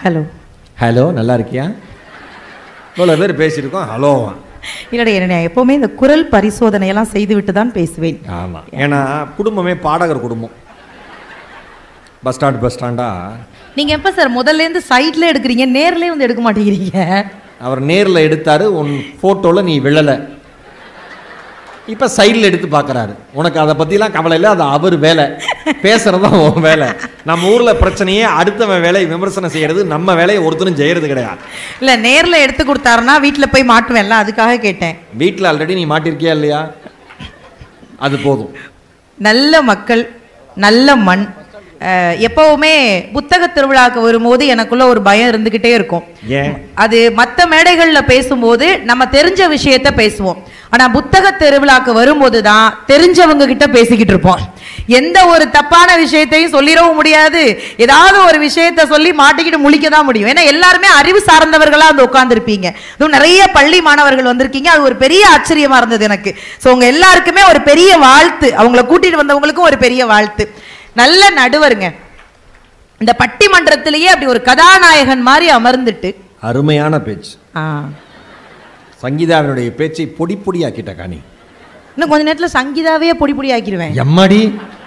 Hello hello நல்லா இருக்கியா இவ்வளோ பேர் பேசியிருக்கோம் ஹலோ இல்லடா என்ன எப்போவுமே இந்த குரல் பரிசோதனையெல்லாம் செய்துவிட்டு தான் பேசுவேன் ஆமாம் ஏன்னா குடும்பமே பாடகர் குடும்பம் பஸ் ஸ்டாண்ட் பஸ் ஸ்டாண்டா நீங்க எப்ப சார் முதல்ல இருந்து சைட்ல எடுக்கிறீங்க நேர்லயே வந்து எடுக்க மாட்டேங்கிறீங்க அவர் நேரில் எடுத்தாரு உன் ஃபோட்டோவில் நீ விழலை இப்போ சைடில் எடுத்து பார்க்குறாரு உனக்கு அதை பற்றிலாம் கவலை இல்லை அது அவர் வேலை பேசுறது தான் உன் வேலை நம்ம ஊரில் பிரச்சனையே அடுத்தவன் வேலையை விமர்சனம் செய்யறது நம்ம வேலையை ஒருத்தரும் செய்யறது கிடையாது இல்ல நேர்ல எடுத்து கொடுத்தாருன்னா வீட்ல போய் மாட்டுவேன்ல அதுக்காக கேட்டேன் வீட்டில் ஆல்ரெடி நீ மாட்டிருக்கியா இல்லையா அது போதும் நல்ல மக்கள் நல்ல மண் அஹ், எப்பவுமே புத்தக திருவிழாக்கு வரும்போது எனக்குள்ள ஒரு பயம் இருந்துகிட்டே இருக்கும் ஏன் அது மற்ற மேடைகள்ல பேசும்போது நம்ம தெரிஞ்ச விஷயத்த பேசுவோம் ஆனா புத்தக திருவிழாக்கு வரும்போது தான் தெரிஞ்சவங்க கிட்ட பேசிக்கிட்டு இருப்போம் எந்த ஒரு தப்பான விஷயத்தையும் சொல்லிடவும் முடியாது ஏதாவது ஒரு விஷயத்த சொல்லி மாட்டிக்கிட்டு முழிக்க தான் முடியும் ஏன்னா எல்லாருமே அறிவு சார்ந்தவர்களா வந்து உட்கார்ந்துருப்பீங்க அதுவும் நிறைய பள்ளி மாணவர்கள் வந்திருக்கீங்க அது ஒரு பெரிய ஆச்சரியமா இருந்தது எனக்கு ஸோ உங்க எல்லாருக்குமே ஒரு பெரிய வாழ்த்து அவங்கள கூட்டிட்டு வந்தவங்களுக்கும் ஒரு பெரிய வாழ்த்து நல்ல நடுவருங்க இந்த பட்டிமன்றத்திலேயே அப்படி ஒரு கதாநாயகன் மாதிரி அமர்ந்துட்டு அருமையான பேச்சு ஆ சங்கீதாவினுடைய பேச்சை பொடி பொடியாக்கிட்ட காணி இன்னும் கொஞ்ச நேரத்துல சங்கீதாவே பொடி பொடி ஆக்கிடுவேன் எம்மாடி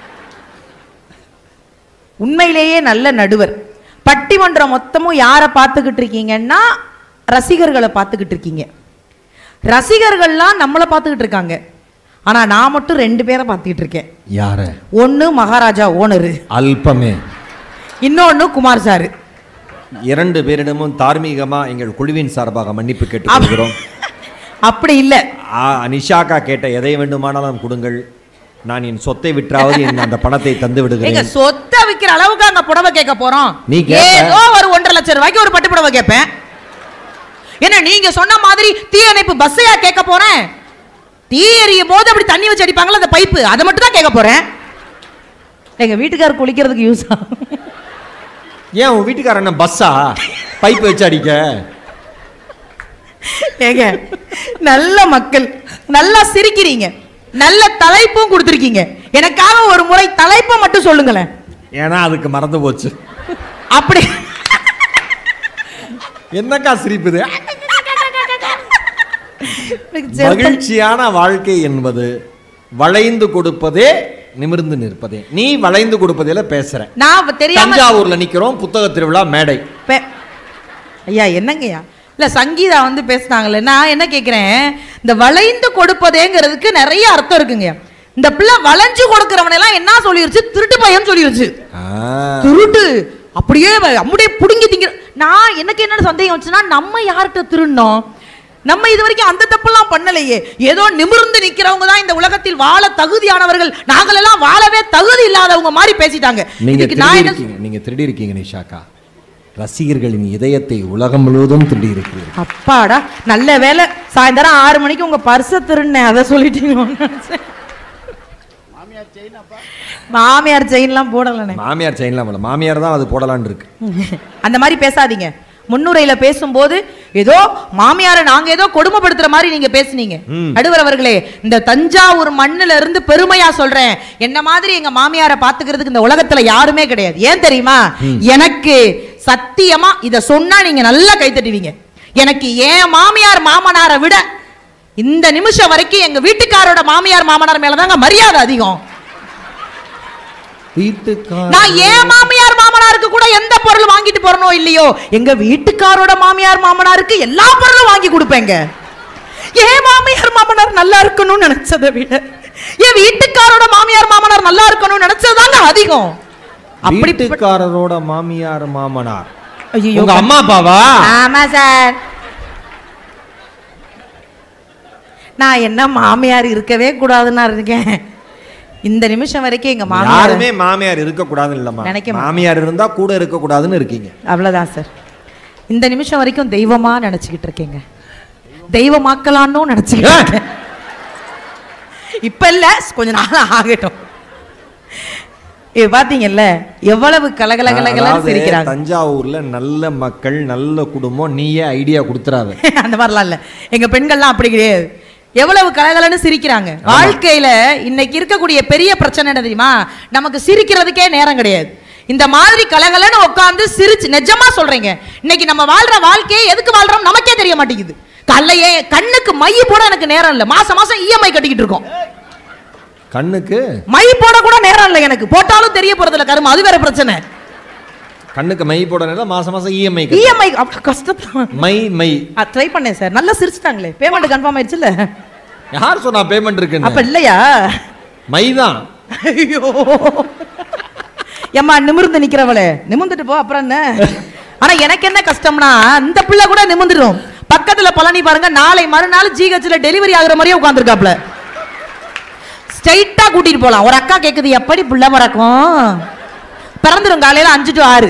உண்மையிலேயே நல்ல நடுவர் பட்டிமன்றம் மொத்தமும் யாரை பார்த்துக்கிட்டு இருக்கீங்கன்னா ரசிகர்களை பார்த்துக்கிட்டு இருக்கீங்க ரசிகர்கள்லாம் நம்மளை பார்த்துக்கிட்டு இருக்காங்க ஆனா நான் மட்டும் ரெண்டு பேரை பார்த்துக்கிட்டு இருக்கேன் யார ஒன்று மகாராஜா ஓனரு அல்பமே இன்னொன்னு குமார் சாரு இரண்டு பேரிடமும் தார்மீகமா எங்கள் குழுவின் சார்பாக மன்னிப்பு கேட்டுக்கொள்கிறோம் அப்படி இல்லை ஆ, நிஷாக்கா கேட்ட எதை வேண்டுமானாலும் கொடுங்கள் நான் என் சொத்தை விற்றாவது என் அந்த பணத்தை தந்து எங்க விடுகிறேன் சொத்தை விக்கிற அளவுக்கு அங்க புடவை கேட்க போறோம் நீ கேப்ப. ஏதோ ஒரு ஒன்றரை லட்சம் ரூபாய்க்கு ஒரு பட்டு புடவை கேட்பேன் என்ன நீங்க சொன்ன மாதிரி தீயணைப்பு பஸ்ஸையா கேட்க போறேன் தீ எரியும் போது அப்படி தண்ணி வச்சு அடிப்பாங்களா அந்த பைப்பு அதை மட்டும் தான் கேட்க போறேன் எங்க வீட்டுக்காரர் குளிக்கிறதுக்கு யூஸ் ஆகும் ஏன் உன் வீட்டுக்காரன் என்ன பஸ்ஸா பைப் வச்சு அடிக்க ஏங்க நல்ல மக்கள் நல்லா சிரிக்கிறீங்க நல்ல தலைப்பும் கொடுத்துருக்கீங்க எனக்காக ஒரு முறை தலைப்பை மட்டும் சொல்லுங்களேன் ஏன்னா அதுக்கு மறந்து போச்சு அப்படி என்னக்கா சிரிப்புது எனக்கு செருப்பு- மகிழ்ச்சியான வாழ்க்கை என்பது வளைந்து கொடுப்பதே நிமிர்ந்து நிற்பதே நீ வளைந்து கொடுப்பதில பேசுற நான் தெரியாம தஞ்சாவூர்ல நிக்கிறோம் புத்தக திருவிழா மேடை பே- ஐயா என்னங்கய்யா இல்ல சங்கீதா வந்து பேசுனாங்கல்ல நான் என்ன கேக்குறேன் இந்த வளைந்து கொடுப்பதேங்கிறதுக்கு நிறைய அர்த்தம் இருக்குங்க இந்த பிள்ளை வளைஞ்சு கொடுக்கறவனெல்லாம் என்ன சொல்லிருச்சு திருட்டு பையன் சொல்லிருச்சு ஆ, திருட்டு அப்படியே வ- அப்படியே புடுங்கி திங்கிற நான் எனக்கு என்ன சந்தேகம் வந்துச்சுன்னா நம்ம யார்கிட்ட திருடினோம் நம்ம இது வரைக்கும் அந்த தப்பெல்லாம் பண்ணலையே ஏதோ நிமிர்ந்து நிக்கிறவங்க தான் இந்த உலகத்தில் வாழ தகுதியானவர்கள் நாங்களெல்லாம் வாழவே தகுதி இல்லாதவங்க மாதிரி பேசிட்டாங்க நீங்க இதுக்கு நான் திருடி என்ன இருக்கீங்க நீங்க திருடி இருக்கீங்க நிஷாக்கா ரசிகர்களின் இதயத்தை உலகம் முழுவதும் திருடி இருக்கிறீர்கள் அப்பாடா நல்ல வேலை சாயந்தரம் ஆறு மணிக்கு உங்க பர்ஸை திருடினேன் அதை சொல்லிட்டீங்களோன்னு நினைச்சேன். மாமியார் செயின்லாம் போடலண்ணே மாமியார் செயின்லாம் போல மாமியார் தான் அது போடலான்னு இருக்கு அந்த மாதிரி பேசாதீங்க முன்னுரையில பேசும்போது ஏதோ மாமியாரை நாங்க ஏதோ கொடுமைப்படுத்துற மாதிரி நீங்க பேசுனீங்க ம். நடுவர் அவர்களே இந்த தஞ்சாவூர் மண்ணுல இருந்து பெருமையா சொல்றேன் என்ன மாதிரி எங்க மாமியாரை பாத்துக்கிறதுக்கு இந்த உலகத்துல யாருமே கிடையாது ஏன் தெரியுமா எனக்கு சத்தியமா இத சொன்னா நீங்க நல்லா கை தட்டுவீங்க எனக்கு ஏன் மாமியார் மாமனாரை விட இந்த நிமிஷம் வரைக்கும் எங்க வீட்டுக்காரோட மாமியார் மாமனார் மேலதாங்க மரியாதை அதிகம் வீட்டுக்கார நான் ஏன் மாமியார் மாமனாருக்கு கூட எந்த பொருள் வாங்கிட்டு போறனோ இல்லையோ எங்க வீட்டுக்காரோட மாமியார் மாமனாருக்கு எல்லா பொருளும் வாங்கி கொடுப்பேங்க ஏன் மாமியார் மாமனார் நல்லா இருக்கணும்னு நினைச்சதை விட என் வீட்டுக்காரோட மாமியார் மாமனார் நல்லா இருக்கணும்னு நினைச்சதுதாங்க அதிகம் அப்படி வீட்டுக்காரரோட மாமியார் மாமனார் ஐயோ உங்க அம்மா அப்பாவா ஆமா சார் நான் என்ன மாமியார் இருக்கவே கூடாதுன்னு இருக்கேன் இந்த நிமிஷம் வரைக்கும் எங்க மாமியார் யாருமே மாமியார் இருக்க கூடாதுன்னு இல்லம்மா நினைக்க மாட்டேன். மாமியார் இருந்தா கூட இருக்க கூடாதுன்னு இருக்கீங்க அவ்வளவுதான் சார் இந்த நிமிஷம் வரைக்கும் தெய்வமா நினைச்சுக்கிட்டு இருக்கேங்க தெய்வமாக்கலான்னு நினைச்சுக்கிட்டு இருக்கேன் இப்ப இல்ல கொஞ்ச நாள் ஆகட்டும் இது பாத்தீங்கல்ல எவ்வளவு கலகல கலகலன்னு அதாவது சிரிக்கிறாங்க தஞ்சாவூர்ல நல்ல மக்கள் நல்ல குடும்பம் நீயே ஐடியா கொடுத்துறாத அந்த மாதிரிலாம் இல்ல எங்க பெண்கள்லாம் அப்படி கிடையாது எவ்வளவு கலகலன்னு சிரிக்கிறாங்க வாழ்க்கையில இன்னைக்கு இருக்கக்கூடிய பெரிய பிரச்சனை என்ன தெரியுமா நமக்கு சிரிக்கிறதுக்கே நேரம் கிடையாது இந்த மாதிரி கலகலன்னு உட்காந்து சிரிச்சு நிஜமா சொல்றீங்க இன்னைக்கு நம்ம வாழ்ற வாழ்க்கையை எதுக்கு வாழ்றோம் நமக்கே தெரிய மாட்டேங்குது கல்லையே கண்ணுக்கு மை போட எனக்கு நேரம் இல்லை மாசம் மாசம் இஎம்ஐ கட்டிக்கிட்டு இருக்கோம் கண்ணுக்கு மை போட கூட நேரம் இல்லை எனக்கு போட்டாலும் தெரிய போறது இல்ல கரும அது வேற பிரச்சனை கண்ணுக்கு மை போடனால மாசம் மாசம் இஎம்ஐ இஎம்ஐ கஷ்டம் மை மை ட்ரை பண்ணேன் சார் நல்லா சிரிச்சிட்டாங்களே பேமெண்ட் கன்ஃபார்ம் ஆயிடுச்சுல்ல யார் சொன்னா பேமெண்ட் அப்ப இருக்குன்னு இல்லையா மை தான் ஐயோ ஏம்மா நிமிர்ந்து நிக்கிறவளே நிமிர்ந்துட்டு போ அப்புறம் என்ன ஆனா எனக்கு என்ன கஷ்டம்னா இந்த பிள்ளை கூட நிமிர்ந்துடும் பக்கத்துல பழனி பாருங்க நாளை மறுநாள் ஜிஹெச்ல டெலிவரி ஆகுற மாதிரியே உட்காந்துருக்காப்ல ஸ்ட்ரைட்டா கூட்டிட்டு போலாம் ஒரு அக்கா கேக்குது எப்படி பிள்ளை பிறக்கும் பிறந்துரும் காலையில அஞ்சு டு ஆறு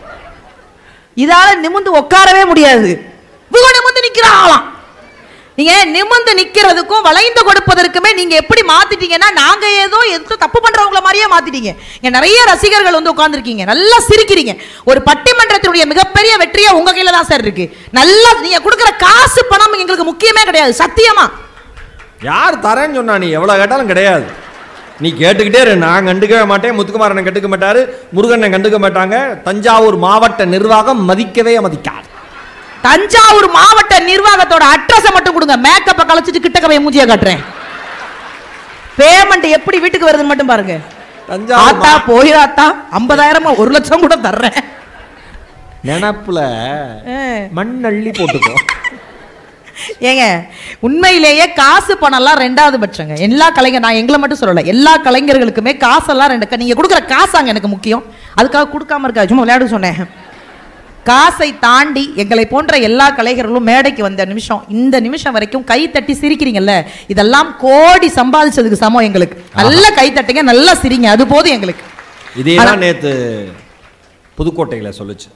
இதால நிமிர்ந்து உட்காரவே முடியாது இவங்க நிமிர்ந்து நிக்கிறாங்களாம் நீங்க நிமிர்ந்து நிக்கிறதுக்கும் வளைந்து கொடுப்பதற்குமே நீங்க எப்படி மாத்திட்டீங்கன்னா நாங்க ஏதோ எதோ தப்பு பண்றவங்கள மாதிரியே மாத்திட்டீங்க இங்க நிறைய ரசிகர்கள் வந்து உட்கார்ந்திருக்கீங்க நல்லா சிரிக்கிறீங்க ஒரு பட்டிமன்றத்தினுடைய மிகப்பெரிய வெற்றியே உங்க கையில தான் சார் இருக்கு நல்லா நீங்க கொடுக்குற காசு பணம் எங்களுக்கு முக்கியமே கிடையாது சத்தியமா யார் தரேன்னு சொன்னா நீ எவ்வளவு கேட்டாலும் கிடையாது நீ கேட்டுக்கிட்டே இரு நான் கண்டுக்கவே மாட்டேன் முத்துக்குமாரனை கண்டுக்க மாட்டாரு முருகனை கண்டுக்க மாட்டாங்க தஞ்சாவூர் மாவட்ட நிர்வாகம் மதிக்கவே மதிக்காது தஞ்சாவூர் மாவட்ட நிர்வாகத்தோட அட்ரஸை மட்டும் கொடுங்க மேக்கப்பை கலைச்சிட்டு கிட்டக்க போய் மூஞ்சிய காட்டுறேன் பேமெண்ட் எப்படி வீட்டுக்கு வருதுன்னு மட்டும் பாருங்க தஞ்சாவூர் ஆத்தா போயிராத்தா ஐம்பதாயிரமா ஒரு லட்சம் கூட தர்றேன் நினப்புல ஆ. மண் அள்ளி போட்டுக்கோ ஏங்க உண்மையிலேயே காசு பணம்லாம் ரெண்டாவது பட்சங்க எல்லா கலைஞர் நான் எங்களை மட்டும் சொல்லல எல்லா கலைஞர்களுக்குமே காசெல்லாம் ரெண்டு நீங்க கொடுக்குற காசாங்க எனக்கு முக்கியம் அதுக்காக கொடுக்காம இருக்கா சும்மா விளையாட சொன்னேன் காசை தாண்டி எங்களை போன்ற எல்லா கலைஞர்களும் மேடைக்கு வந்த நிமிஷம் இந்த நிமிஷம் வரைக்கும் கை தட்டி சிரிக்கிறீங்கல்ல இதெல்லாம் கோடி சம்பாதிச்சதுக்கு சமம் எங்களுக்கு நல்லா கை தட்டுங்க நல்லா சிரிங்க அது போதும் எங்களுக்கு இதே தான் நேத்து புதுக்கோட்டையில சொல்லுச்சு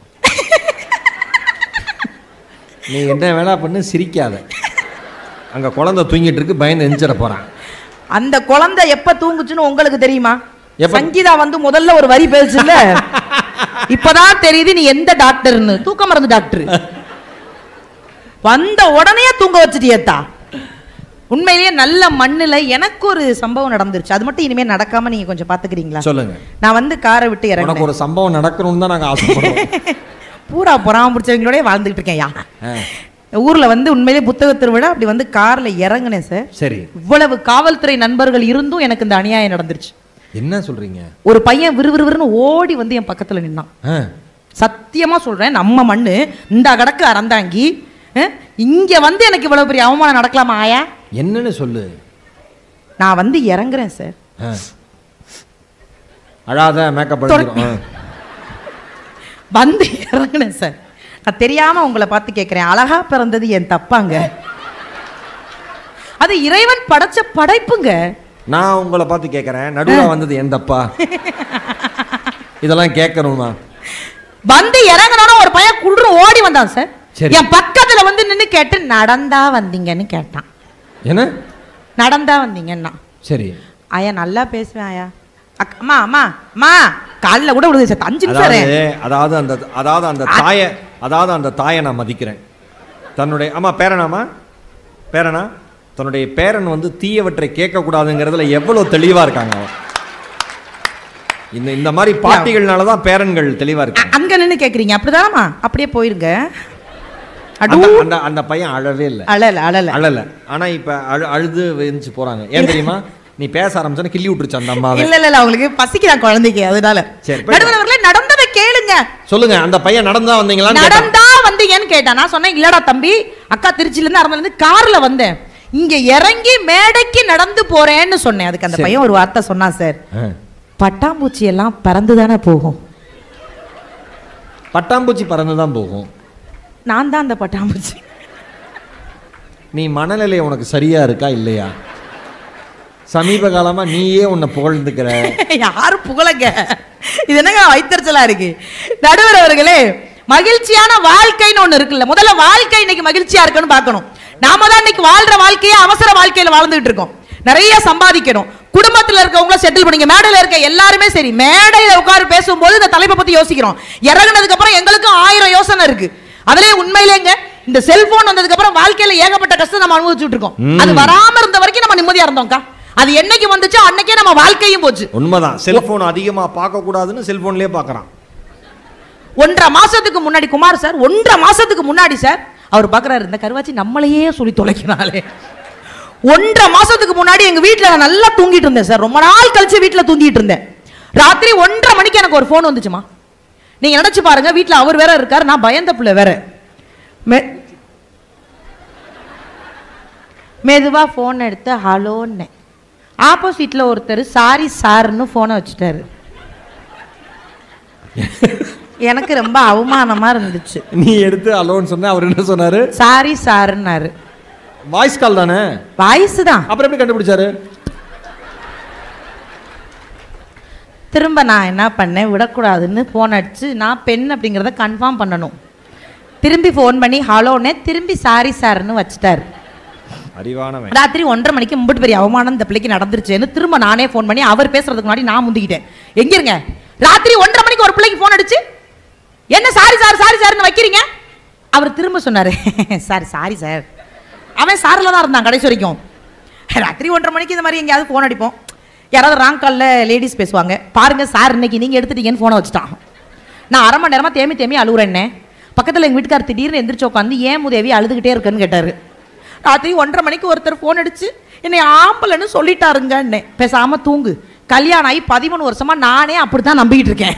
நீ என்ன வேணா பண்ணு சிரிக்காத அங்க குழந்தை தூங்கிட்டு இருக்கு பயந்து எஞ்சிட போறான் அந்த குழந்தை எப்ப தூங்குச்சுன்னு உங்களுக்கு தெரியுமா எப்ப? சங்கீதா வந்து முதல்ல ஒரு வரி பேசுச்சுல்ல இப்பதான் தெரியுது நீ எந்த டாக்டர்னு தூக்க மருந்து டாக்டர் வந்த உடனே தூங்க வச்சுட்டியத்தா உண்மையிலேயே நல்ல மண்ணுல எனக்கு ஒரு சம்பவம் நடந்துருச்சு அது மட்டும் இனிமே நடக்காம நீங்க கொஞ்சம் பாத்துக்கிறீங்களா சொல்லுங்க நான் வந்து காரை விட்டு உனக்கு இறங்கினேன் ஒரு சம்பவம் நடக்கணும்னு தான் நாங்க ஆசைப்படுறோம் பூரா புறாம பிடிச்சவங்களோடய வாழ்ந்துகிட்டு இருக்கேன் யா ஆ, ஊர்ல வந்து உண்மையிலேயே புத்தக திருவிழா அப்படி வந்து கார்ல இறங்கினேன் சார் சரி இவ்வளவு காவல்துறை நண்பர்கள் இருந்தும் எனக்கு இந்த அநியாயம் நடந்துருச்சு என்ன சொல்றீங்க ஒரு பையன் விறுவிறுன்னு ஓடி வந்து என் பக்கத்துல நின்னான் ஆ, சத்தியமா சொல்றேன் நம்ம மண்ணு இந்த கடக்கு அறந்தாங்கி அஹ், இங்க வந்து எனக்கு இவ்வளவு பெரிய அவமானம் நடக்கலாமா ஆயா என்னன்னு சொல்லு நான் வந்து இறங்குறேன் சார் ஆ. அழாத மேக்கப் அடிச்சிடும் ஆ. வந்து இறங்குனேன் சார் நான் தெரியாம உங்களை பார்த்து கேட்கிறேன் அழகா பிறந்தது என் தப்பாங்க அது இறைவன் படைச்ச படைப்புங்க நான் உங்களை பார்த்து கேட்கறேன் நடுவுல வந்தது எந்தப்பா இதெல்லாம் கேட்கணுமா வந்து இறங்கணும்னா ஒரு பையன் குளிர் ஓடி வந்தான் சார் சரி. என் பக்கத்துல வந்து நின்னு கேட்டு நடந்தா வந்தீங்கன்னு கேட்டான் என்ன நடந்தா வந்தீங்கன்னா சரி ஆயா நல்லா பேசுவேன் ஆயா அக்- அம்மா அம்மா அம்மா காலில் கூட விடுது சார் அஞ்சு நிமிஷம் அதாவது இரு. அதாவது அந்த அதாவது அந்த தாயை அதாவது அந்த தாயை நான் மதிக்கிறேன் தன்னுடைய ஆமா பேரனாமா பேரனா தன்னுடைய பேரன் வந்து தீயவற்றை கேட்கக்கூடாதுங்கிறதுல எவ்வளவு தெளிவா இருக்காங்க அவன். இந்த இந்த மாதிரி பாட்டிகள்னால தான் பேரன்கள் தெளிவா இருக்காங்க அ- அங்க நின்னு கேக்குறீங்க அப்படிதானம்மா அப்படியே போயிருங்க அடு அந்த அந்த அந்த பையன் அழவே இல்லை அழல அழல அழல ஆனா இப்ப அழு அழுது வெந்துச்சு போறாங்க ஏன் தெரியுமா நீ பேச ஆரம்பிச்சோன்னா கிள்ளி விட்டுருச்சு அந்த அம்மாவை இல்ல இல்ல இல்ல அவங்களுக்கு பசிக்குதான் குழந்தைக்கு அதனால சரி, போய் நடுவர் அவர்களே நடந்ததை கேளுங்க சொல்லுங்க அந்த பையன் நடந்தா வந்தீங்களான்னு கேட்டான். நடந்தா வந்தீங்கன்னு கேட்டா நான் சொன்னேன் இல்லடா தம்பி அக்கா திருச்சில இருந்து அரமல இருந்து கார்ல வந்தேன் இங்க இறங்கி மேடைக்கு நடந்து போறேன்னு சொன்னேன் அதுக்கு அந்த சரி. பையன் ஒரு வார்த்தை சொன்னான் சார் ஆ. பட்டாம்பூச்சி எல்லாம் பறந்து தானே போகும் பட்டாம்பூச்சி பறந்து தான் போகும் நான் தான் அந்த பட்டாம்பூச்சி நீ மனநிலை உனக்கு சரியா இருக்கா இல்லையா சமீப காலமா நீயே உன்னை புகழ்ந்துக்கிற யாரு புகழங்க இது என்னங்க வைத்தறிச்சலா இருக்கு நடுவர் அவர்களே மகிழ்ச்சியான வாழ்க்கைன்னு ஒண்ணு இருக்குல்ல முதல்ல வாழ்க்கை இன்னைக்கு மகிழ்ச்சியா இருக்குன்னு பார்க்கணும் நாம தான் இன்னைக்கு வாழ்ற வாழ்க்கையை அவசர வாழ்க்கையில வாழ்ந்துகிட்டு இருக்கோம் நிறைய சம்பாதிக்கணும் குடும்பத்துல இருக்கவங்கள செட்டில் பண்ணீங்க மேடையில இருக்க எல்லாருமே சரி மேடையில உட்கார்ந்து பேசும்போது இந்த தலைப்பை பத்தி யோசிக்கிறோம் இறங்குனதுக்கு அப்புறம் எங்களுக்கும் ஆயிரம் யோசனை இருக்கு அதுலயே உண்மையிலேங்க இந்த செல்போன் வந்ததுக்கு அப்புறம் வாழ்க்கையில ஏகப்பட்ட கஷ்டம் நம்ம அனுபவிச்சுட்டு இருக்கோம் ம். அது வராம இருந்த வரைக்கும் நம்ம நிம்மதியா இருந்தோம்க்கா அது என்னைக்கு வந்துச்சோ அன்னைக்கே நம்ம வாழ்க்கையும் போச்சு உண்மைதான் செல்போன் அதிகமா பார்க்க கூடாதுன்னு செல்போன்லயே பார்க்கறான் ஒன்றரை மாசத்துக்கு முன்னாடி குமார் சார் ஒன்றரை மாசத்துக்கு முன்னாடி சார் அவர் பார்க்கறாரு இந்த கருவாச்சி நம்மளையே சொல்லி தொலைக்கிறாளே ஒன்றரை மாசத்துக்கு முன்னாடி எங்க வீட்ல நான் நல்லா தூங்கிட்டு இருந்தேன் சார் ரொம்ப நாள் கழிச்சு வீட்ல தூங்கிட்டு இருந்தேன் ராத்திரி ஒன்றரை மணிக்கு எனக்கு ஒரு ஃபோன் வந்துச்சுமா நீங்க நினைச்சு பாருங்க வீட்ல அவர் வேற இருக்காரு நான் பயந்த பிள்ளை வேற மெ- மெதுவா ஃபோன் எடுத்து ஹலோன்னு ஆப்போசிட்ல ஒருத்தர் சாரி சார்னு ஃபோனை வச்சுட்டாரு எனக்கு ரொம்ப அவமானமா இருந்துச்சு நீ எடுத்து அலோன்னு சொன்ன அவர் என்ன சொன்னாரு சாரி சாருன்னாரு வாய்ஸ் கால் தானே வாய்ஸ் தான் அப்புறம் எப்படி கண்டுபிடிச்சாரு திரும்ப நான் என்ன பண்ணேன் விடக்கூடாதுன்னு ஃபோன் அடிச்சு நான் பெண் அப்படிங்கிறத கன்ஃபார்ம் பண்ணணும் திரும்பி ஃபோன் பண்ணி ஹலோன்னே திரும்பி சாரி சார்னு வச்சுட்டாரு அறிவானவன் ராத்திரி ஒன்றரை மணிக்கு மும்பிட்டு பெரிய அவமானம் இந்த பிள்ளைக்கு நடந்துருச்சுன்னு திரும்ப நானே ஃபோன் பண்ணி அவர் பேசுறதுக்கு முன்னாடி நான் முந்திக்கிட்டேன் எங்க இருங்க ராத்திரி ஒன்றரை மணிக்கு ஒரு பிள்ளைக்கு ஃபோன் அடிச்சு என்ன சாரி சார் சாரி சார்னு வைக்கிறீங்க அவர் திரும்ப சொன்னாரு சார் சாரி சார் அவன் சாரில் தான் இருந்தான் கடைசி வரைக்கும் ராத்திரி ஒன்றரை மணிக்கு இந்த மாதிரி எங்கேயாவது ஃபோன் அடிப்போம் யாராவது ராங் காலில் லேடிஸ் பேசுவாங்க பாருங்க சார் இன்னைக்கு நீங்கள் எடுத்துட்டீங்கன்னு ஃபோனை வச்சுட்டான் நான் அரை மணி நேரமாக தேமி தேமி அழுகுறேன்னே பக்கத்தில் எங்கள் வீட்டுக்கார் திடீர்னு எந்திரிச்சு உட்காந்து ஏன் முதேவி அழுதுகிட்டே இருக்குன்னு கேட்டார் ராத்திரி ஒன்றரை மணிக்கு ஒருத்தர் ஃபோன் அடிச்சு என்னை ஆம்பளைன்னு சொல்லிட்டாருங்கன்னே பேசாம தூங்கு கல்யாணம் ஆகி பதிமூணு வருஷமா நானே அப்படித்தான் நம்பிக்கிட்டு இருக்கேன்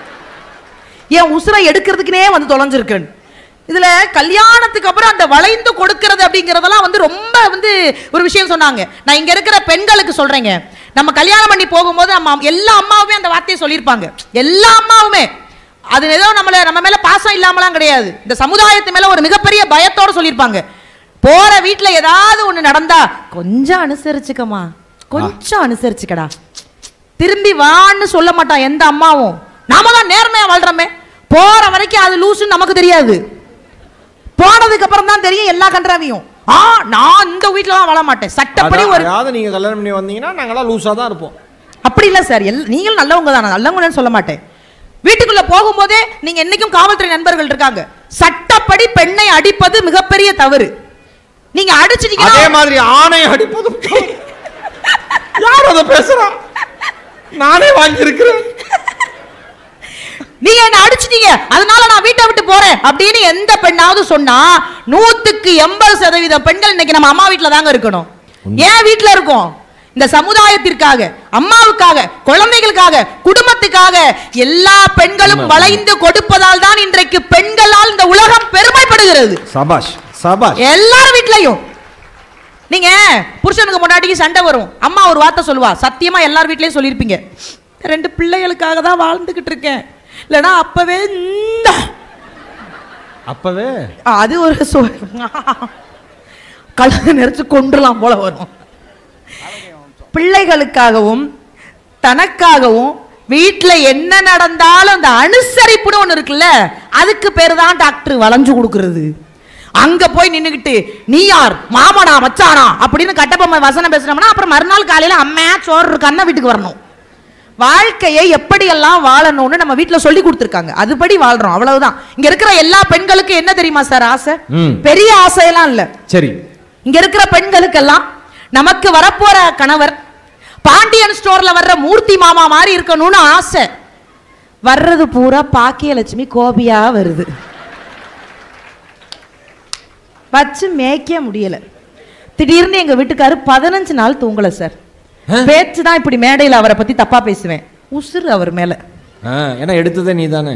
என் உசுரை எடுக்கிறதுக்குனே வந்து தொலைஞ்சிருக்கேன் இதுல கல்யாணத்துக்கு அப்புறம் அந்த வளைந்து கொடுக்கிறது அப்படிங்கறதெல்லாம் வந்து ரொம்ப வந்து ஒரு விஷயம் சொன்னாங்க நான் இங்க இருக்கிற பெண்களுக்கு சொல்றேங்க நம்ம கல்யாணம் பண்ணி போகும்போது நம்ம எல்லா அம்மாவுமே அந்த வார்த்தையை சொல்லியிருப்பாங்க எல்லா அம்மாவுமே அது ஏதோ நம்மள நம்ம மேல பாசம் இல்லாமலாம் கிடையாது இந்த சமுதாயத்து மேல ஒரு மிகப்பெரிய பயத்தோட சொல்லியிருப்பாங்க போற வீட்ல ஏதாவது ஒண்ணு நடந்தா கொஞ்சம் அனுசரிச்சுக்கமா கொஞ்சம் அனுசரிச்சுக்கடா திரும்பி வான்னு சொல்ல மாட்டான் எந்த அம்மாவும் நாம தான் நேர்மையா வாழ்றோமே போற வரைக்கும் அது லூசுன்னு நமக்கு தெரியாது போனதுக்கு அப்புறம் தான் தெரியும் எல்லா கன்றாவியும் ஆ நான் இந்த வீட்ல தான் வாழ மாட்டேன் சட்டப்படி ஒரு அதாவது நீங்க கல்யாணம் பண்ணி வந்தீங்கன்னா நாங்களாம் லூஸா தான் இருப்போம் அப்படி இல்ல சார் எல் நீங்களும் நல்லவங்க தான் நான் நல்லவங்கன்னு சொல்ல மாட்டேன் வீட்டுக்குள்ள போகும்போதே நீங்க என்னைக்கும் காவல்துறை நண்பர்கள் இருக்காங்க சட்டப்படி பெண்ணை அடிப்பது மிகப்பெரிய தவறு நீங்க அதே அடிச்சிட்டீங்கன்னா மாதிரி ஆணை அடிப்பதும் யார் அதை பேசுறா நானே வாங்கியிருக்கிறேன் நீங்க என்ன அடிச்சிட்டீங்க அதனால நான் வீட்டை விட்டு போறேன் அப்படின்னு எந்த பெண்ணாவது சொன்னா நூத்துக்கு எண்பது சதவீதம் பெண்கள் இன்னைக்கு நம்ம அம்மா வீட்ல தாங்க இருக்கணும் ஏன் வீட்ல இருக்கோம் இந்த சமுதாயத்திற்காக அம்மாவுக்காக குழந்தைகளுக்காக குடும்பத்துக்காக எல்லா பெண்களும் உண்மை. வளைந்து கொடுப்பதால் தான் இன்றைக்கு பெண்களால் இந்த உலகம் பெருமைப்படுகிறது சபாஷ் சபாஷ் எல்லார் வீட்லயும் நீங்க புருஷனுக்கு முன்னாடிக்கு சண்டை வரும் அம்மா ஒரு வார்த்தை சொல்லுவா சத்தியமா எல்லார் வீட்லயும் சொல்லியிருப்பீங்க ரெண்டு பிள்ளைகளுக்காக தான் வாழ்ந்துகிட்டு இருக்கேன் இல்லைன்னா அப்பவே இந்த அப்பவே அது ஒரு சொ கழுத நெரிச்சு கொண்டுலாம் போல வரும் பிள்ளைகளுக்காகவும் தனக்காகவும் வீட்ல என்ன நடந்தாலும் அந்த அனுசரிப்புன்னு ஒண்ணு இருக்குல்ல அதுக்கு பேர் தான் டாக்டர் வளைஞ்சு கொடுக்கறது அங்க போய் நின்னுக்கிட்டு நீ யார் மாமனா மச்சானா அப்படின்னு கட்டபொம்மை வசனம் பேசுனோம்னா அப்புறம் மறுநாள் காலையில அம்மையா சோறு இருக்கு அண்ணன் வீட்டுக்கு வரணும் வாழ்க்கையை எப்படியெல்லாம் வாழணும்னு நம்ம வீட்ல சொல்லி கொடுத்துருக்காங்க அதுபடி வாழ்றோம் அவ்வளவுதான் இங்க இருக்கிற எல்லா பெண்களுக்கும் என்ன தெரியுமா சார் ஆசை ம். பெரிய ஆசையெல்லாம் இல்ல சரி இங்க இருக்கிற பெண்களுக்கெல்லாம் நமக்கு வரப்போற கணவர் பாண்டியன் ஸ்டோர்ல வர்ற மூர்த்தி மாமா மாதிரி இருக்கணும்னு ஆசை வர்றது பூரா பாக்கியலட்சுமி கோபியா வருது வச்சு மேய்க்க முடியல திடீர்னு எங்க வீட்டுக்காரு பதினஞ்சு நாள் தூங்கல சார் ஆ? பேச்சு தான் இப்படி மேடையில் அவரை பத்தி தப்பா பேசுவேன் உசுறு அவர் மேல ஆ, ஏன்னா எடுத்ததே நீ தானே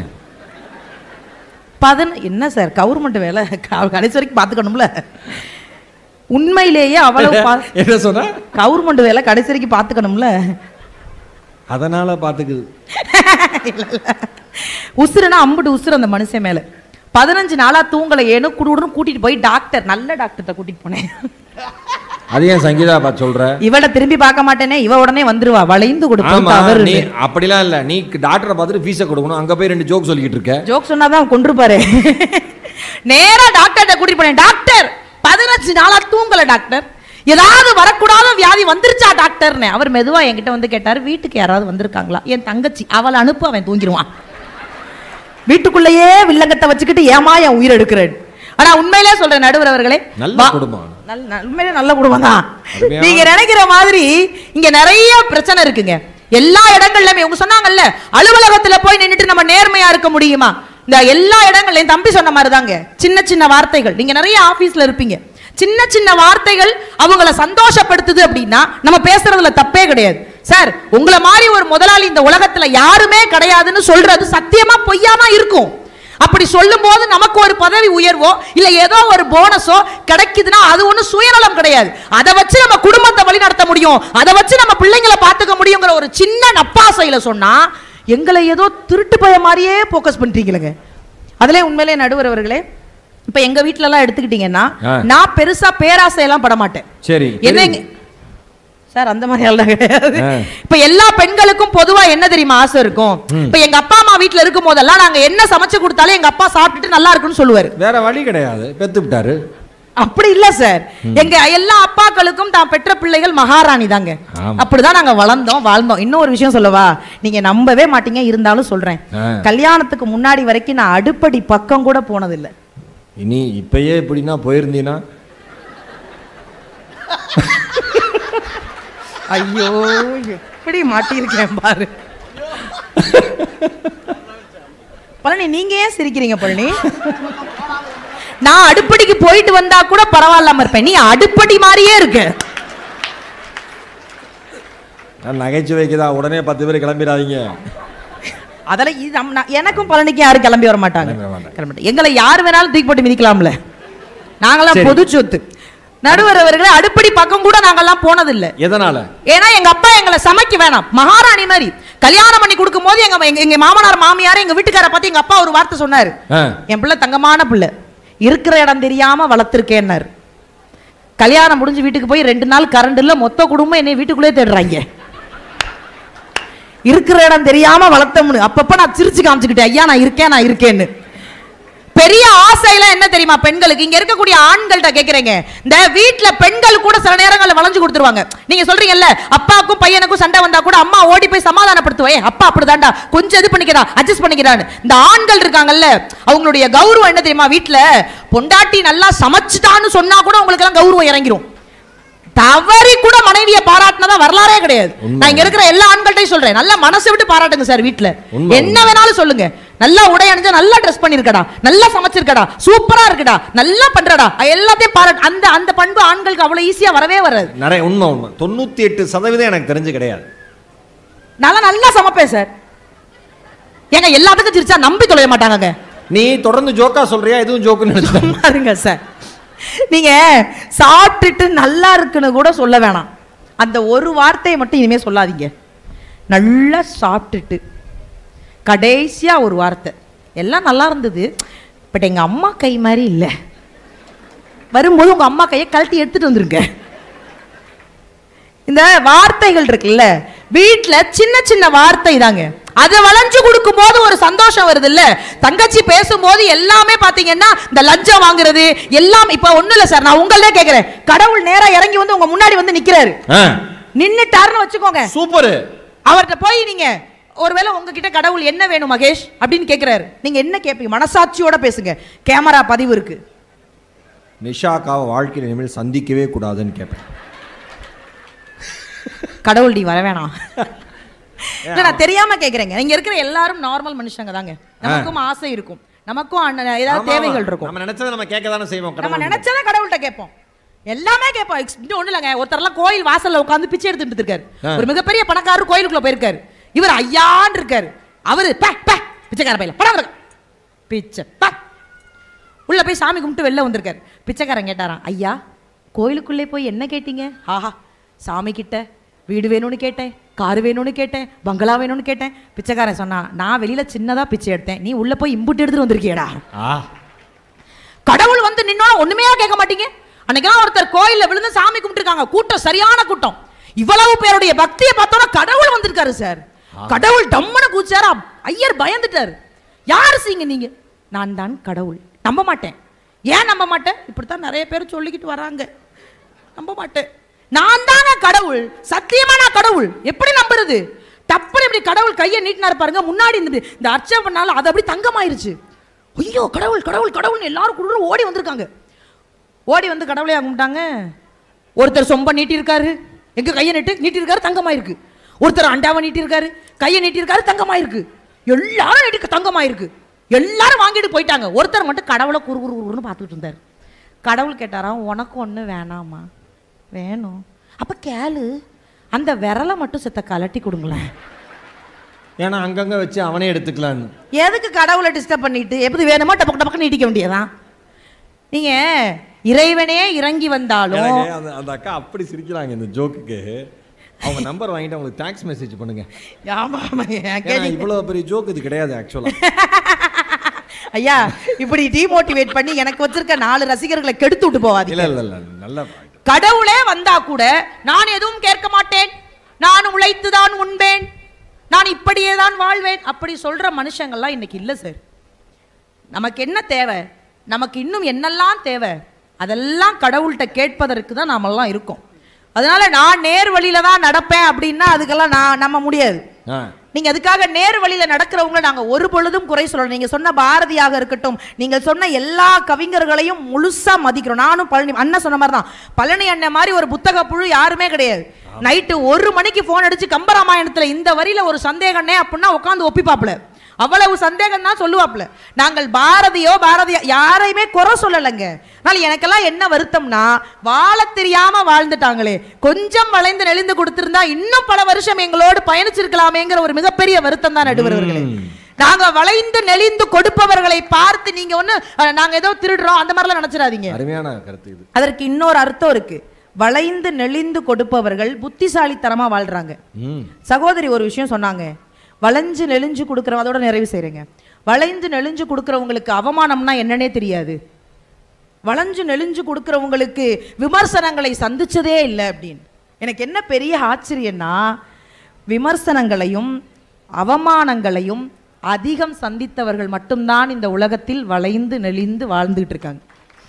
பதின என்ன சார் கவர்மெண்ட் வேலை க- கடைசி வரைக்கும் பார்த்துக்கணும்ல உண்மையிலேயே அவ்வளவு பா- என்ன சொன்ன கவர்மெண்ட் வேலை கடைசி வரைக்கும் பார்த்துக்கணும்ல அதனால பாத்துக்குது உசுறுனா அம்புட்டு உசுறு அந்த மனுஷன் மேல பதினஞ்சு நாளா தூங்கல ஏனோ குடுன்னு கூட்டிட்டு போய் டாக்டர் நல்ல டாக்டர்கிட்ட கூட்டிட்டு போனேன் அது ஏன் சங்கீதா பா சொல்ற இவளை திரும்பி பார்க்க மாட்டேனே இவ உடனே வந்துருவா வளைந்து கொடுப்பது ஆமா தவறு நீ அப்படிலாம் இல்ல நீ டாக்டரை பார்த்துட்டு ஃபீஸை கொடுக்கணும் அங்க போய் ரெண்டு ஜோக் சொல்லிக்கிட்டு இருக்க ஜோக் சொன்னாதான் கொண்டிருப்பாரு நேரா டாக்டர்கிட்ட கூட்டிட்டு போனேன் டாக்டர் பதினஞ்சு நாளா தூங்கல டாக்டர் ஏதாவது வரக்கூடாத வியாதி வந்துருச்சா டாக்டர்னு அவர் மெதுவா என்கிட்ட வந்து கேட்டாரு வீட்டுக்கு யாராவது வந்திருக்காங்களா என் தங்கச்சி அவளை அனுப்பு அவன் தூங்கிடுவான் வீட்டுக்குள்ளேயே வில்லங்கத்தை வச்சுக்கிட்டு ஏமா என் உயிர் எடுக்கிறேன் ஆனா உண்மையிலே சொல்றேன் நடுவர் அவர்களே நல்ல வா- குடும்பம் நல்ல உண்மையிலே நல்ல குடும்பம் தான் அருமையான- நீங்க நினைக்கிற மாதிரி இங்க நிறைய பிரச்சனை இருக்குங்க எல்லா இடங்கள்லயுமே இவங்க சொன்னாங்கல்ல அலுவலகத்துல போய் நின்னுட்டு நம்ம நேர்மையா இருக்க முடியுமா இந்த எல்லா இடங்கள்லயும் தம்பி சொன்ன மாதிரி தாங்க சின்ன சின்ன வார்த்தைகள் நீங்க நிறைய ஆபீஸ்ல இருப்பீங்க சின்ன சின்ன வார்த்தைகள் அவங்கள சந்தோஷப்படுத்துது அப்படின்னா நம்ம பேசுறதுல தப்பே கிடையாது சார் உங்களை மாதிரி ஒரு முதலாளி இந்த உலகத்துல யாருமே கிடையாதுன்னு சொல்றது சத்தியமா பொய்யாம இருக்கும் அப்படி சொல்லும்போது நமக்கு ஒரு பதவி உயர்வோ இல்ல ஏதோ ஒரு போனஸோ கிடைக்குதுன்னா அது ஒண்ணும் சுயநலம் கிடையாது அதை வச்சு நம்ம குடும்பத்தை வழி நடத்த முடியும் அதை வச்சு நம்ம பிள்ளைங்களை பார்த்துக்க முடியுங்கிற ஒரு சின்ன நப்பாசையில சொன்னா எங்களை ஏதோ திருட்டு பய மாதிரியே ஃபோக்கஸ் பண்ணிட்டீங்களேங்க அதுல உண்மையிலே நடுவர் அவர்களே இப்ப எங்க வீட்ல எல்லாம் எடுத்துக்கிட்டீங்கன்னா ஆ. நான் பெருசா பேராசையெல்லாம் பட மாட்டேன் சரி என்ன தெரியுது. இங்க- சார் அந்த மாதிரி எல்லாம் கிடையாது ஆ. இப்ப எல்லா பெண்களுக்கும் பொதுவா என்ன தெரியுமா ஆசை இருக்கும் இப்ப எங்க அப்பா அம்மா வீட்ல இருக்கும் போதெல்லாம் நாங்க என்ன சமைச்சு கொடுத்தாலும் எங்க அப்பா சாப்பிட்டுட்டு நல்லா இருக்குன்னு சொல்லுவாரு வேற வழி கிடையாது பெத்து விட்டாரு அப்படி இல்ல சார் எங்க எல்லா அப்பாக்களுக்கும் தான் பெற்ற பிள்ளைகள் மகாராணி தாங்க ஆமா. அப்படிதான் நாங்க வளர்ந்தோம் வாழ்ந்தோம் இன்னும் ஒரு விஷயம் சொல்லவா நீங்க நம்பவே மாட்டீங்க இருந்தாலும் சொல்றேன் ஆ. கல்யாணத்துக்கு முன்னாடி வரைக்கும் நான் அடுப்படி பக்கம் கூட போனதில்லை இனி இப்பயே இப்படின்னா போயிருந்தீங்கன்னா ஐயோ எப்படி மாட்டியிருக்கேன் பாரு பழனி நீங்க ஏன் சிரிக்கிறீங்க பழனி நான் அடுப்படிக்கு போயிட்டு வந்தா கூட பரவாயில்லாம இருப்பேன் நீ அடுப்படி மாதிரியே இருக்க நான் நகைச்சுவைக்கு தான் உடனே பத்து பேர் கிளம்பிடாதீங்க அதெல்லாம் இது நம்ம- நான் எனக்கும் பழனிக்கு யாரும் கிளம்பி வர மாட்டாங்க கிளம்பி வர மாட்டாங்க. கிளம்ப மாட்டாங்க. எங்களை யார் வேணாலும் தூக்கி போட்டு மிதிக்கலாம்ல நாங்கெல்லாம் சரி. பொது சொத்து நடுவர் அவர்களே அடுப்படி பக்கம் கூட நாங்கெல்லாம் போனதில்லை எதனால ஏன்னா எங்க அப்பா எங்களை சமைக்க வேணாம் மகாராணி மாதிரி கல்யாணம் பண்ணி கொடுக்கும் போது எங்க எங்க- எங்க மாமனார் மாமியார் எங்க வீட்டுக்கார பார்த்து எங்க அப்பா ஒரு வார்த்தை சொன்னாரு ஆ. என் பிள்ளை தங்கமான பிள்ளை இருக்கிற இடம் தெரியாம வளர்த்துருக்கேன்னாரு கல்யாணம் முடிஞ்சு வீட்டுக்கு போய் ரெண்டு நாள் கரண்ட் இல்ல மொத்த குடும்பம் என்னை வீட்டுக்குள்ளே தேடுறாங்க இருக்கிற இடம் தெரியாம வளர்த்தோம்னு அப்பப்ப நான் சிரிச்சு காமிச்சுக்கிட்டேன் ஐயா நான் இருக்கேன் நான் இருக்கேன்னு பெரிய ஆசையெல்லாம் என்ன தெரியுமா பெண்களுக்கு இங்க இருக்கக்கூடிய ஆண்கள்ட்ட கேக்குறீங்க இந்த வீட்ல பெண்கள் கூட சில நேரங்கள்ல வளைஞ்சு கொடுத்துருவாங்க நீங்க சொல்றீங்கல்ல அப்பாவுக்கும் பையனுக்கும் சண்டை வந்தா கூட அம்மா ஓடி போய் சமாதானப்படுத்துவே அப்பா அப்படிதான்டா கொஞ்சம் இது பண்ணிக்கிறா அட்ஜஸ்ட் பண்ணிக்கிறான்னு இந்த ஆண்கள் இருக்காங்கல்ல அவங்களுடைய கௌரவம் என்ன தெரியுமா வீட்ல பொண்டாட்டி நல்லா சமைச்சிட்டான்னு சொன்னா கூட உங்களுக்கு எல்லாம் கௌரவம் இறங்கிரும் தவறி கூட மனைவியை பாராட்டினதா வரலாறே கிடையாது உண்மை. நான் இங்க இருக்கிற எல்லா ஆண்கள்ட்டையும் சொல்றேன் நல்லா மனசை விட்டு பாராட்டுங்க சார் வீட்ல உண்மை, என்ன வேணாலும் சொல்லுங்க நல்லா உடை அணிஞ்சா நல்லா ட்ரெஸ் பண்ணிருக்கடா நல்லா சமைச்சிருக்கடா சூப்பரா இருக்குடா நல்லா பண்றடா எல்லாத்தையும் பாராட்டு அந்த அந்த பண்பு ஆண்களுக்கு அவ்வளவு ஈஸியா வரவே வராது நிறைய உண்மை உண்மை தொண்ணூத்தி எட்டு சதவீதம் எனக்கு தெரிஞ்சு கிடையாது நல்லா நல்லா சமைப்பேன் சார் ஏங்க எல்லாத்துக்கும் சிரிச்சா நம்பி தொலைய மாட்டாங்கங்க நீ தொடர்ந்து ஜோக்கா சொல்றியா எதுவும் ஜோக்குன்னு நினைச்சேன் சும்மா இருங்க சார் நீங்க சாப்பிட்டுட்டு நல்லா இருக்குன்னு கூட சொல்ல வேணாம் அந்த ஒரு வார்த்தையை மட்டும் இனிமே சொல்லாதீங்க நல்லா சாப்பிட்டுட்டு கடைசியா ஒரு வார்த்தை எல்லாம் நல்லா இருந்தது பட் எங்க அம்மா கை மாதிரி இல்லை வரும்போது உங்க அம்மா கையை கழட்டி எடுத்துட்டு வந்துருங்க இந்த வார்த்தைகள் இருக்குல்ல வீட்ல சின்ன சின்ன வார்த்தை தாங்க அதை வளைஞ்சு கொடுக்கும் போது ஒரு சந்தோஷம் வருது இல்ல தங்கச்சி பேசும்போது எல்லாமே பாத்தீங்கன்னா இந்த லஞ்சம் வாங்குறது எல்லாம் இப்ப ஒண்ணு இல்ல சார் நான் உங்களே கேக்குறேன் கடவுள் நேரா இறங்கி வந்து உங்க முன்னாடி வந்து நிக்கிறாரு நின்னுட்டாருன்னு வச்சுக்கோங்க சூப்பர் அவர்கிட்ட போய் நீங்க ஒருவேளை உங்ககிட்ட கடவுள் என்ன வேணும் மகேஷ் அப்படின்னு கேக்குறாரு நீங்க என்ன கேட்பீங்க மனசாட்சியோட பேசுங்க கேமரா பதிவு இருக்கு நிஷாக்காவை வாழ்க்கையில் இனிமேல் சந்திக்கவே கூடாதுன்னு கேட்பேன் கடவுள் நீ வர வேணாம் இல்ல நான் தெரியாம கேக்குறேங்க இங்க இருக்கிற எல்லாரும் நார்மல் மனுஷங்க தாங்க நமக்கும் ஆசை இருக்கும் நமக்கும் அண்ணன் ஏதாவது ஆமா, தேவைகள் ஆமா. இருக்கும் நம்ம நினைச்சதை நம்ம கேட்க தானே செய்வோம் நம்ம கடவுள் நினைச்சதை கடவுள்கிட்ட கேட்போம் எல்லாமே கேட்போம் எக்ஸ்- இன்னும் ஒண்ணு இல்லைங்க ஒருத்தர்லாம் கோயில் வாசல்ல உட்காந்து பிச்சை எடுத்துட்டு இருக்காரு ஆ. ஒரு மிகப்பெரிய பணக்காரர் கோயிலுக்குள்ள போயிருக்காரு இவர் ஐயான்னு இருக்காரு அவரு பே பே பிச்சைக்கார பையில படம் இருக்கு பிச்சை பே. உள்ள போய் சாமி கும்பிட்டு வெளில வந்திருக்காரு பிச்சைக்காரன் கேட்டாராம் ஐயா கோயிலுக்குள்ளே போய் என்ன கேட்டீங்க ஆஹா சாமி கிட்ட வீடு வேணும்னு கேட்டேன் கார் வேணும்னு கேட்டேன் பங்களா வேணும்னு கேட்டேன் பிச்சைக்காரன் சொன்னா நான் வெளியில சின்னதா பிச்சை எடுத்தேன் நீ உள்ள போய் இம்புட்டு எடுத்துட்டு வந்திருக்கியடா ஆ கடவுள் வந்து நின்னோட ஒண்ணுமே கேட்க மாட்டீங்க அன்னைக்கெல்லாம் ஒருத்தர் கோயில்ல விழுந்து சாமி கும்பிட்டுருக்காங்க கூட்டம் சரியான கூட்டம் இவ்வளவு பேருடைய பக்தியை பார்த்தோன்னா கடவுள் வந்திருக்காரு சார் கடவுள் டம்முன்னு கூச்சாரு அப்- ஐயர் பயந்துட்டாரு யாரு சீங்க நீங்க நான் தான் கடவுள் நம்ப மாட்டேன் ஏன் நம்ப மாட்டேன் இப்படித்தான் நிறைய பேர் சொல்லிக்கிட்டு வராங்க நம்ப மாட்டேன் நான் தாங்க கடவுள் சத்தியமா நான் கடவுள் எப்படி நம்புறது டப்புனு இப்படி கடவுள் கையை நீட்டினாரு பாருங்க முன்னாடி இருந்தது இந்த அர்ச்சனை பண்ணாலும் அது அப்படி தங்கமாயிருச்சு ஐயோ கடவுள் கடவுள் கடவுள்னு எல்லாரும் குடுற ஓடி வந்திருக்காங்க ஓடி வந்து கடவுளையா கும்பிட்டாங்க ஒருத்தர் சொம்ப நீட்டியிருக்காரு எங்க கையை நீட்டு நீட்டியிருக்காரு தங்கமாயிருக்கு ஒருத்தர் அண்டாவை நீட்டியிருக்காரு கையை நீட்டியிருக்காரு தங்கமாயிருக்கு எல்லாரும் நீட்டி தங்கமாயிருக்கு எல்லாரும் வாங்கிட்டு போயிட்டாங்க ஒருத்தர் மட்டும் கடவுளை குறு குறு குறுன்னு பார்த்துக்கிட்டு இருந்தார் கடவுள் கேட்டாராம் உனக்கு ஒன்று வேணாமா வேணும் அப்போ கேளு அந்த விரலை மட்டும் செத்த கலட்டி கொடுங்களேன் ஏன்னா அங்கங்க வச்சு அவனே எடுத்துக்கலான்னு எதுக்கு கடவுளை டிஸ்டர்ப் பண்ணிட்டு எப்படி வேணுமோ டபக்கு டபக்கு நீட்டிக்க வேண்டியதான் நீங்க இறைவனே இறங்கி வந்தாலும் எனக்கு அந்த அந்த அக்கா அப்படி சிரிக்கிறாங்க இந்த ஜோக்குக்கு அவங்க நம்பர் வாங்கிட்டு அவங்களுக்கு தேங்க்ஸ் மெசேஜ் பண்ணுங்க ஆமா ஆமா ஏன்னா கேட்டீங்க. இவ்வளவு பெரிய ஜோக் இது கிடையாது ஆக்சுவலா ஐயா இப்படி டிமோட்டிவேட் பண்ணி எனக்கு வச்சிருக்க நாலு ரசிகர்களை கெடுத்து விட்டு போவாதீங்க இல்ல இல்ல இல்ல நல்ல கடவுளே வந்தா கூட நான் எதுவும் கேட்க மாட்டேன் நான் உழைத்துதான் உண்பேன் நான் இப்படியே தான் வாழ்வேன் அப்படி சொல்ற மனுஷங்கள்லாம் இன்னைக்கு இல்லை சார் நமக்கு என்ன தேவை நமக்கு இன்னும் என்னெல்லாம் தேவை அதெல்லாம் கடவுள்கிட்ட கேட்பதற்கு தான் நாமெல்லாம் இருக்கோம் அதனால நான் நேர் வழியில தான் நடப்பேன் அப்படின்னா அதுக்கெல்லாம் நான் நம்ம முடியாது ஆ நீங்க அதுக்காக நேர் வழியில நடக்கிறவங்க நாங்க ஒரு பொழுதும் குறை சொல்லணும் நீங்க சொன்ன பாரதியாக இருக்கட்டும் நீங்க சொன்ன எல்லா கவிஞர்களையும் முழுசா மதிக்கிறோம் நானும் பழனி அண்ணன் சொன்ன மாதிரி தான் பழனி அண்ணன் மாதிரி ஒரு புத்தக புழு யாருமே கிடையாது நைட்டு ஒரு மணிக்கு போன் அடிச்சு கம்பராமாயணத்துல இந்த வரியில ஒரு சந்தேகம்னே அப்படின்னா உட்காந்து ஒப்பிப்பாப்புல அவ்வளவு சந்தேகம் தான் சொல்லுவாப்புல நாங்கள் பாரதியோ பாரதியா யாரையுமே குறை சொல்லலைங்க ஆனால் எனக்கெல்லாம் என்ன வருத்தம்னா வாழ தெரியாம வாழ்ந்துட்டாங்களே கொஞ்சம் வளைந்து நெளிந்து கொடுத்திருந்தா இன்னும் பல வருஷம் எங்களோடு பயணிச்சிருக்கலாமேங்கிற ஒரு மிகப்பெரிய வருத்தம் தான் நடுவர் அவர்களே நாங்க வளைந்து நெளிந்து கொடுப்பவர்களை பார்த்து நீங்க ஒண்ணு அஹ், நாங்க ஏதோ திருடுறோம் அந்த மாதிரிலாம் நினைச்சிடாதீங்க அருமையான கருத்து இது அதற்கு இன்னொரு அர்த்தம் இருக்கு வளைந்து நெளிந்து கொடுப்பவர்கள் புத்திசாலித்தனமா வாழ்றாங்க ம் சகோதரி ஒரு விஷயம் சொன்னாங்க வளைஞ்சு நெளிஞ்சு கொடுக்குறவங்க அதோட நிறைவு செய்கிறேங்க வளைந்து நெளிஞ்சு கொடுக்குறவங்களுக்கு அவமானம்னா என்னன்னே தெரியாது வளைஞ்சு நெளிஞ்சு கொடுக்குறவங்களுக்கு விமர்சனங்களை சந்திச்சதே இல்லை அப்படின்னு எனக்கு என்ன பெரிய ஆச்சரியம்னா விமர்சனங்களையும் அவமானங்களையும் அதிகம் சந்தித்தவர்கள் மட்டும்தான் இந்த உலகத்தில் வளைந்து நெளிந்து வாழ்ந்துகிட்டு இருக்காங்க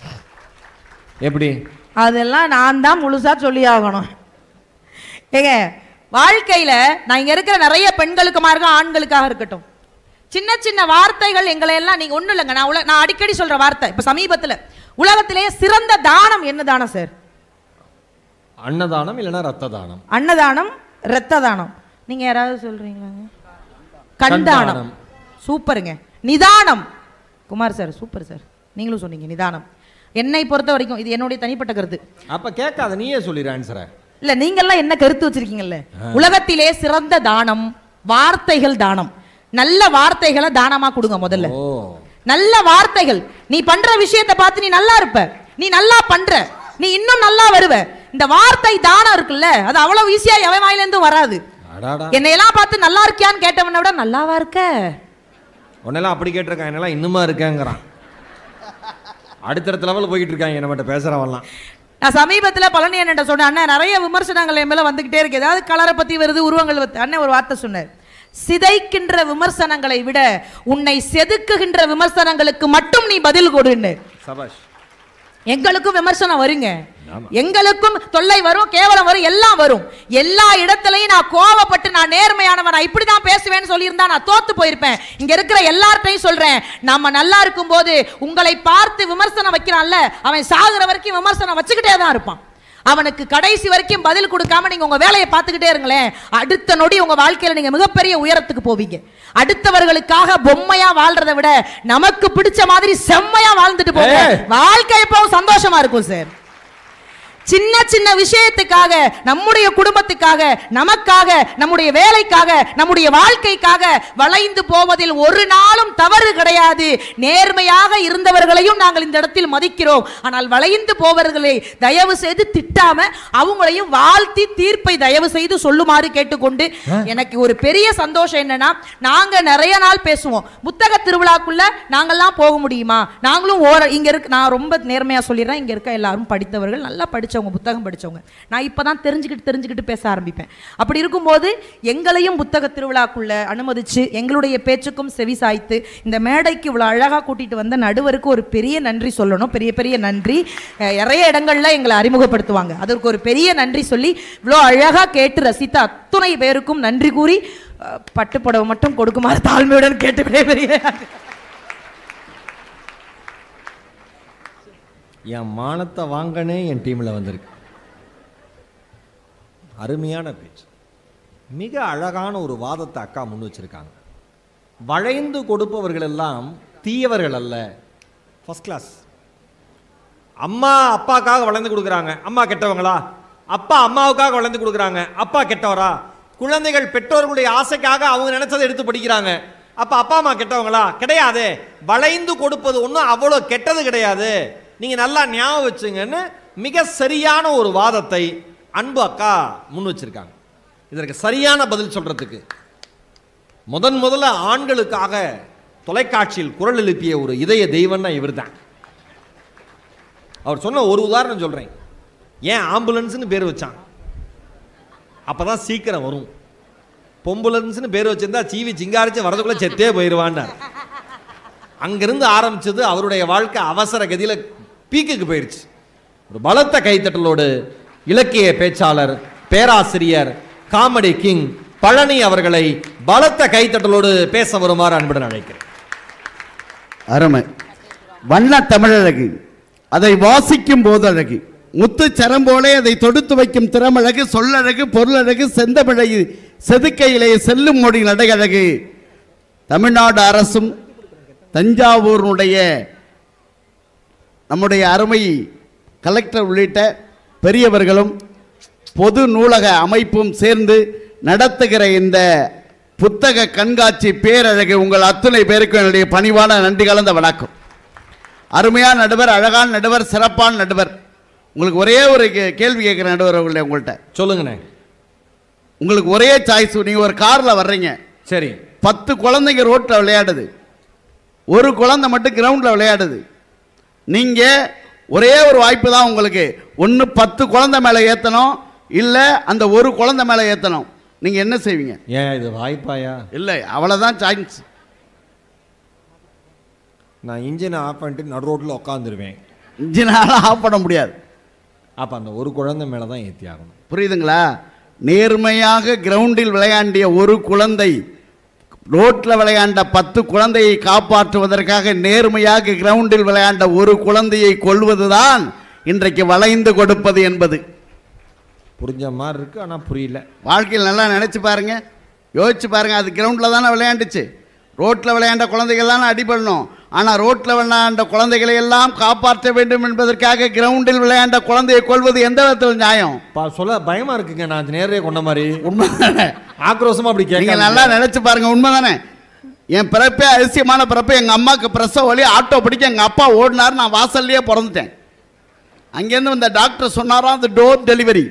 எப்படி அதெல்லாம் நான் தான் முழுசா சொல்லி ஆகணும் ஏங்க வாழ்க்கையில நான் இங்க இருக்கிற நிறைய பெண்களுக்குமா இருக்க ஆண்களுக்காக இருக்கட்டும் சின்ன சின்ன வார்த்தைகள் எங்களை எல்லாம் நீங்க ஒண்ணும் இல்லைங்க நான் உல நான் அடிக்கடி சொல்ற வார்த்தை இப்ப சமீபத்துல உலகத்திலேயே சிறந்த தானம் என்ன தானம் சார் அன்னதானம் இல்லைன்னா ரத்த தானம் அன்னதானம் இரத்த தானம் நீங்க யாராவது சொல்றீங்களாங்க கண் கண் தானம் தானம். சூப்பருங்க நிதானம் குமார் சார் சூப்பர் சார் நீங்களும் சொன்னீங்க நிதானம் என்னை பொறுத்த வரைக்கும் இது என்னுடைய தனிப்பட்ட கருத்து அப்ப கேட்காத நீயே சொல்லிடு ஆன்சரை இல்ல நீங்கெல்லாம் என்ன கருத்து வச்சிருக்கீங்கல்ல உலகத்திலே சிறந்த தானம் வார்த்தைகள் தானம் நல்ல வார்த்தைகளை தானமா கொடுங்க முதல்ல ஓ நல்ல வார்த்தைகள் நீ பண்ற விஷயத்தை பார்த்து நீ நல்லா இருப்ப நீ நல்லா பண்ற நீ இன்னும் நல்லா வருவ இந்த வார்த்தை தானம் இருக்குல்ல அது அவ்வளவு ஈஸியா எவன் வாயில இருந்து வராது அடாடா என்னையெல்லாம் பார்த்து நல்லா இருக்கியான்னு கேட்டவனை விட நல்லாவா இருக்க உன்னெல்லாம் அப்படி கேட்டிருக்கான் என்னெல்லாம் இன்னுமா இருக்கேங்கிறான் அடுத்தடுத்த லெவலில் போய்கிட்டு இருக்காங்க நம்மகிட்ட பேசுறவன்லாம் நான் சமீபத்துல பழனி அண்ணன் சொன்னேன் அண்ணன் நிறைய விமர்சனங்கள் என் மேல வந்துகிட்டே இருக்கு ஏதாவது கலரை பத்தி வருது உருவங்கள் பத்தி அண்ணன் ஒரு வார்த்தை சொன்னார் சிதைக்கின்ற விமர்சனங்களை விட உன்னை செதுக்குகின்ற விமர்சனங்களுக்கு மட்டும் நீ பதில் கொடுன்னு சபாஷ் எங்களுக்கும் விமர்சனம் வருங்க ஆமா. எங்களுக்கும் தொல்லை வரும் கேவலம் வரும் எல்லாம் வரும் எல்லா இடத்துலயும் நான் கோவப்பட்டு நான் நேர்மையானவன் நான் இப்படிதான் பேசுவேன்னு சொல்லியிருந்தா நான் தோத்து போயிருப்பேன் இங்க இருக்கிற எல்லார்ட்டையும் சொல்றேன் நம்ம நல்லா இருக்கும்போது உங்களை பார்த்து விமர்சனம் வைக்கிறான்ல அவன் சாகுற வரைக்கும் விமர்சனம் வச்சுக்கிட்டே தான் இருப்பான் அவனுக்கு கடைசி வரைக்கும் பதில் கொடுக்காம நீங்க உங்க வேலையை பார்த்துக்கிட்டே இருங்களேன் அடுத்த நொடி உங்க வாழ்க்கையில நீங்க மிகப்பெரிய உயரத்துக்கு போவீங்க அடுத்தவர்களுக்காக பொம்மையா வாழ்றதை விட நமக்கு பிடிச்ச மாதிரி செம்மையா வாழ்ந்துட்டு போங்க ஏய். வாழ்க்கை எப்பவும் சந்தோஷமா இருக்கும் சார் சின்ன சின்ன விஷயத்துக்காக நம்முடைய குடும்பத்துக்காக நமக்காக நம்முடைய வேலைக்காக நம்முடைய வாழ்க்கைக்காக வளைந்து போவதில் ஒரு நாளும் தவறு கிடையாது நேர்மையாக இருந்தவர்களையும் நாங்கள் இந்த இடத்தில் மதிக்கிறோம் ஆனால் வளைந்து போவர்களை தயவு செய்து திட்டாம அவங்களையும் வாழ்த்தி தீர்ப்பை தயவு செய்து சொல்லுமாறு கேட்டுக்கொண்டு எனக்கு ஒரு பெரிய சந்தோஷம் என்னன்னா நாங்க நிறைய நாள் பேசுவோம் புத்தக திருவிழாக்குள்ள நாங்கெல்லாம் போக முடியுமா நாங்களும் ஓர இங்க இருக்கு நான் ரொம்ப நேர்மையா சொல்லிடுறேன் இங்க இருக்க எல்லாரும் படித்தவர்கள் நல்லா படிச்சவங்க புத்தகம் படிச்சவங்க நான் இப்பதான் தெரிஞ்சுக்கிட்டு தெரிஞ்சுக்கிட்டு பேச ஆரம்பிப்பேன் அப்படி இருக்கும்போது எங்களையும் புத்தக திருவிழாக்குள்ள அனுமதிச்சு எங்களுடைய பேச்சுக்கும் செவி சாய்த்து இந்த மேடைக்கு இவ்வளவு அழகா கூட்டிட்டு வந்த நடுவருக்கு ஒரு பெரிய நன்றி சொல்லணும் பெரிய பெரிய நன்றி அஹ் நிறைய இடங்கள்ல எங்களை அறிமுகப்படுத்துவாங்க அதற்கு ஒரு பெரிய நன்றி சொல்லி இவ்வளோ அழகா கேட்டு ரசித்த அத்துணை பேருக்கும் நன்றி கூறி அஹ், பட்டுப்புடவை மட்டும் கொடுக்குமாறு தாழ்மையுடன் கேட்டு விடைபெறுகிறேன் என் மானத்தை வாங்கனே என் டீமில் வந்திருக்கு அருமையான பேச்சு மிக அழகான ஒரு வாதத்தை அக்கா முன் வச்சிருக்காங்க வளைந்து கொடுப்பவர்கள் எல்லாம் தீயவர்கள் அல்ல ஃபர்ஸ்ட் கிளாஸ் அம்மா அப்பாக்காக வளைந்து கொடுக்குறாங்க அம்மா கெட்டவங்களா அப்பா அம்மாவுக்காக வளைந்து கொடுக்குறாங்க அப்பா கெட்டவரா குழந்தைகள் பெற்றோர்களுடைய ஆசைக்காக அவங்க நினைச்சதை எடுத்து படிக்கிறாங்க அப்ப அப்பா அம்மா கெட்டவங்களா கிடையாது வளைந்து கொடுப்பது ஒன்றும் அவ்வளோ கெட்டது கிடையாது நீங்க நல்லா ஞாபகம் வச்சுங்கன்னு மிக சரியான ஒரு வாதத்தை அன்பு அக்கா முன் வச்சிருக்காங்க இதற்கு சரியான பதில் சொல்றதுக்கு முதன் முதல்ல ஆண்களுக்காக தொலைக்காட்சியில் குரல் எழுப்பிய ஒரு இதய தெய்வம்னா இவர்தான் அவர் சொன்ன ஒரு உதாரணம் சொல்றேன் ஏன் ஆம்புலன்ஸ்னு பேர் வச்சான் அப்பதான் சீக்கிரம் வரும் பொம்புலன்ஸ்னு பேர் வச்சிருந்தா சீவி சிங்காரிச்சு வரதுக்குள்ள செத்தே போயிடுவான்னார் அங்கிருந்து ஆரம்பிச்சது அவருடைய வாழ்க்கை அவசர கதியில பீக்குக்கு போயிருச்சு ஒரு பலத்த கைத்தட்டலோடு இலக்கிய பேச்சாளர் பேராசிரியர் காமெடி கிங் பழனி அவர்களை பலத்த கைத்தட்டலோடு பேச வருமாறு அன்புடன் அழைக்கிறேன் அருமை வண்ண தமிழழகு அதை வாசிக்கும் போது அழகு முத்து சரம் போலே அதை தொடுத்து வைக்கும் திறமழகு சொல்லழகு பொருளழகு செந்தமிழகு செதுக்கையிலே செல்லும் மொழி நடையழகு தமிழ்நாடு அரசும் தஞ்சாவூரினுடைய நம்முடைய அருமை கலெக்டர் உள்ளிட்ட பெரியவர்களும் பொது நூலக அமைப்பும் சேர்ந்து நடத்துகிற இந்த புத்தக கண்காட்சி பேரழகு உங்கள் அத்துணை பேருக்கும் என்னுடைய பணிவான நன்றி கலந்த வணக்கம் அருமையான நடுவர் அழகான நடுவர் சிறப்பான நடுவர் உங்களுக்கு ஒரே ஒரு கே- கேள்வி கேட்குற நடுவர் அவர்களே உங்கள்கிட்ட சொல்லுங்கண்ணே உங்களுக்கு ஒரே சாய்ஸ் நீங்கள் ஒரு காரில் வர்றீங்க சரி பத்து குழந்தைங்க ரோட்டில் விளையாடுது ஒரு குழந்தை மட்டும் கிரவுண்டில் விளையாடுது நீங்கள் ஒரே ஒரு வாய்ப்பு தான் உங்களுக்கு ஒன்று பத்து குழந்தை மேலே ஏற்றணும் இல்லை அந்த ஒரு குழந்தை மேலே ஏற்றணும் நீங்கள் என்ன செய்வீங்க ஏன் இது வாய்ப்பாயா இல்லை அவ்வளோதான் சான்ஸ் நான் இன்ஜினை ஆஃப் பண்ணிட்டு நடு ரோட்டில் உட்காந்துருவேன் இன்ஜினால் ஆஃப் பண்ண முடியாது அப்போ அந்த ஒரு குழந்தை மேலே தான் ஏற்றி ஆகணும் புரியுதுங்களா நேர்மையாக கிரவுண்டில் விளையாண்டிய ஒரு குழந்தை ரோட்டில் விளையாண்ட பத்து குழந்தையை காப்பாற்றுவதற்காக நேர்மையாக கிரவுண்டில் விளையாண்ட ஒரு குழந்தையை கொள்வதுதான் இன்றைக்கு வளைந்து கொடுப்பது என்பது புரிஞ்ச மாதிரி இருக்கு ஆனால் புரியல வாழ்க்கையில் நல்லா நினச்சி பாருங்க யோசிச்சு பாருங்க அது கிரவுண்டில் தானே விளையாண்டுச்சு ரோட்டில் விளையாண்ட குழந்தைகள் தானே அடிபடணும் ஆனால் ரோட்டில் விளையாண்ட குழந்தைகளை எல்லாம் காப்பாற்ற வேண்டும் என்பதற்காக கிரவுண்டில் விளையாண்ட குழந்தையை கொள்வது எந்த விதத்தில் நியாயம் பா சொல்ல பயமா இருக்குங்க நான் நேரே கொண்ட மாதிரி உண்மைதானே ஆக்ரோஷமா அப்படி நீங்க கேட்க நல்லா நினைச்சு பாருங்க உண்மைதானே என் பிறப்பே அதிசயமான பிறப்பு எங்க அம்மாவுக்கு பிரசவ வழி ஆட்டோ பிடிக்க எங்க அப்பா ஓடினார் நான் வாசல்லையே பிறந்துட்டேன் அங்கேருந்து வந்த டாக்டர் சொன்னாராம் அது டோர் டெலிவரி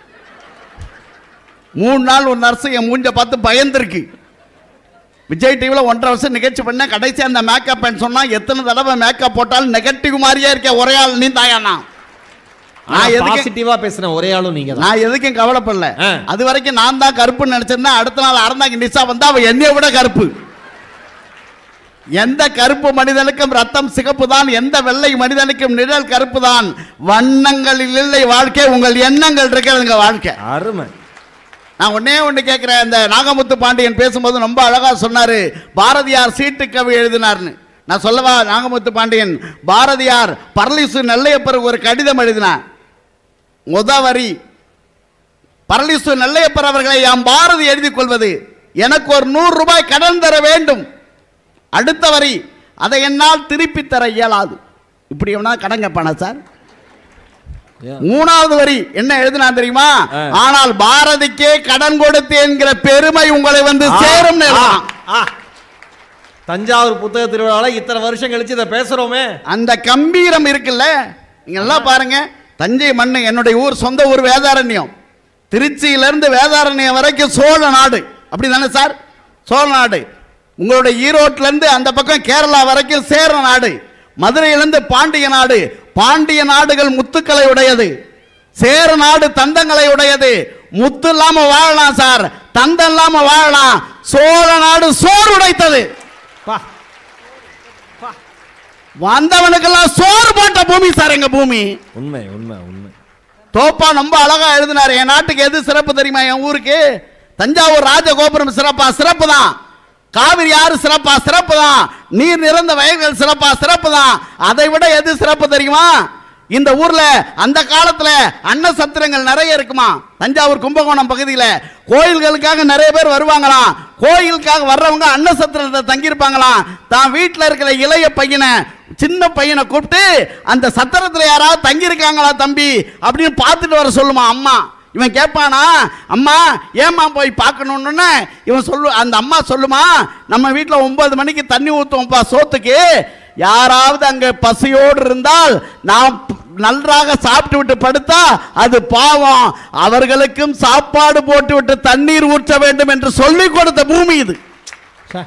மூணு நாள் ஒரு நர்ஸ் என் மூஞ்ச பார்த்து பயந்துருக்கு விஜய் டிவியில் ஒன்றரை வருஷம் நிகழ்ச்சி பண்ண கடைசி அந்த மேக்கப் சொன்னா எத்தனை தடவை மேக்கப் போட்டாலும் நெகட்டிவ் மாதிரியே இருக்க ஒரே ஆள் நீ தாயானா நான் எதுக்கு பாசிட்டிவா பேசுன ஒரே ஆளும் நீங்க தான் நான் எதுக்கும் கவலைப்படல ஆ. அது வரைக்கும் நான் தான் கருப்புன்னு நினைச்சிருந்தேன் அடுத்த நாள் அறந்தாங்க நிசா வந்தா அவ என்னைய விட கருப்பு எந்த கருப்பு மனிதனுக்கும் ரத்தம் சிகப்பு தான் எந்த வெள்ளை மனிதனுக்கும் நிழல் கருப்பு தான் வண்ணங்களில் இல்லை வாழ்க்கை உங்கள் எண்ணங்கள் இருக்கிறதுங்க வாழ்க்கை அருமை நான் ஒன்னே ஒன்று கேட்குறேன் இந்த நாகமுத்து பாண்டியன் பேசும்போது ரொம்ப அழகா சொன்னாரு பாரதியார் சீட்டு கவி எழுதினார்னு நான் சொல்லவா நாகமுத்து பாண்டியன் பாரதியார் பரலிசு நெல்லையப்பருக்கு ஒரு கடிதம் எழுதினார் முத வரி பரலிசு நெல்லையப்பர் அவர்களை யாம் பாரதி எழுதி கொள்வது எனக்கு ஒரு நூறு ரூபாய் கடன் தர வேண்டும் அடுத்த வரி அதை என்னால் திருப்பி தர இயலாது இப்படி எவனா கடன் கேட்பானா சார் ஏன்? மூணாவது வரி என்ன எழுதினா தெரியுமா ஆ. ஆனால் பாரதிக்கே கடன் கொடுத்தேன் என்கிற பெருமை உங்களை வந்து சேரும் ஆ, ஆ. தஞ்சாவூர் புத்தக திருவிழால இத்தனை வருஷம் கழிச்சு இதை பேசுறோமே அந்த கம்பீரம் இருக்குல்ல நீங்க நல்லா பாருங்க தஞ்சை மண்ணு என்னுடைய ஊர் சொந்த ஊர் வேதாரண்யம் திருச்சியிலிருந்து வேதாரண்யம் வரைக்கும் சோழ நாடு அப்படி தானே சார் சோழ நாடு உங்களுடைய ஈரோட்ல இருந்து அந்த பக்கம் கேரளா வரைக்கும் சேர நாடு மதுரையிலிருந்து பாண்டிய நாடு பாண்டிய நாடுகள் முத்துக்களை உடையது சேர நாடு தந்தங்களை உடையது முத்து இல்லாம வாழலாம் சார் தந்தம் இல்லாம வாழலாம் சோழ நாடு சோறு உடைத்தது பா வந்தவனுக்கெல்லாம் சோறு போட்ட பூமி சார் எங்க பூமி உண்மை உண்மை உண்மை தோப்பா ரொம்ப அழகா எழுதினாரு என் நாட்டுக்கு எது சிறப்பு தெரியுமா என் ஊருக்கு தஞ்சாவூர் ராஜகோபுரம் சிறப்பா சிறப்பு தான் காவிரி ஆறு சிறப்பா சிறப்பு தான் நீர் நிறந்த வயல்கள் சிறப்பா சிறப்பு தான் அதை விட எது சிறப்பு தெரியுமா இந்த ஊர்ல அந்த காலத்துல அன்ன சத்திரங்கள் நிறைய இருக்குமா தஞ்சாவூர் கும்பகோணம் பகுதியில் கோயில்களுக்காக நிறைய பேர் வருவாங்களாம் கோயிலுக்காக வர்றவங்க அன்ன சத்திரத்தை தங்கியிருப்பாங்களாம் தான் வீட்டில் இருக்கிற இளைய பையனை சின்ன பையனை கூப்பிட்டு அந்த சத்திரத்தில் யாராவது தங்கியிருக்காங்களா தம்பி அப்படின்னு பார்த்துட்டு வர சொல்லுமா அம்மா இவன் கேட்பானா அம்மா ஏம்மா போய் பார்க்கணுன்னு இவன் சொல்லு அந்த அம்மா சொல்லுமா நம்ம வீட்டில் ஒன்பது மணிக்கு தண்ணி ஊற்றுவோம்ப்பா சோத்துக்கு யாராவது அங்கே பசியோடு இருந்தால் நாம் ப- நன்றாக சாப்பிட்டு விட்டு படுத்தா அது பாவம் அவர்களுக்கும் சாப்பாடு போட்டு விட்டு தண்ணீர் ஊற்ற வேண்டும் என்று சொல்லிக் கொடுத்த பூமி இது ச்சே.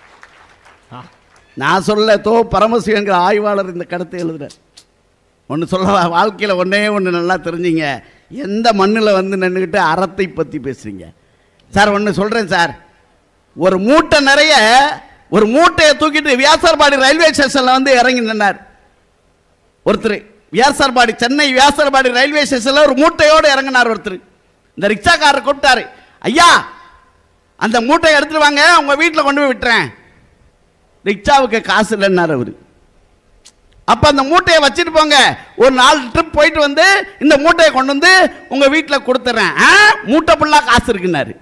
நான் சொல்ல தோ பரமசிவங்கிற ஆய்வாளர் இந்த கருத்தை எழுதுறார் ஒன்று சொல்ல வாழ்க்கையில் ஒன்றே ஒன்று நல்லா தெரிஞ்சுங்க எந்த மண்ணில் வந்து நின்றுக்கிட்டு அறத்தை பற்றி பேசுறீங்க சார் ஒன்று சொல்கிறேன் சார் ஒரு மூட்டை நிறைய ஒரு மூட்டையை தூக்கிட்டு வியாசர்பாடி ரயில்வே ஸ்டேஷனில் வந்து இறங்கி நின்னார் ஒருத்தர் வியாசர்பாடி சென்னை வியாசர்பாடி ரயில்வே ஸ்டேஷனில் ஒரு மூட்டையோடு இறங்கினார் ஒருத்தர் இந்த ரிக்ஷாக்காரர் கூப்பிட்டாரு ஐயா அந்த மூட்டையை எடுத்துட்டு வாங்க உங்கள் வீட்டில் கொண்டு போய் விட்டுறேன் ரிக்ஷாவுக்கு காசு இல்லைன்னார் அவர் அப்போ அந்த மூட்டையை வச்சுட்டு போங்க ஒரு நாலு ட்ரிப் போயிட்டு வந்து இந்த மூட்டையை கொண்டு வந்து உங்கள் வீட்டில் கொடுத்துட்றேன் ஆ மூட்டை ஃபுல்லாக காசு இருக்குன்னாரு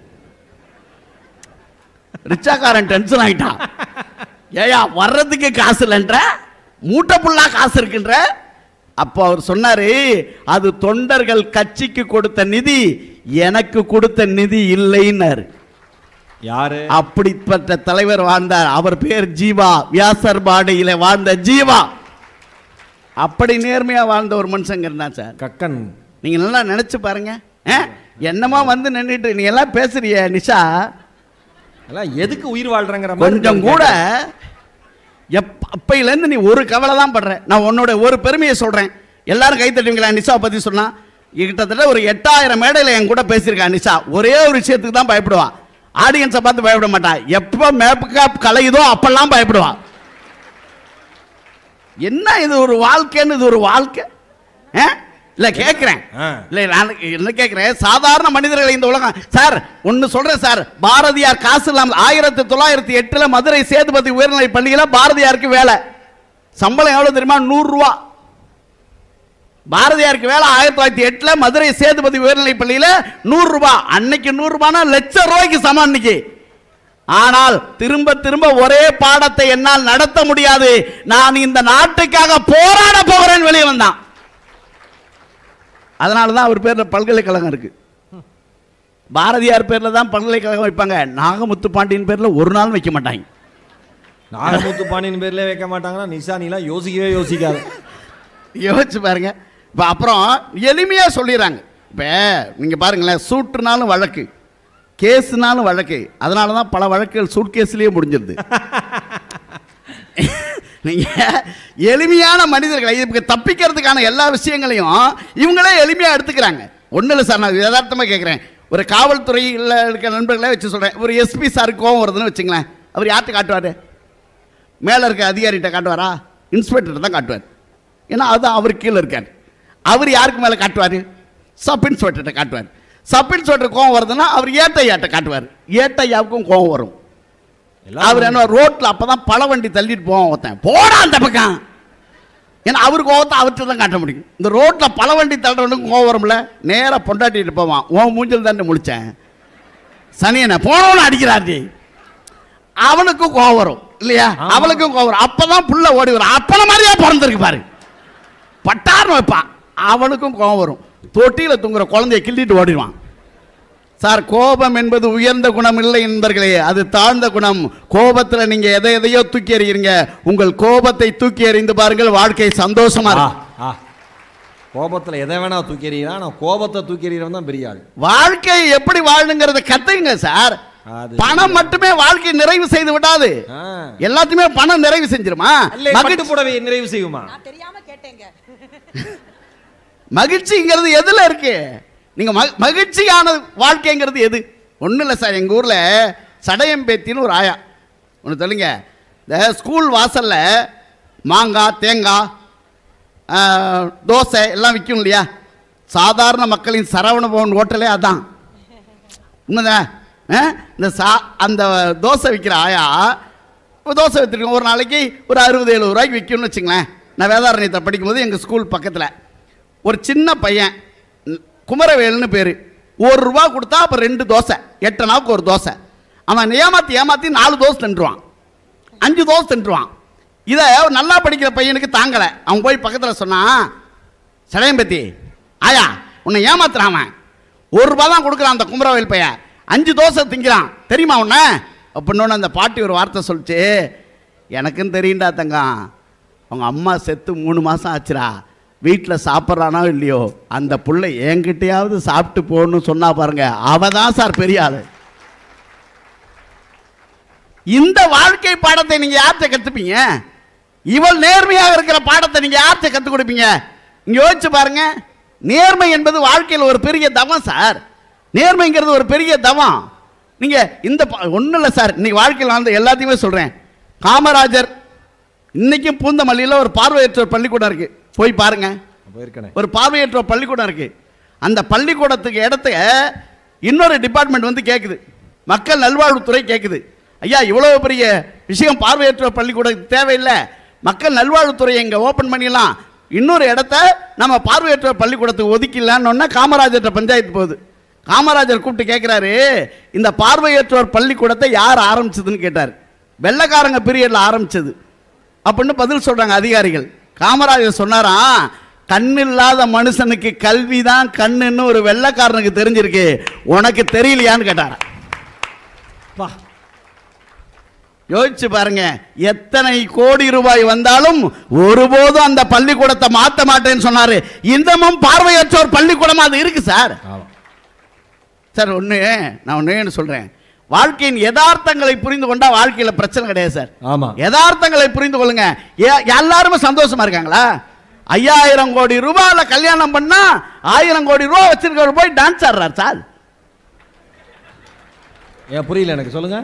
ரிச்சாக்காரன் டென்ஷன் ஆகிட்டான் ஏயா வர்றதுக்கு காசு இல்லைன்ற மூட்டை ஃபுல்லாக காசு இருக்குன்ற அப்போ அவர் சொன்னாரு அது தொண்டர்கள் கட்சிக்கு கொடுத்த நிதி எனக்கு கொடுத்த நிதி இல்லைன்னாரு யாரு அப்படிப்பட்ட தலைவர் வாழ்ந்தார் அவர் பேர் ஜீவா வியாசர்பாடியில வாழ்ந்த ஜீவா அப்படி நேர்மையா வாழ்ந்த ஒரு மனுஷங்க இருந்தான் சார் கக்கன் நீங்க நல்லா நினைச்சு பாருங்க ஆ? என்னமோ வந்து நின்றுட்டு நீ எல்லாம் பேசுறிய நிஷா எல்லாம் எதுக்கு உயிர் வாழ்றங்கிற மாதிரி கொஞ்சம் கூட எப் அப்பையிலேருந்து நீ ஒரு கவலை தான் படுற நான் உன்னோட ஒரு பெருமையை சொல்றேன் எல்லாரும் கை தட்டுவீங்களா நிஷாவை பத்தி சொன்னா கிட்டத்தட்ட ஒரு எட்டாயிரம் மேடையில் என் கூட பேசியிருக்கா நிஷா ஒரே ஒரு விஷயத்துக்கு தான் பயப்படுவா ஆடியன்ஸை பார்த்து பயப்பட மாட்டா எப்போ மேக்கப் கலையுதோ அப்பெல்லாம் பயப்படுவா என்ன இது ஒரு வாழ்க்கைன்னு இது ஒரு வாழ்க்கை ஆ? இல்ல கேட்கிறேன் ஆ. இல்ல நான் என்ன கேட்கிறேன் சாதாரண மனிதர்களை இந்த உலகம் சார் ஒன்னு சொல்றேன் சார் பாரதியார் காசு இல்லாமல் ஆயிரத்தி தொள்ளாயிரத்தி எட்டுல மதுரை சேதுபதி உயர்நிலை பள்ளியில பாரதியாருக்கு வேலை சம்பளம் எவ்வளவு தெரியுமா நூறு ரூபா பாரதியாருக்கு வேலை ஆயிரத்தி தொள்ளாயிரத்தி எட்டுல மதுரை சேதுபதி உயர்நிலை பள்ளியில நூறு ரூபாய் அன்னைக்கு நூறு ரூபாய்னா லட்சம் ரூபாய்க்கு சமம் அன்னைக்கு ஆனால் திரும்ப திரும்ப ஒரே பாடத்தை என்னால் நடத்த முடியாது நான் இந்த நாட்டுக்காக போராட போகிறேன் வெளியே வந்தான் அதனால தான் அவர் பேர்ல பல்கலைக்கழகம் இருக்கு பாரதியார் பேர்ல தான் பல்கலைக்கழகம் வைப்பாங்க நாகமுத்து பாண்டியன் பேர்ல ஒரு நாள் வைக்க மாட்டாங்க நாகமுத்து பாண்டியன் பேர்ல வைக்க மாட்டாங்கன்னா நிஷா நீலாம் யோசிக்கவே யோசிக்காத யோசிச்சு பாருங்க இப்போ அப்புறம் எளிமையாக சொல்லிடுறாங்க இப்போ நீங்கள் பாருங்களேன் சூட்டுனாலும் வழக்கு கேஸுனாலும் வழக்கு அதனால தான் பல வழக்குகள் சூட் கேஸ்லேயே முடிஞ்சிருது நீங்கள் எளிமையான மனிதர்களை இதுக்கு தப்பிக்கிறதுக்கான எல்லா விஷயங்களையும் இவங்களே எளிமையாக எடுத்துக்கிறாங்க ஒன்றும் இல்லை சார் நான் யதார்த்தமாக கேட்குறேன் ஒரு காவல்துறையில் இருக்க நண்பர்களே வச்சு சொல்கிறேன் ஒரு எஸ்பி சார் கோவம் வருதுன்னு வச்சுங்களேன் அவர் யார்கிட்ட காட்டுவார் மேலே இருக்க அதிகாரிகிட்ட காட்டுவாரா இன்ஸ்பெக்டர் தான் காட்டுவார் ஏன்னா அது அவர் கீழே இருக்கார் அவர் யாருக்கு மேலே காட்டுவார் சப் இன்ஸ்பெக்டர்கிட்ட காட்டுவார் சப் இன்ஸ்பெக்டர் கோவம் வருதுன்னா அவர் ஏட்டையாட்ட காட்டுவார் ஏட்டையாவுக்கும் கோவம் வரும் அவர் என்ன ரோட்டில் அப்போ தான் பழ வண்டி தள்ளிட்டு போவான் ஒருத்தன் போடா அந்த பக்கம் ஏன்னா அவர் கோவத்தை அவர்கிட்ட தான் காட்ட முடியும் இந்த ரோட்டில் பழ வண்டி தள்ளுறவனுக்கு கோவம் வரும்ல நேராக பொண்டாட்டிட்டு போவான் உன் மூஞ்சில் தானே முழிச்சேன் சனியனை போனவனு அடிக்கிறாரு அவனுக்கும் கோவம் வரும் இல்லையா ஆமா. அவளுக்கும் கோவம் வரும் அப்பதான் புள்ள ஓடி வரும் அப்பன மாதிரியா பிறந்திருக்கு பாரு பட்டார்னு வைப்பான் அவனுக்கும் கோவம் வரும் தொட்டியில தூங்குற குழந்தைய கிள்ளிட்டு ஓடிடுவான் சார் கோபம் என்பது உயர்ந்த குணம் இல்லை என்பர்களே அது தாழ்ந்த குணம் கோபத்துல நீங்க எதை எதையோ தூக்கி எறிகிறீங்க உங்கள் கோபத்தை தூக்கி எறிந்து பாருங்கள் வாழ்க்கை சந்தோஷமா ஆ, இருக்கும் ஆ. கோபத்துல எதை வேணா தூக்கி எறிகிறான் ஆனால் கோபத்தை தூக்கி எறிகிறவன் தான் பெரிய ஆள் வாழ்க்கை எப்படி வாழணுங்கிறத கத்துங்க சார் அது பணம் மட்டுமே வாழ்க்கை நிறைவு செய்து விடாது ஆ. எல்லாத்தையுமே பணம் நிறைவு செஞ்சிருமா அல்லே, மகிழ்ச்சி பட்டு புடவையை நிறைவு செய்யுமா நான் தெரியாம கேட்டேங்க மகிழ்ச்சிங்கிறது எதுல இருக்கு நீங்க ம- மகிழ்ச்சியான வாழ்க்கைங்கிறது எது ஒன்றும் இல்லை சார் எங்கள் ஊரில் சடையம்பேத்தின்னு ஒரு ஆயா ஒன்று சொல்லுங்க இந்த ஸ்கூல் வாசல்ல மாங்காய் தேங்காய் ஆ, தோசை எல்லாம் விற்கும் இல்லையா சாதாரண மக்களின் சரவண பவன் ஹோட்டலே அதான் உண்மைதான் ஆ? இந்த சா அந்த தோசை விற்கிற ஆயா இப்போ தோசை விற்றுருக்கோம் ஒரு நாளைக்கு ஒரு அறுபது எழுபது ரூபாய்க்கு விற்கும்னு வச்சுங்களேன் நான் வேதாரண்யத்தை படிக்கும்போது எங்கள் ஸ்கூல் பக்கத்தில் ஒரு சின்ன பையன் ம், குமரவேலுன்னு பேர் ஒரு ரூபா கொடுத்தா அப்போ ரெண்டு தோசை எட்டு நாவுக்கு ஒரு தோசை அவன் ஏமாற்றி ஏமாற்றி நாலு தோசை தின்றுவான் அஞ்சு தோசை தின்றுவான் இதை நல்லா படிக்கிற பையனுக்கு தாங்கலை அவன் போய் பக்கத்தில் சொன்னான் சடையம்பத்தி ஆயா உன்னை ஏமாத்துறான் அவன் ஒரு ரூபா தான் கொடுக்குறான் அந்த குமரவேல் பையன் அஞ்சு தோசை திங்கிறான் தெரியுமா உன்ன அப்படின்னு அந்த பாட்டி ஒரு வார்த்தை சொல்லிச்சு எனக்கும் தெரியும்டா தங்கம் அவங்க அம்மா செத்து மூணு மாதம் ஆச்சுடா வீட்டில் சாப்பிட்றானோ இல்லையோ அந்த புள்ள என்கிட்டயாவது சாப்பிட்டு போகணும்னு சொன்னா பாருங்க அவ தான் சார் பெரிய ஆளு இந்த வாழ்க்கை பாடத்தை நீங்க யார்கிட்ட கத்துப்பீங்க இவள் நேர்மையாக இருக்கிற பாடத்தை நீங்க யார்கிட்ட கத்துக் கொடுப்பீங்க இங்க யோசிச்சு பாருங்க நேர்மை என்பது வாழ்க்கையில் ஒரு பெரிய தவம் சார் நேர்மைங்கிறது ஒரு பெரிய தவம் நீங்க இந்த ஒன்றும் இல்லை சார் இன்னைக்கு வாழ்க்கையில் வாழ்ந்த எல்லாத்தையுமே சொல்றேன் காமராஜர் இன்னைக்கும் பூந்தமல்லியில் ஒரு பார்வையற்றோர் பள்ளிக்கூடம் இருக்கு போய் பாருங்க போயிருக்கேனே ஒரு பார்வையற்ற பள்ளிக்கூடம் இருக்கு அந்த பள்ளிக்கூடத்துக்கு இடத்த இன்னொரு டிபார்ட்மெண்ட் வந்து கேட்குது மக்கள் நல்வாழ்வுத்துறை கேட்குது ஐயா இவ்வளோ பெரிய விஷயம் பார்வையற்ற பள்ளிக்கூடம் தேவையில்லை மக்கள் நல்வாழ்வுத்துறை இங்கே ஓப்பன் பண்ணிடலாம் இன்னொரு இடத்த நம்ம பார்வையற்ற பள்ளிக்கூடத்துக்கு ஒதுக்கிடலான்னு காமராஜர்கிட்ட பஞ்சாயத்து போகுது காமராஜர் கூப்பிட்டு கேட்குறாரு இந்த பார்வையற்றோர் பள்ளிக்கூடத்தை யார் ஆரம்பிச்சதுன்னு கேட்டார் வெள்ளைக்காரங்க பீரியடில் ஆரம்பிச்சது அப்படின்னு பதில் சொல்றாங்க அதிகாரிகள் காமராஜர் சொன்னாராம் கண்ணில்லாத மனுஷனுக்கு கல்வி தான் கண்ணுன்னு ஒரு வெள்ளைக்காரனுக்கு தெரிஞ்சிருக்கு உனக்கு தெரியலையான்னு கேட்டாரா பா யோசிச்சு பாருங்க எத்தனை கோடி ரூபாய் வந்தாலும் ஒருபோதும் அந்த பள்ளிக்கூடத்தை மாத்த மாட்டேன்னு சொன்னாரு இந்தமும் பார்வையற்றோர் பள்ளிக்கூடமா அது இருக்கு சார் ஆமாம் சார் ஒன்று நான் ஒன்று சொல்றேன் வாழ்க்கையின் யதார்த்தங்களை புரிந்து கொண்டா வாழ்க்கையில பிரச்சனை கிடையாது சார் ஆமாம் யதார்த்தங்களை புரிந்து கொள்ளுங்க ஏ- எல்லாருமே சந்தோஷமா இருக்காங்களா ஐயாயிரம் கோடி ரூபாயில கல்யாணம் பண்ணா ஆயிரம் கோடி ரூபா வச்சிருக்கவர் போய் டான்ஸ் ஆடுறார் சார் ஏன் புரியல எனக்கு சொல்லுங்க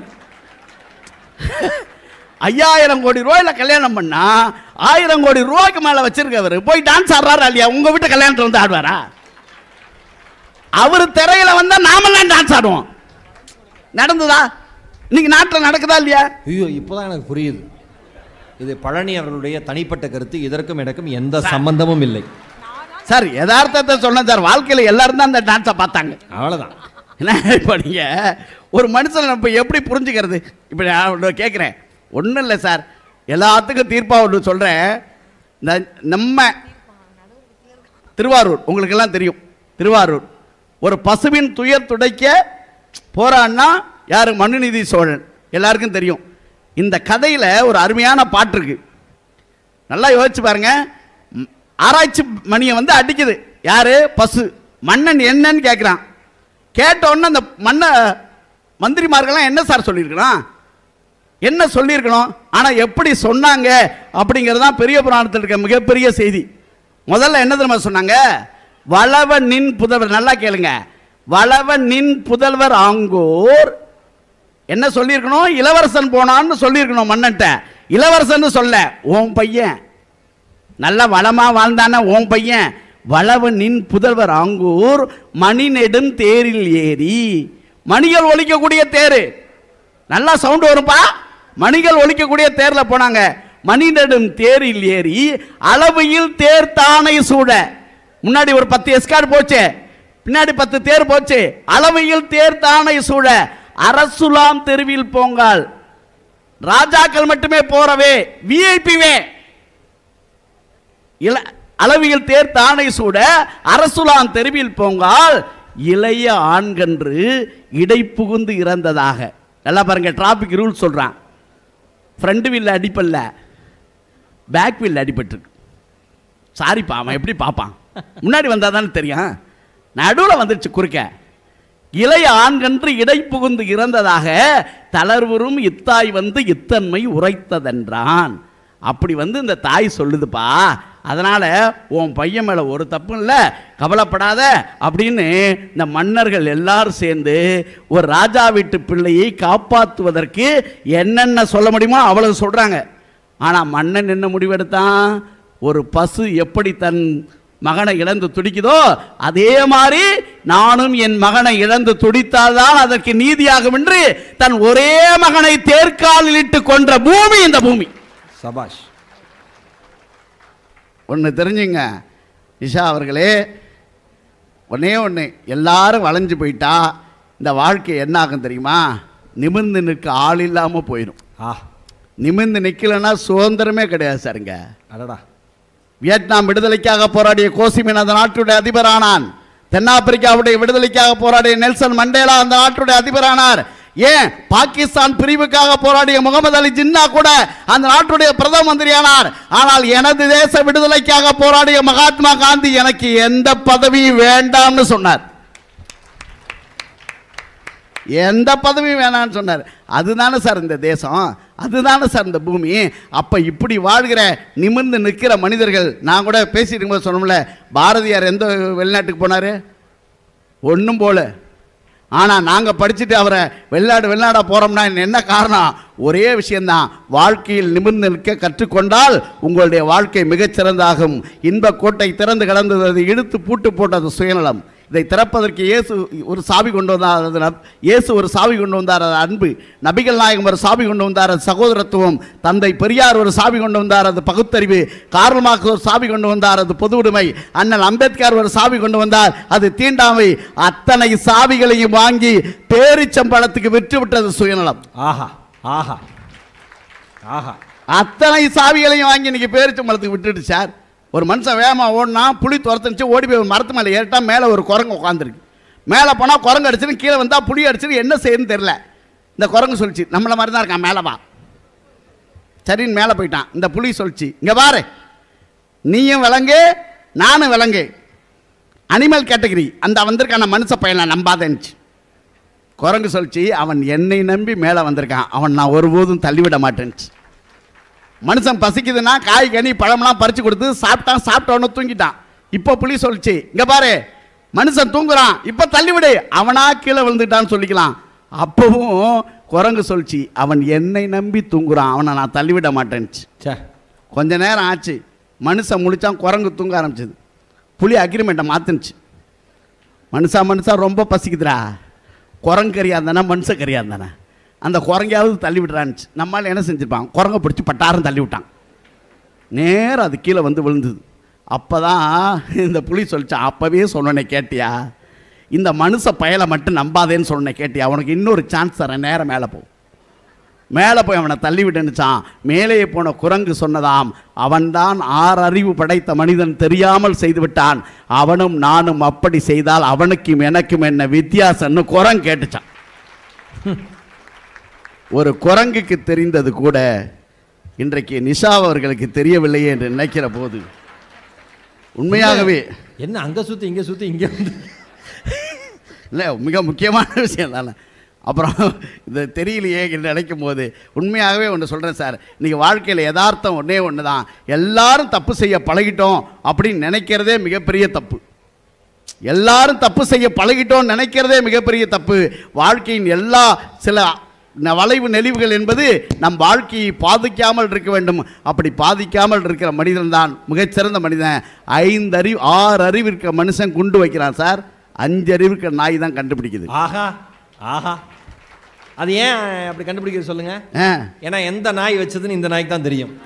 ஐயாயிரம் கோடி ரூபாயில கல்யாணம் பண்ணா ஆயிரம் கோடி ரூபாய்க்கு மேல வச்சிருக்கவர் போய் டான்ஸ் ஆடுறாரா இல்லையா உங்க வீட்டு கல்யாணத்துல வந்து ஆடுவாரா அவர் திரையில வந்தா நாமெல்லாம் டான்ஸ் ஆடுவோம் நடந்ததா இன்னைக்கு நாட்டில் நடக்குதா இல்லையா ஐயோ இப்போதான் எனக்கு புரியுது இது பழனி அவர்களுடைய தனிப்பட்ட கருத்து இதற்கும் எனக்கும் எந்த சம்பந்தமும் இல்லை சார் யதார்த்தத்தை சொன்னேன் சார் வாழ்க்கையில எல்லாரும் தான் அந்த டான்ஸை பார்த்தாங்க அவ்வளவுதான் என்ன இப்போ நீங்கள் ஒரு மனுஷனை இப்போ எப்படி புரிஞ்சுக்கிறது இப்போ நான் ஒன்று கேட்குறேன் ஒன்றும் இல்லை சார் எல்லாத்துக்கும் தீர்ப்பாக ஒன்று சொல்கிறேன் இந்த நம்ம திருவாரூர் உங்களுக்கெல்லாம் தெரியும் திருவாரூர் ஒரு பசுவின் துயர் துடைக்க போறான்னா யார் மனுநீதி சோழன் எல்லாருக்கும் தெரியும் இந்த கதையில் ஒரு அருமையான பாட்டு இருக்கு நல்லா யோசிச்சு பாருங்க ம், ஆராய்ச்சி மணியை வந்து அடிக்குது யாரு பசு மன்னன் என்னன்னு கேட்குறான் கேட்ட உடனே அந்த மன்ன மந்திரிமார்கள்லாம் என்ன சார் சொல்லியிருக்கிறான் என்ன சொல்லியிருக்கணும் ஆனால் எப்படி சொன்னாங்க அப்படிங்கிறது தான் பெரிய புராணத்தில் இருக்க மிகப்பெரிய செய்தி முதல்ல என்ன தெரியுமா சொன்னாங்க வளவ நின் புதல்வர் நல்லா கேளுங்க வளவ நின் புதல்வர் ஆங்கோர் என்ன சொல்லியிருக்கணும் இளவரசன் போனான்னு சொல்லியிருக்கணும் மன்னன்ட்ட இளவரசன் சொல்ல உன் பையன் நல்ல வளமா வாழ்ந்தான உன் பையன் வளவ நின் புதல்வர் ஆங்கூர் மணி நெடும் தேரில் ஏறி மணிகள் ஒலிக்கக்கூடிய தேரு நல்லா சவுண்ட் வரும்பா மணிகள் ஒலிக்கக்கூடிய தேர்ல போனாங்க மணி நெடும் தேரில் ஏறி அளவையில் தேர் தானை சூட முன்னாடி ஒரு பத்து எஸ்கார்டு போச்சு பின்னாடி பத்து தேர் போச்சு அளவையில் தேர் தானை சூட அரசுலாம் தெருவில் போங்கால் ராஜாக்கள் மட்டுமே போறவே விஐபிவே இள அளவியில் தேர் தானை சூட அரசுலான் தெருவில் போங்கால் இளைய ஆண்கன்று இடை புகுந்து இறந்ததாக நல்லா பாருங்க டிராபிக் ரூல் சொல்றான் ஃப்ரண்ட் வீல்ல அடிப்பல்ல பேக் வீல்ல அடிபட்டிருக்கு சாரிப்பா அவன் எப்படி பார்ப்பான் முன்னாடி வந்தா தானே தெரியும் நடுவில் வந்துருச்சு குறுக்க இளைய ஆண்கன்று இடை புகுந்து இறந்ததாக தளர்வுறும் இத்தாய் வந்து இத்தன்மை உரைத்ததென்றான் அப்படி வந்து இந்த தாய் சொல்லுதுப்பா அதனால உன் பையன் மேல ஒரு தப்பும் இல்லை கவலைப்படாத அப்படின்னு இந்த மன்னர்கள் எல்லாரும் சேர்ந்து ஒரு ராஜா வீட்டு பிள்ளையை காப்பாற்றுவதற்கு என்னென்ன சொல்ல முடியுமோ அவ்வளவு சொல்றாங்க ஆனா மன்னன் என்ன முடிவெடுத்தான் ஒரு பசு எப்படி தன் மகனை இழந்து துடிக்குதோ அதே மாதிரி நானும் என் மகனை இழந்து துடித்தால்தான் அதற்கு நீதியாகும் என்று தன் ஒரே மகனை தேர்காலில் இட்டு கொன்ற பூமி இந்த பூமி சபாஷ் ஒன்று தெரிஞ்சுங்க நிஷா அவர்களே ஒண்ணே ஒன்று எல்லாரும் வளைஞ்சு போயிட்டா இந்த வாழ்க்கை என்ன ஆகும் தெரியுமா நிமிர்ந்து நிற்க ஆள் இல்லாமல் போயிடும் ஆ நிமிர்ந்து நிற்கலைன்னா சுதந்திரமே கிடையாது சாருங்க அடடா வியட்நாம் விடுதலைக்காக போராடிய கோசிமின் அந்த நாட்டுடைய அதிபரானான் தென்னாப்பிரிக்காவுடைய விடுதலைக்காக போராடிய நெல்சன் மண்டேலா அந்த நாட்டுடைய அதிபரானார் ஏன் பாகிஸ்தான் பிரிவுக்காக போராடிய முகமது அலி ஜின்னா கூட அந்த நாட்டுடைய பிரதம மந்திரியானார் ஆனால் எனது தேச விடுதலைக்காக போராடிய மகாத்மா காந்தி எனக்கு எந்த பதவியும் வேண்டாம்னு சொன்னார் எந்த பதவியும் வேணாம்னு சொன்னார் அதுதானே சார் இந்த தேசம் அதுதானே சார் இந்த பூமி அப்போ இப்படி வாழ்கிற நிமிர்ந்து நிற்கிற மனிதர்கள் நான் கூட பேசிட்டு இருக்கும்போது சொன்னோம்ல பாரதியார் எந்த வெளிநாட்டுக்கு போனார் ஒன்றும் போல ஆனால் நாங்கள் படிச்சுட்டு அவரை வெளிநாடு வெளிநாடா போகிறோம்னா என்ன காரணம் ஒரே விஷயம்தான் வாழ்க்கையில் நிமிர்ந்து நிற்க கற்றுக்கொண்டால் உங்களுடைய வாழ்க்கை மிகச்சிறந்தாகும் இன்ப கோட்டை திறந்து கிடந்தது அது இழுத்து பூட்டு போட்டது சுயநலம் இதை திறப்பதற்கு இயேசு ஒரு சாவி கொண்டு வந்தார் அது நப்- இயேசு ஒரு சாவி கொண்டு வந்தார் அது அன்பு நபிகள் நாயகம் ஒரு சாவி கொண்டு வந்தார் அது சகோதரத்துவம் தந்தை பெரியார் ஒரு சாவி கொண்டு வந்தார் அது பகுத்தறிவு கார்ல் மார்க்ஸ் ஒரு சாவி கொண்டு வந்தார் அது பொது உடைமை அண்ணல் அம்பேத்கர் ஒரு சாவி கொண்டு வந்தார் அது தீண்டாமை அத்தனை சாவிகளையும் வாங்கி பேரிச்சம்பழத்துக்கு விற்று விட்டது சுயநலம் ஆஹா ஆஹா ஆஹா அத்தனை சாவிகளையும் வாங்கி இன்னைக்கு பேரிச்சம்பழத்துக்கு விட்டுட்டு சார் ஒரு மனுஷன் வேகமா ஓடினா புளி துரத்துனுச்சு ஓடி போய் ஒரு மரத்து மேலே ஏறிட்டா மேலே ஒரு குரங்கு உட்காந்துருக்கு மேலே போனால் குரங்கு அடிச்சுன்னு கீழே வந்தால் புளி அடிச்சுன்னு என்ன செய்யணும்னு தெரில இந்த குரங்கு சொல்லிச்சு நம்மள மாதிரி தான் இருக்கான் மேலே வா சரின்னு மேலே போயிட்டான் இந்த புலி சொல்லிச்சு இங்கே பாரு நீயும் விலங்கு நானும் விலங்கு அனிமல் கேட்டகரி அந்த வந்திருக்கான மனுஷ பையனை நம்பாதேன்னுச்சு குரங்கு சொல்லிச்சு அவன் என்னை நம்பி மேலே வந்திருக்கான் அவன் நான் ஒருபோதும் தள்ளிவிட மாட்டேன்னுச்சு மனுஷன் பசிக்குதுன்னா காய் கனி பழம்லாம் பறிச்சு கொடுத்து சாப்பிட்டான் சாப்பிட்டவன தூங்கிட்டான் இப்போ புலி சொல்லிச்சு இங்க பாரு மனுஷன் தூங்குறான் இப்போ தள்ளிவிடு அவனா கீழே விழுந்துட்டான்னு சொல்லிக்கலாம் அப்பவும் குரங்கு சொல்லிச்சு அவன் என்னை நம்பி தூங்குறான் அவனை நான் தள்ளிவிட மாட்டேன்னுச்சு சே கொஞ்ச நேரம் ஆச்சு மனுஷன் முழிச்சான் குரங்கு தூங்க ஆரம்பிச்சது புலி அக்ரிமெண்ட்டை மாத்துனுச்சு மனுஷா மனுஷா ரொம்ப பசிக்குதுடா குரங்கு கறியா இருந்தானே மனுஷ கறியா இருந்தானே அந்த குரங்கையாவது தள்ளி விடுறான்னுச்சு நம்மளால என்ன செஞ்சிருப்பான் குரங்கை பிடிச்சி பட்டாரம் தள்ளி விட்டான் நேரம் அது கீழே வந்து விழுந்தது அப்போ தான் இந்த புலி சொல்லிச்சான் அப்போவே சொன்னனே கேட்டியா இந்த மனுஷ பயலை மட்டும் நம்பாதேன்னு சொன்னேன் கேட்டியா உனக்கு இன்னொரு சான்ஸ் தரேன் நேரம் மேலே போ மேலே போய் அவனை தள்ளி விட்டுனுச்சான் மேலே போன குரங்கு சொன்னதாம் அவன்தான் ஆறு அறிவு படைத்த மனிதன் தெரியாமல் செய்து விட்டான் அவனும் நானும் அப்படி செய்தால் அவனுக்கும் எனக்கும் என்ன வித்தியாசம்னு குரங்கு கேட்டுச்சான் ஒரு குரங்குக்கு தெரிந்தது கூட இன்றைக்கு நிஷா அவர்களுக்கு தெரியவில்லையே என்று நினைக்கிற போது உண்மையாகவே என்ன அங்க சுத்தி இங்க சுத்தி இங்க வந்து இல்லை மிக முக்கியமான விஷயம் தானே அப்புறம் இது தெரியலையே என்று நினைக்கும் போது உண்மையாகவே ஒன்று சொல்கிறேன் சார் இன்றைக்கி வாழ்க்கையில் யதார்த்தம் ஒன்றே ஒன்று தான் எல்லாரும் தப்பு செய்ய பழகிட்டோம் அப்படின்னு நினைக்கிறதே மிகப்பெரிய தப்பு எல்லாரும் தப்பு செய்ய பழகிட்டோம்னு நினைக்கிறதே மிகப்பெரிய தப்பு வாழ்க்கையின் எல்லா சில ந- வளைவு நெளிவுகள் என்பது நம் வாழ்க்கையை பாதிக்காமல் இருக்க வேண்டும் அப்படி பாதிக்காமல் இருக்கிற மனிதன் தான் மிகச்சிறந்த மனிதன் ஐந்து அறிவு ஆறு அறிவு இருக்க மனுஷன் குண்டு வைக்கிறான் சார் அஞ்சு அறிவு இருக்க நாய் தான் கண்டுபிடிக்குது ஆஹா ஆஹா அது ஏன் அப்படி கண்டுபிடிக்கிறது சொல்லுங்க ஆ ஏன்னா எந்த நாய் வச்சதுன்னு இந்த நாய்க்கு தான் தெரியும்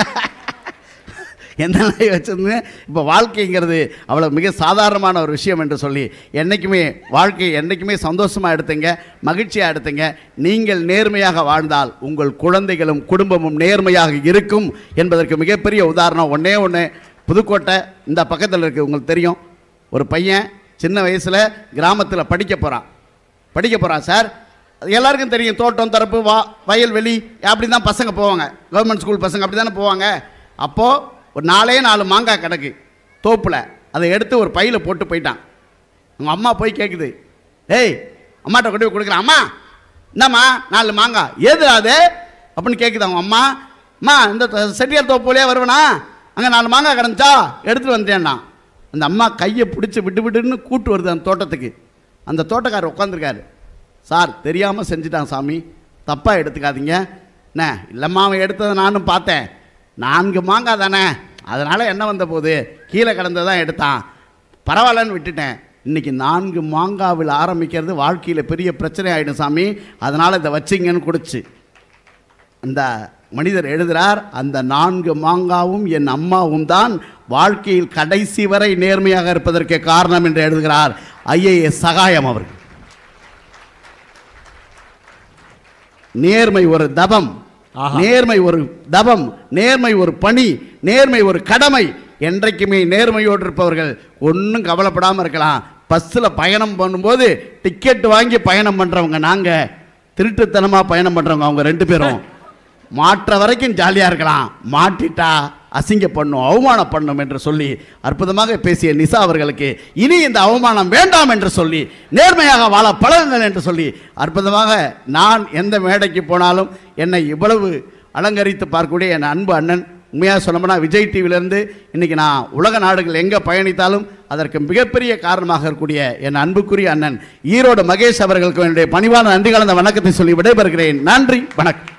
எந்த நாய் வச்சிருந்து இப்போ வாழ்க்கைங்கிறது அவ்வளோ மிக சாதாரணமான ஒரு விஷயம் என்று சொல்லி என்றைக்குமே வாழ்க்கையை என்றைக்குமே சந்தோஷமாக எடுத்துங்க மகிழ்ச்சியாக எடுத்துங்க நீங்கள் நேர்மையாக வாழ்ந்தால் உங்கள் குழந்தைகளும் குடும்பமும் நேர்மையாக இருக்கும் என்பதற்கு மிகப்பெரிய உதாரணம் ஒன்றே ஒன்று புதுக்கோட்டை இந்த பக்கத்தில் இருக்குது உங்களுக்கு தெரியும் ஒரு பையன் சின்ன வயசில் கிராமத்தில் படிக்க போகிறான் படிக்க போகிறான் சார் அது எல்லாருக்கும் தெரியும் தோட்டம் தரப்பு வா வயல்வெளி அப்படி தான் பசங்க போவாங்க கவர்மெண்ட் ஸ்கூல் பசங்க அப்படி தானே போவாங்க அப்போது ஒரு நாலே நாலு மாங்காய் கிடக்கு தோப்பில் அதை எடுத்து ஒரு பையில் போட்டு போயிட்டான் அவங்க அம்மா போய் கேட்குது ஏய் அம்மாட்ட கொண்டு போய் கொடுக்குறேன் அம்மா என்னம்மா நாலு மாங்காய் ஏது அது அப்படின்னு கேட்குது அவங்க அம்மா அம்மா இந்த த- செட்டியார் தோப்பு வழியாக வருவனா அங்கே நாலு மாங்காய் கிடந்துச்சா எடுத்துகிட்டு வந்துட்டேன்னா அந்த அம்மா கையை பிடிச்சி விட்டு விட்டுன்னு கூட்டு வருது அந்த தோட்டத்துக்கு அந்த தோட்டக்காரர் உட்காந்துருக்காரு சார் தெரியாமல் செஞ்சுட்டான் சாமி தப்பாக எடுத்துக்காதீங்க என்ன இல்லைம்மா அவன் எடுத்ததை நானும் பார்த்தேன் நான்கு மாங்காய் தானே அதனால் என்ன வந்த போது கீழே கிடந்ததான் எடுத்தான் பரவாயில்லன்னு விட்டுட்டேன் இன்னைக்கு நான்கு மாங்காவில் ஆரம்பிக்கிறது வாழ்க்கையில் பெரிய பிரச்சனை ஆகிடும் சாமி அதனால் இதை வச்சிங்கன்னு கொடுச்சு அந்த மனிதர் எழுதுகிறார் அந்த நான்கு மாங்காவும் என் அம்மாவும் தான் வாழ்க்கையில் கடைசி வரை நேர்மையாக இருப்பதற்கு காரணம் என்று எழுதுகிறார் ஐஏஎஸ் சகாயம் அவர்கள் நேர்மை ஒரு தபம் ஆஹா. நேர்மை ஒரு தபம் நேர்மை ஒரு பணி நேர்மை ஒரு கடமை என்றைக்குமே நேர்மையோடு இருப்பவர்கள் ஒன்றும் கவலைப்படாமல் இருக்கலாம் பஸ்ஸில் பயணம் பண்ணும்போது டிக்கெட் வாங்கி பயணம் பண்ணுறவங்க நாங்கள் திருட்டுத்தனமாக பயணம் பண்ணுறவங்க அவங்க ரெண்டு பேரும் மாற்ற வரைக்கும் ஜாலியாக இருக்கலாம் மாட்டிட்டா அசிங்க பண்ணும் அவமானம் பண்ணும் என்று சொல்லி அற்புதமாக பேசிய நிசா அவர்களுக்கு இனி இந்த அவமானம் வேண்டாம் என்று சொல்லி நேர்மையாக வாழ பழகுங்கள் என்று சொல்லி அற்புதமாக நான் எந்த மேடைக்கு போனாலும் என்னை இவ்வளவு அலங்கரித்து பார்க்கக்கூடிய என் அன்பு அண்ணன் உண்மையாக சொல்லணும்னா விஜய் டிவிலேருந்து இன்றைக்கி நான் உலக நாடுகள் எங்கே பயணித்தாலும் அதற்கு மிகப்பெரிய காரணமாக இருக்கக்கூடிய என் அன்புக்குரிய அண்ணன் ஈரோடு மகேஷ் அவர்களுக்கு என்னுடைய பணிவான நன்றி கலந்த வணக்கத்தை சொல்லி விடைபெறுகிறேன் நன்றி வணக்கம்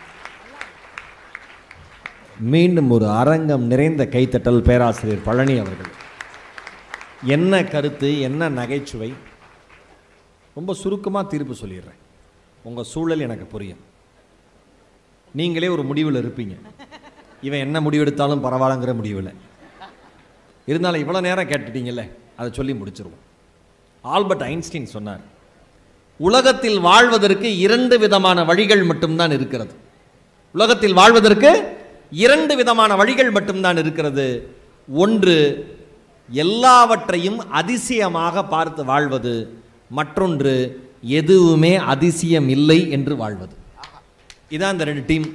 மீண்டும் ஒரு அரங்கம் நிறைந்த கைத்தட்டல் பேராசிரியர் பழனி அவர்கள் என்ன கருத்து என்ன நகைச்சுவை ரொம்ப சுருக்கமாக தீர்ப்பு சொல்லிடுறேன் உங்கள் சூழல் எனக்கு புரியும் நீங்களே ஒரு முடிவில் இருப்பீங்க இவன் என்ன முடிவெடுத்தாலும் பரவாயில்லங்கிற முடிவில் இருந்தாலும் இவ்வளோ நேரம் கேட்டுட்டீங்கல்ல அதை சொல்லி முடிச்சிருவோம் ஆல்பர்ட் ஐன்ஸ்டீன் சொன்னார் உலகத்தில் வாழ்வதற்கு இரண்டு விதமான வழிகள் மட்டும்தான் இருக்கிறது உலகத்தில் வாழ்வதற்கு இரண்டு விதமான வழிகள் மட்டும்தான் இருக்கிறது ஒன்று எல்லாவற்றையும் அதிசயமாக பார்த்து வாழ்வது மற்றொன்று எதுவுமே அதிசயம் இல்லை என்று வாழ்வது இதான் இந்த ரெண்டு டீம்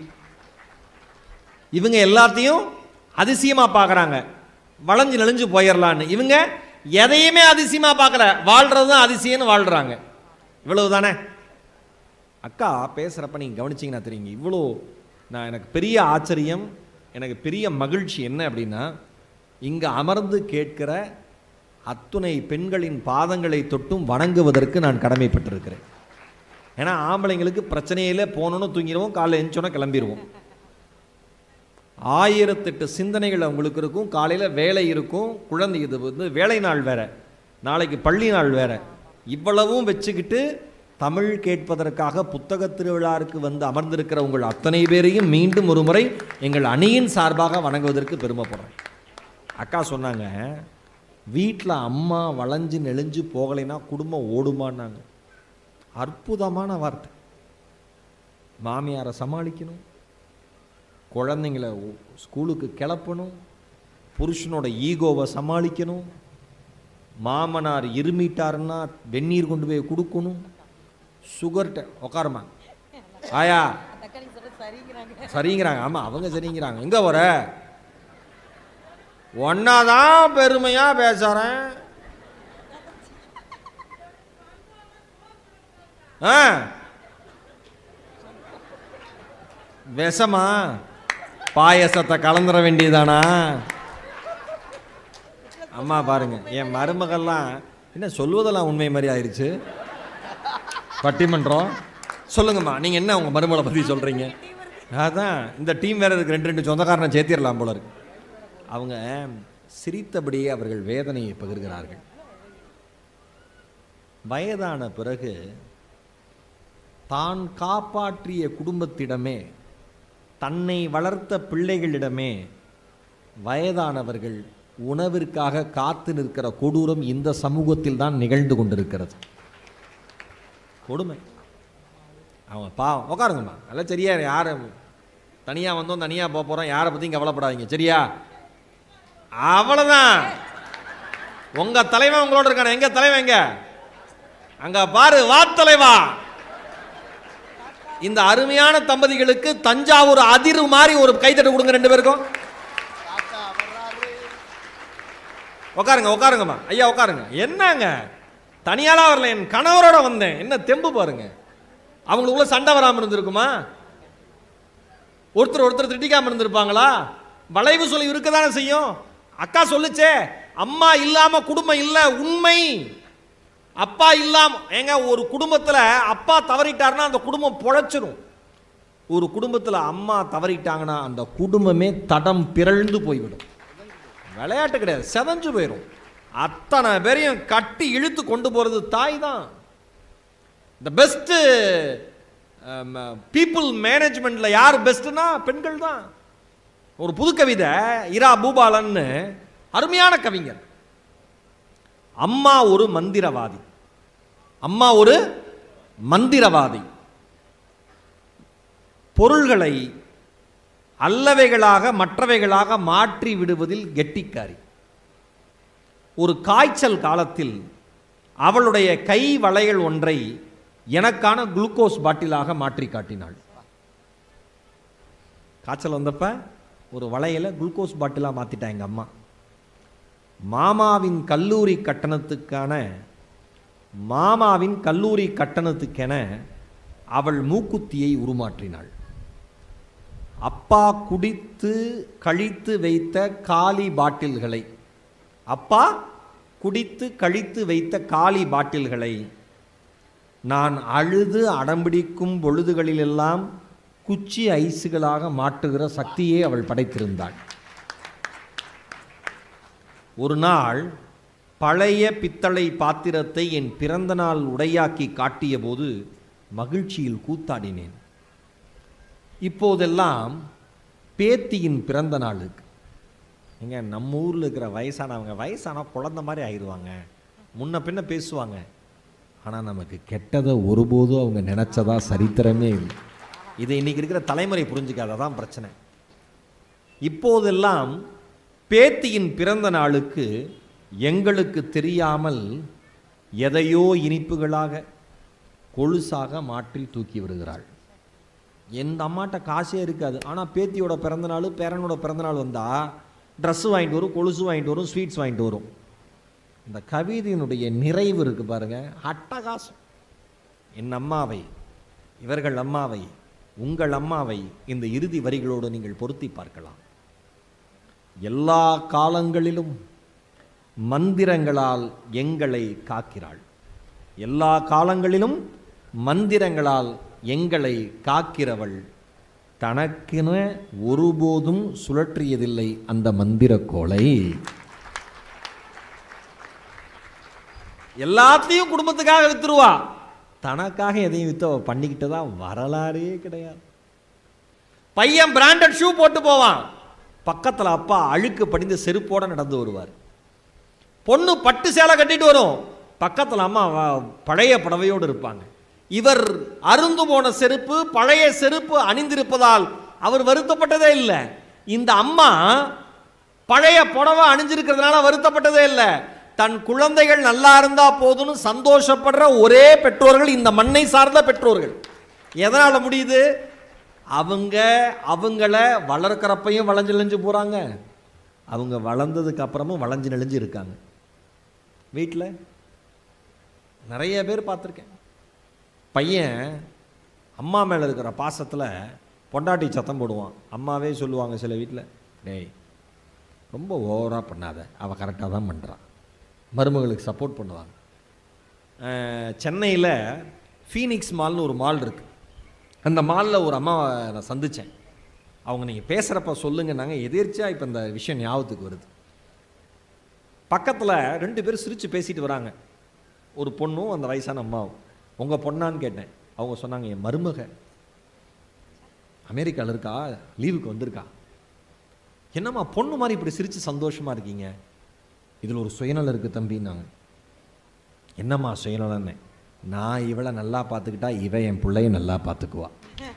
இவங்க எல்லாத்தையும் அதிசயமா பார்க்கறாங்க வளைஞ்சு நெளிஞ்சு போயிடலான்னு இவங்க எதையுமே அதிசயமா பார்க்கல வாழ்றது தான் அதிசயம்னு வாழ்றாங்க இவ்வளவு தானே அக்கா பேசுகிறப்ப நீங்கள் கவனிச்சிங்கன்னா தெரியுங்க இவ்வளோ நான் எனக்கு பெரிய ஆச்சரியம் எனக்கு பெரிய மகிழ்ச்சி என்ன அப்படின்னா இங்கே அமர்ந்து கேட்கிற அத்துணை பெண்களின் பாதங்களை தொட்டும் வணங்குவதற்கு நான் கடமைப்பட்டிருக்கிறேன் ஏன்னா ஆம்பளைங்களுக்கு பிரச்சனையில போனோன்னு தூங்கிடுவோம் காலைல எழுந்தோன்னே கிளம்பிடுவோம் ஆயிரத்தெட்டு சிந்தனைகள் அவங்களுக்கு இருக்கும் காலையில் வேலை இருக்கும் குழந்தை இது வந்து வேலை நாள் வேற நாளைக்கு பள்ளி நாள் வேற இவ்வளவும் வச்சுக்கிட்டு தமிழ் கேட்பதற்காக புத்தக திருவிழாவுக்கு வந்து அமர்ந்திருக்கிற உங்கள் அத்தனை பேரையும் மீண்டும் ஒரு முறை எங்கள் அணியின் சார்பாக வணங்குவதற்கு பெருமைப்படுறேன் அக்கா சொன்னாங்க வீட்டில் அம்மா வளைஞ்சு நெளிஞ்சு போகலைன்னா குடும்பம் ஓடுமான்னாங்க அற்புதமான வார்த்தை மாமியாரை சமாளிக்கணும் குழந்தைங்கள உ- ஸ்கூலுக்கு கிளப்பணும் புருஷனோட ஈகோவை சமாளிக்கணும் மாமனார் இருமிட்டாருன்னா வெந்நீர் கொண்டு போய் கொடுக்கணும் சுகர்ட்ட உட்காருமா ஆயா சரிங்கிறாங்க ஆமாம் அவங்க சரிங்கிறாங்க எங்கே வர ஒன்னாதான் பெருமையாக பேசுகிறேன் ஆ விஷமா பாயசத்தை கலந்துட வேண்டியதானா அம்மா பாருங்க என் மருமகள்லாம் என்ன சொல்வதெல்லாம் உண்மை மாதிரி ஆயிடுச்சு பட்டிமன்றம் சொல்லுங்கம்மா நீங்க என்ன உங்க மருமகளை பத்தி சொல்றீங்க அதான் இந்த டீம் வேற இருக்கு ரெண்டு ரெண்டு சொந்தக்காரனை சேர்த்திடலாம் போல இருக்கு அவங்க சிரித்தபடியே அவர்கள் வேதனையை பகிர்கிறார்கள் வயதான பிறகு தான் காப்பாற்றிய குடும்பத்திடமே தன்னை வளர்த்த பிள்ளைகளிடமே வயதானவர்கள் உணவிற்காக காத்து நிற்கிற கொடூரம் இந்த சமூகத்தில் தான் நிகழ்ந்து கொண்டிருக்கிறது கொடுமை அவங்க பாவம் உட்காருங்கம்மா அதெல்லாம் சரியா யார் தனியாக வந்தோம் தனியாக போக போகிறோம் யாரை பற்றியும் கவலைப்படாதீங்க சரியா அவ்வளோதான் உங்கள் தலைவன் உங்களோட இருக்கானே எங்க தலைவன் எங்க அங்க பாரு வா தலைவா இந்த அருமையான தம்பதிகளுக்கு தஞ்சாவூர் அதிர் மாதிரி ஒரு கைத்தட்டு கொடுங்க ரெண்டு பேருக்கும் உட்காருங்க உட்காருங்கம்மா ஐயா உட்காருங்க என்னங்க தனியாலாம் வரல என் கணவரோட வந்தேன் என்ன தெம்பு பாருங்க அவங்களுக்குள்ள சண்டை வராமல் இருந்திருக்குமா ஒருத்தர் ஒருத்தர் திட்டிக்காம இருந்திருப்பாங்களா வளைவு சொல்லி இருக்க தானே செய்யும் அக்கா சொல்லுச்சே அம்மா இல்லாம குடும்பம் இல்ல உண்மை அப்பா இல்லாம ஏங்க ஒரு குடும்பத்துல அப்பா தவறிட்டாருன்னா அந்த குடும்பம் பொழைச்சிரும் ஒரு குடும்பத்துல அம்மா தவறிட்டாங்கன்னா அந்த குடும்பமே தடம் பிறழ்ந்து போய்விடும் விளையாட்டு கிடையாது செதஞ்சு போயிடும் அத்தனை பேரையும் கட்டி இழுத்து கொண்டு போறது தாய் தான் த பெஸ்ட்டு பீப்புள் மேனேஜ்மெண்ட்ல யார் பெஸ்ட்னா பெண்கள் தான் ஒரு புது கவிதை இரா பூபாலன்னு அருமையான கவிஞர் அம்மா ஒரு மந்திரவாதி அம்மா ஒரு மந்திரவாதி பொருள்களை அல்லவைகளாக மற்றவைகளாக மாற்றி விடுவதில் கெட்டிக்காரி ஒரு காய்ச்சல் காலத்தில் அவளுடைய கை வளையல் ஒன்றை எனக்கான குளுக்கோஸ் பாட்டிலாக மாற்றி காட்டினாள் காய்ச்சல் வந்தப்ப ஒரு வளையலை குளுக்கோஸ் பாட்டிலாக மாற்றிட்டா எங்கள் அம்மா மாமாவின் கல்லூரி கட்டணத்துக்கான மாமாவின் கல்லூரி கட்டணத்துக்கென அவள் மூக்குத்தியை உருமாற்றினாள் அப்பா குடித்து கழித்து வைத்த காலி பாட்டில்களை அப்பா குடித்து கழித்து வைத்த காலி பாட்டில்களை நான் அழுது அடம்பிடிக்கும் பொழுதுகளிலெல்லாம் குச்சி ஐஸுகளாக மாட்டுகிற சக்தியை அவள் படைத்திருந்தாள் ஒரு நாள் பழைய பித்தளை பாத்திரத்தை என் பிறந்த நாள் உடையாக்கி காட்டிய போது மகிழ்ச்சியில் கூத்தாடினேன் இப்போதெல்லாம் பேத்தியின் பிறந்த நாளுக்கு எங்க நம்ம ஊரில் இருக்கிற வயசானவங்க வயசான குழந்த மாதிரி ஆயிடுவாங்க முன்ன பின்ன பேசுவாங்க ஆனால் நமக்கு கெட்டதை ஒருபோதும் அவங்க நினச்சதா சரித்திரமே இல்லை இதை இன்னைக்கு இருக்கிற தலைமுறை புரிஞ்சுக்காத தான் பிரச்சனை இப்போதெல்லாம் பேத்தியின் பிறந்த நாளுக்கு எங்களுக்கு தெரியாமல் எதையோ இனிப்புகளாக கொலுசாக மாற்றி தூக்கி விடுகிறாள் எந்த அம்மாட்ட காசே இருக்காது ஆனால் பேத்தியோட பிறந்தநாள் பேரனோட பிறந்தநாள் வந்தால் ட்ரெஸ்ஸு வாங்கிட்டு வரும் கொலுசு வாங்கிட்டு வரும் ஸ்வீட்ஸ் வாங்கிட்டு வரும் இந்த கவிதையினுடைய நிறைவு இருக்கு பாருங்க அட்டகாசம் என் அம்மாவை இவர்கள் அம்மாவை உங்கள் அம்மாவை இந்த இறுதி வரிகளோடு நீங்கள் பொருத்தி பார்க்கலாம் எல்லா காலங்களிலும் மந்திரங்களால் எங்களை காக்கிறாள் எல்லா காலங்களிலும் மந்திரங்களால் எங்களை காக்கிறவள் தனக்கென ஒருபோதும் சுழற்றியதில்லை அந்த மந்திரக்கோலை எல்லாத்தையும் குடும்பத்துக்காக வித்துருவா தனக்காக எதையும் வித்து அவ பண்ணிக்கிட்டதா வரலாறே கிடையாது பையன் பிராண்டட் ஷூ போட்டு போவான் பக்கத்துல அப்பா அழுக்கு படிந்த செருப்போட நடந்து வருவார் பொண்ணு பட்டு சேலை கட்டிட்டு வரும் பக்கத்துல அம்மா வ- பழைய புடவையோடு இருப்பாங்க இவர் அருந்து போன செருப்பு பழைய செருப்பு அணிந்திருப்பதால் அவர் வருத்தப்பட்டதே இல்லை இந்த அம்மா பழைய புடவை அணிஞ்சிருக்கிறதுனால வருத்தப்பட்டதே இல்லை தன் குழந்தைகள் நல்லா இருந்தா போதும்னு சந்தோஷப்படுற ஒரே பெற்றோர்கள் இந்த மண்ணை சார்ந்த பெற்றோர்கள் எதனால முடியுது அவங்க அவங்கள வளர்க்குறப்பையும் வளைஞ்சு நெளிஞ்சு போறாங்க அவங்க வளர்ந்ததுக்கு அப்புறமும் வளைஞ்சு நெளிஞ்சு இருக்காங்க வீட்டில் நிறைய பேர் பார்த்துருக்கேன் பையன் அம்மா மேலே இருக்கிற பாசத்தில் பொண்டாட்டி சத்தம் போடுவான் அம்மாவே சொல்லுவாங்க சில வீட்டில் டேய் ரொம்ப ஓவராக பண்ணாத அவள் கரெக்டாக தான் பண்ணுறான் மருமகளுக்கு சப்போர்ட் பண்ணுவாங்க சென்னையில் ஃபீனிக்ஸ் மால்னு ஒரு மால் இருக்குது அந்த மாலில் ஒரு அம்மாவை நான் சந்தித்தேன் அவங்க நீங்கள் பேசுகிறப்ப சொல்லுங்கன்னாங்க எதிர்ச்சியாக இப்போ இந்த விஷயம் ஞாபகத்துக்கு வருது பக்கத்தில் ரெண்டு பேரும் சிரித்து பேசிட்டு வராங்க ஒரு பொண்ணும் அந்த வயசான அம்மாவும் உங்கள் பொண்ணான்னு கேட்டேன் அவங்க சொன்னாங்க என் மருமக அமெரிக்காவில் இருக்கா லீவுக்கு வந்திருக்கா என்னம்மா பொண்ணு மாதிரி இப்படி சிரித்து சந்தோஷமாக இருக்கீங்க இதில் ஒரு சுயநலம் இருக்குது தம்பின்னாங்க என்னம்மா சுயநலன்னு நான் இவளை நல்லா பார்த்துக்கிட்டா இவ என் பிள்ளைய நல்லா பார்த்துக்குவா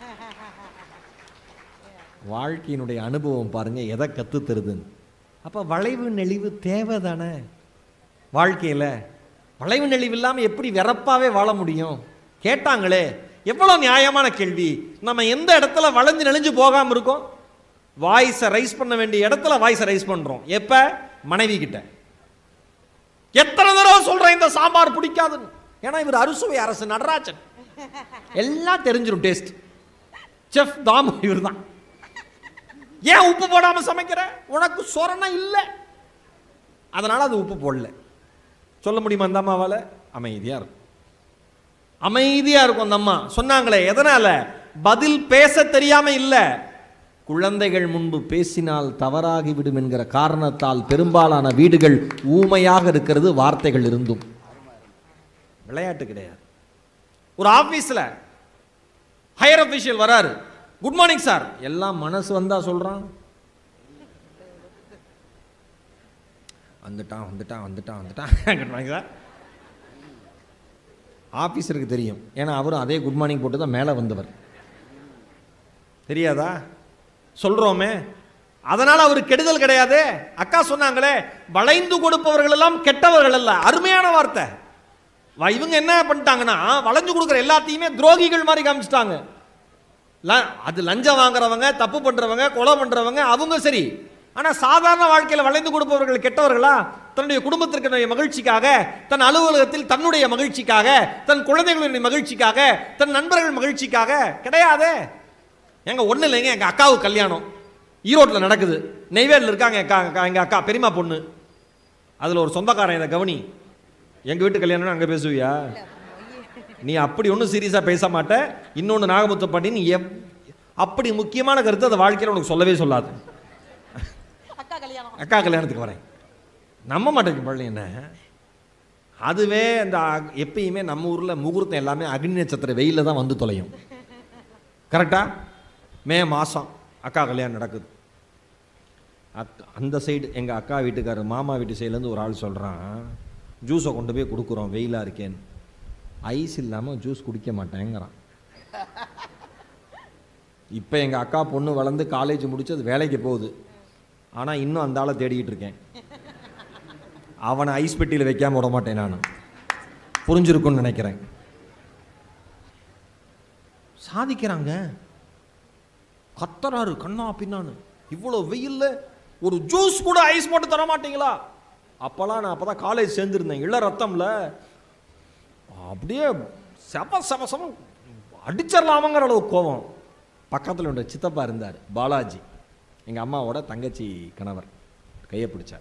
வாழ்க்கையினுடைய அனுபவம் பாருங்க எதை கத்து தருதுன்னு அப்போ வளைவு நெளிவு தேவை தானே வாழ்க்கையில் வளைவு நெளிவு இல்லாமல் எப்படி வெறப்பாவே வாழ முடியும் கேட்டாங்களே எவ்வளோ நியாயமான கேள்வி நம்ம எந்த இடத்துல வளைஞ்சு நெளிஞ்சு போகாமல் இருக்கோம் வாய்ஸை ரைஸ் பண்ண வேண்டிய இடத்துல வாய்ஸை ரைஸ் பண்ணுறோம் எப்போ மனைவி கிட்ட எத்தனை தடவை சொல்கிறேன் இந்த சாம்பார் பிடிக்காதுன்னு ஏன்னா இவர் அறுசுவை அரசு நடராஜன் எல்லாம் தெரிஞ்சிடும் டேஸ்ட் செஃப் தாமு இவர் தான் ஏன் உப்பு போடாம சமைக்கிற உனக்கு சொரணம் இல்லை அதனால அது உப்பு போடல சொல்ல முடியுமா அந்த அம்மாவால அமைதியா இருக்கும் அமைதியா இருக்கும் அந்த அம்மா சொன்னாங்களே எதனால பதில் பேச தெரியாம இல்ல குழந்தைகள் முன்பு பேசினால் தவறாகிவிடும் என்கிற காரணத்தால் பெரும்பாலான வீடுகள் ஊமையாக இருக்கிறது வார்த்தைகள் இருந்தும் விளையாட்டு கிடையாது ஒரு ஆபீஸ்ல ஹையர் அஃபிஷியல் வராரு குட் மார்னிங் சார் எல்லாம் மனசு வந்தா சொல்றான் வந்துட்டான் வந்துட்டான் வந்துட்டான் வந்துட்டான் குட் மார்னிங் சார் ஆஃபீஸருக்கு தெரியும் ஏன்னா அவரும் அதே குட் மார்னிங் போட்டு தான் மேலே வந்தவர் தெரியாதா சொல்றோமே அதனால அவர் கெடுதல் கிடையாது அக்கா சொன்னாங்களே வளைந்து கொடுப்பவர்கள் எல்லாம் கெட்டவர்கள் அல்ல அருமையான வார்த்தை வ- இவங்க என்ன பண்ணிட்டாங்கன்னா வளைஞ்சு கொடுக்குற எல்லாத்தையுமே துரோகிகள் மாதிரி காமிச்சிட்டாங்க ல- அது லஞ்சம் வாங்குறவங்க தப்பு பண்றவங்க கொலை பண்றவங்க அவங்க சரி ஆனா சாதாரண வாழ்க்கையில வளைந்து கொடுப்பவர்கள் கெட்டவர்களா தன்னுடைய குடும்பத்திற்கு மகிழ்ச்சிக்காக தன் அலுவலகத்தில் தன்னுடைய மகிழ்ச்சிக்காக தன் குழந்தைகளுடைய மகிழ்ச்சிக்காக தன் நண்பர்கள் மகிழ்ச்சிக்காக கிடையாதே எங்க ஒண்ணு இல்லைங்க எங்க அக்காவுக்கு கல்யாணம் ஈரோட்டில் நடக்குது நெய்வேலியில் இருக்காங்க எங்க அக்கா எங்க அக்கா பெரியம்மா பொண்ணு அதுல ஒரு சொந்தக்காரன் இதை கவனி எங்க வீட்டு கல்யாணம்னு அங்க பேசுவியா நீ அப்படி ஒன்றும் சீரியஸாக பேச மாட்ட இன்னொன்று நாகமுத்த பாட்டி நீ எப் அப்படி முக்கியமான கருத்து அந்த வாழ்க்கையில் உனக்கு சொல்லவே சொல்லாது அக்கா கல்யாணத்துக்கு வரேன் நம்ப மாட்டேங்குது பள்ளி என்ன அதுவே இந்த அ- எப்பயுமே நம்ம ஊரில் முகூர்த்தம் எல்லாமே அக்னி நட்சத்திர வெயிலில் தான் வந்து தொலையும் கரெக்டா மே மாதம் அக்கா கல்யாணம் நடக்குது அக்கா அந்த சைடு எங்கள் அக்கா வீட்டுக்காரர் மாமா வீட்டு சைட்லேருந்து ஒரு ஆள் சொல்கிறான் ஜூஸை கொண்டு போய் கொடுக்குறோம் வெயிலாக இருக்கேன்னு ஐஸ் இல்லாமல் ஜூஸ் குடிக்க மாட்டேங்கிறான் இப்போ எங்கள் அக்கா பொண்ணு வளர்ந்து காலேஜ் முடிச்சு அது வேலைக்கு போகுது ஆனால் இன்னும் அந்த ஆளை தேடிக்கிட்டு இருக்கேன் அவனை ஐஸ் பெட்டியில் வைக்காம விட மாட்டேன் நான் புரிஞ்சிருக்கும்னு நினைக்கிறேன் சாதிக்கிறாங்க கத்தறாரு கண்ணா பின்னான்னு இவ்வளோ வெயில்ல ஒரு ஜூஸ் கூட ஐஸ் போட்டு தர மாட்டீங்களா அப்போல்லாம் நான் அப்போ தான் காலேஜ் சேர்ந்துருந்தேன் இள ரத்தம்ல அப்படியே செம செம செம அடிச்சிடலாமங்கிற அளவு கோவம் பக்கத்தில் உள்ள சித்தப்பா இருந்தார் பாலாஜி எங்கள் அம்மாவோட தங்கச்சி கணவர் கையை பிடிச்சார்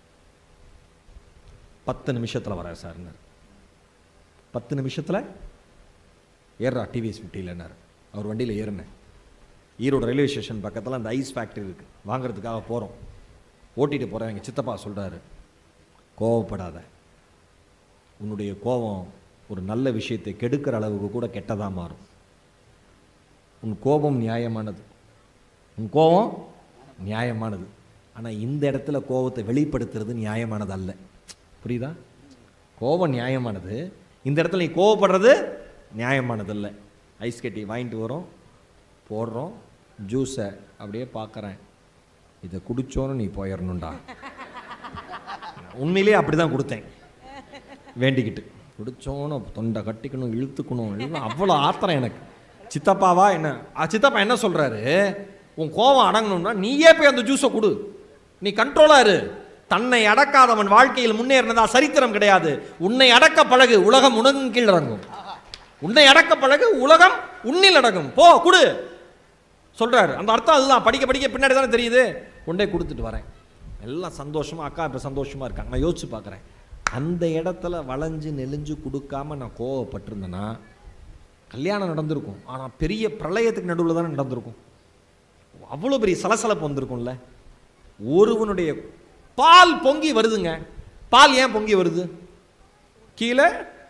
பத்து நிமிஷத்தில் வரார் சார்னார் பத்து நிமிஷத்தில் ஏறா டிவிஎஸ் ஃபிஃப்டிலன்னார் அவர் வண்டியில் ஏறினேன் ஈரோடு ரயில்வே ஸ்டேஷன் பக்கத்தில் அந்த ஐஸ் ஃபேக்ட்ரி இருக்குது வாங்குறதுக்காக போகிறோம் ஓட்டிட்டு போகிறேன் எங்கள் சித்தப்பா சொல்கிறாரு கோவப்படாத உன்னுடைய கோபம் ஒரு நல்ல விஷயத்தை கெடுக்கிற அளவுக்கு கூட கெட்டதாக மாறும் உன் கோபம் நியாயமானது உன் கோபம் நியாயமானது ஆனால் இந்த இடத்துல கோபத்தை வெளிப்படுத்துறது நியாயமானது அல்ல புரியுதா கோபம் நியாயமானது இந்த இடத்துல நீ கோவப்படுறது நியாயமானது இல்லை ஐஸ் கட்டி வாங்கிட்டு வரோம் போடுறோம் ஜூஸை அப்படியே பார்க்குறேன் இதை குடிச்சோன்னு நீ போயிடணும்டா உண்மையிலேயே அப்படி தான் கொடுத்தேன் வேண்டிக்கிட்டு குடிச்சோன்னு தொண்டை கட்டிக்கணும் இழுத்துக்கணும் இழுக்கணும் அவ்வளோ ஆத்திரம் எனக்கு சித்தப்பாவா என்ன ஆ, சித்தப்பா என்ன சொல்கிறாரு உன் கோபம் அடங்கணும்னா நீயே போய் அந்த ஜூஸை கொடு நீ கண்ட்ரோலாக இரு தன்னை அடக்காதவன் வாழ்க்கையில் முன்னேறினதா சரித்திரம் கிடையாது உன்னை அடக்க பழகு உலகம் உனக்கு கீழ் அடங்கும் உன்னை அடக்க பழகு உலகம் உன்னில் அடங்கும் போ குடு சொல்றாரு அந்த அர்த்தம் அதுதான் படிக்க படிக்க பின்னாடி தானே தெரியுது கொண்டே கொடுத்துட்டு வரேன் எல்லாம் சந்தோஷமா அக்கா இப்போ சந்தோஷமா இருக்காங்க நான் யோசிச்சு பார்க்குறேன் அந்த இடத்துல வளைஞ்சு நெளிஞ்சு கொடுக்காம நான் கோவப்பட்டிருந்தேன்னா கல்யாணம் நடந்திருக்கும் ஆனால் பெரிய பிரளயத்துக்கு நடுவில் தானே நடந்திருக்கும் அவ்வளோ பெரிய சலசலப்பு வந்திருக்கும்ல ஒருவனுடைய பால் பொங்கி வருதுங்க பால் ஏன் பொங்கி வருது கீழே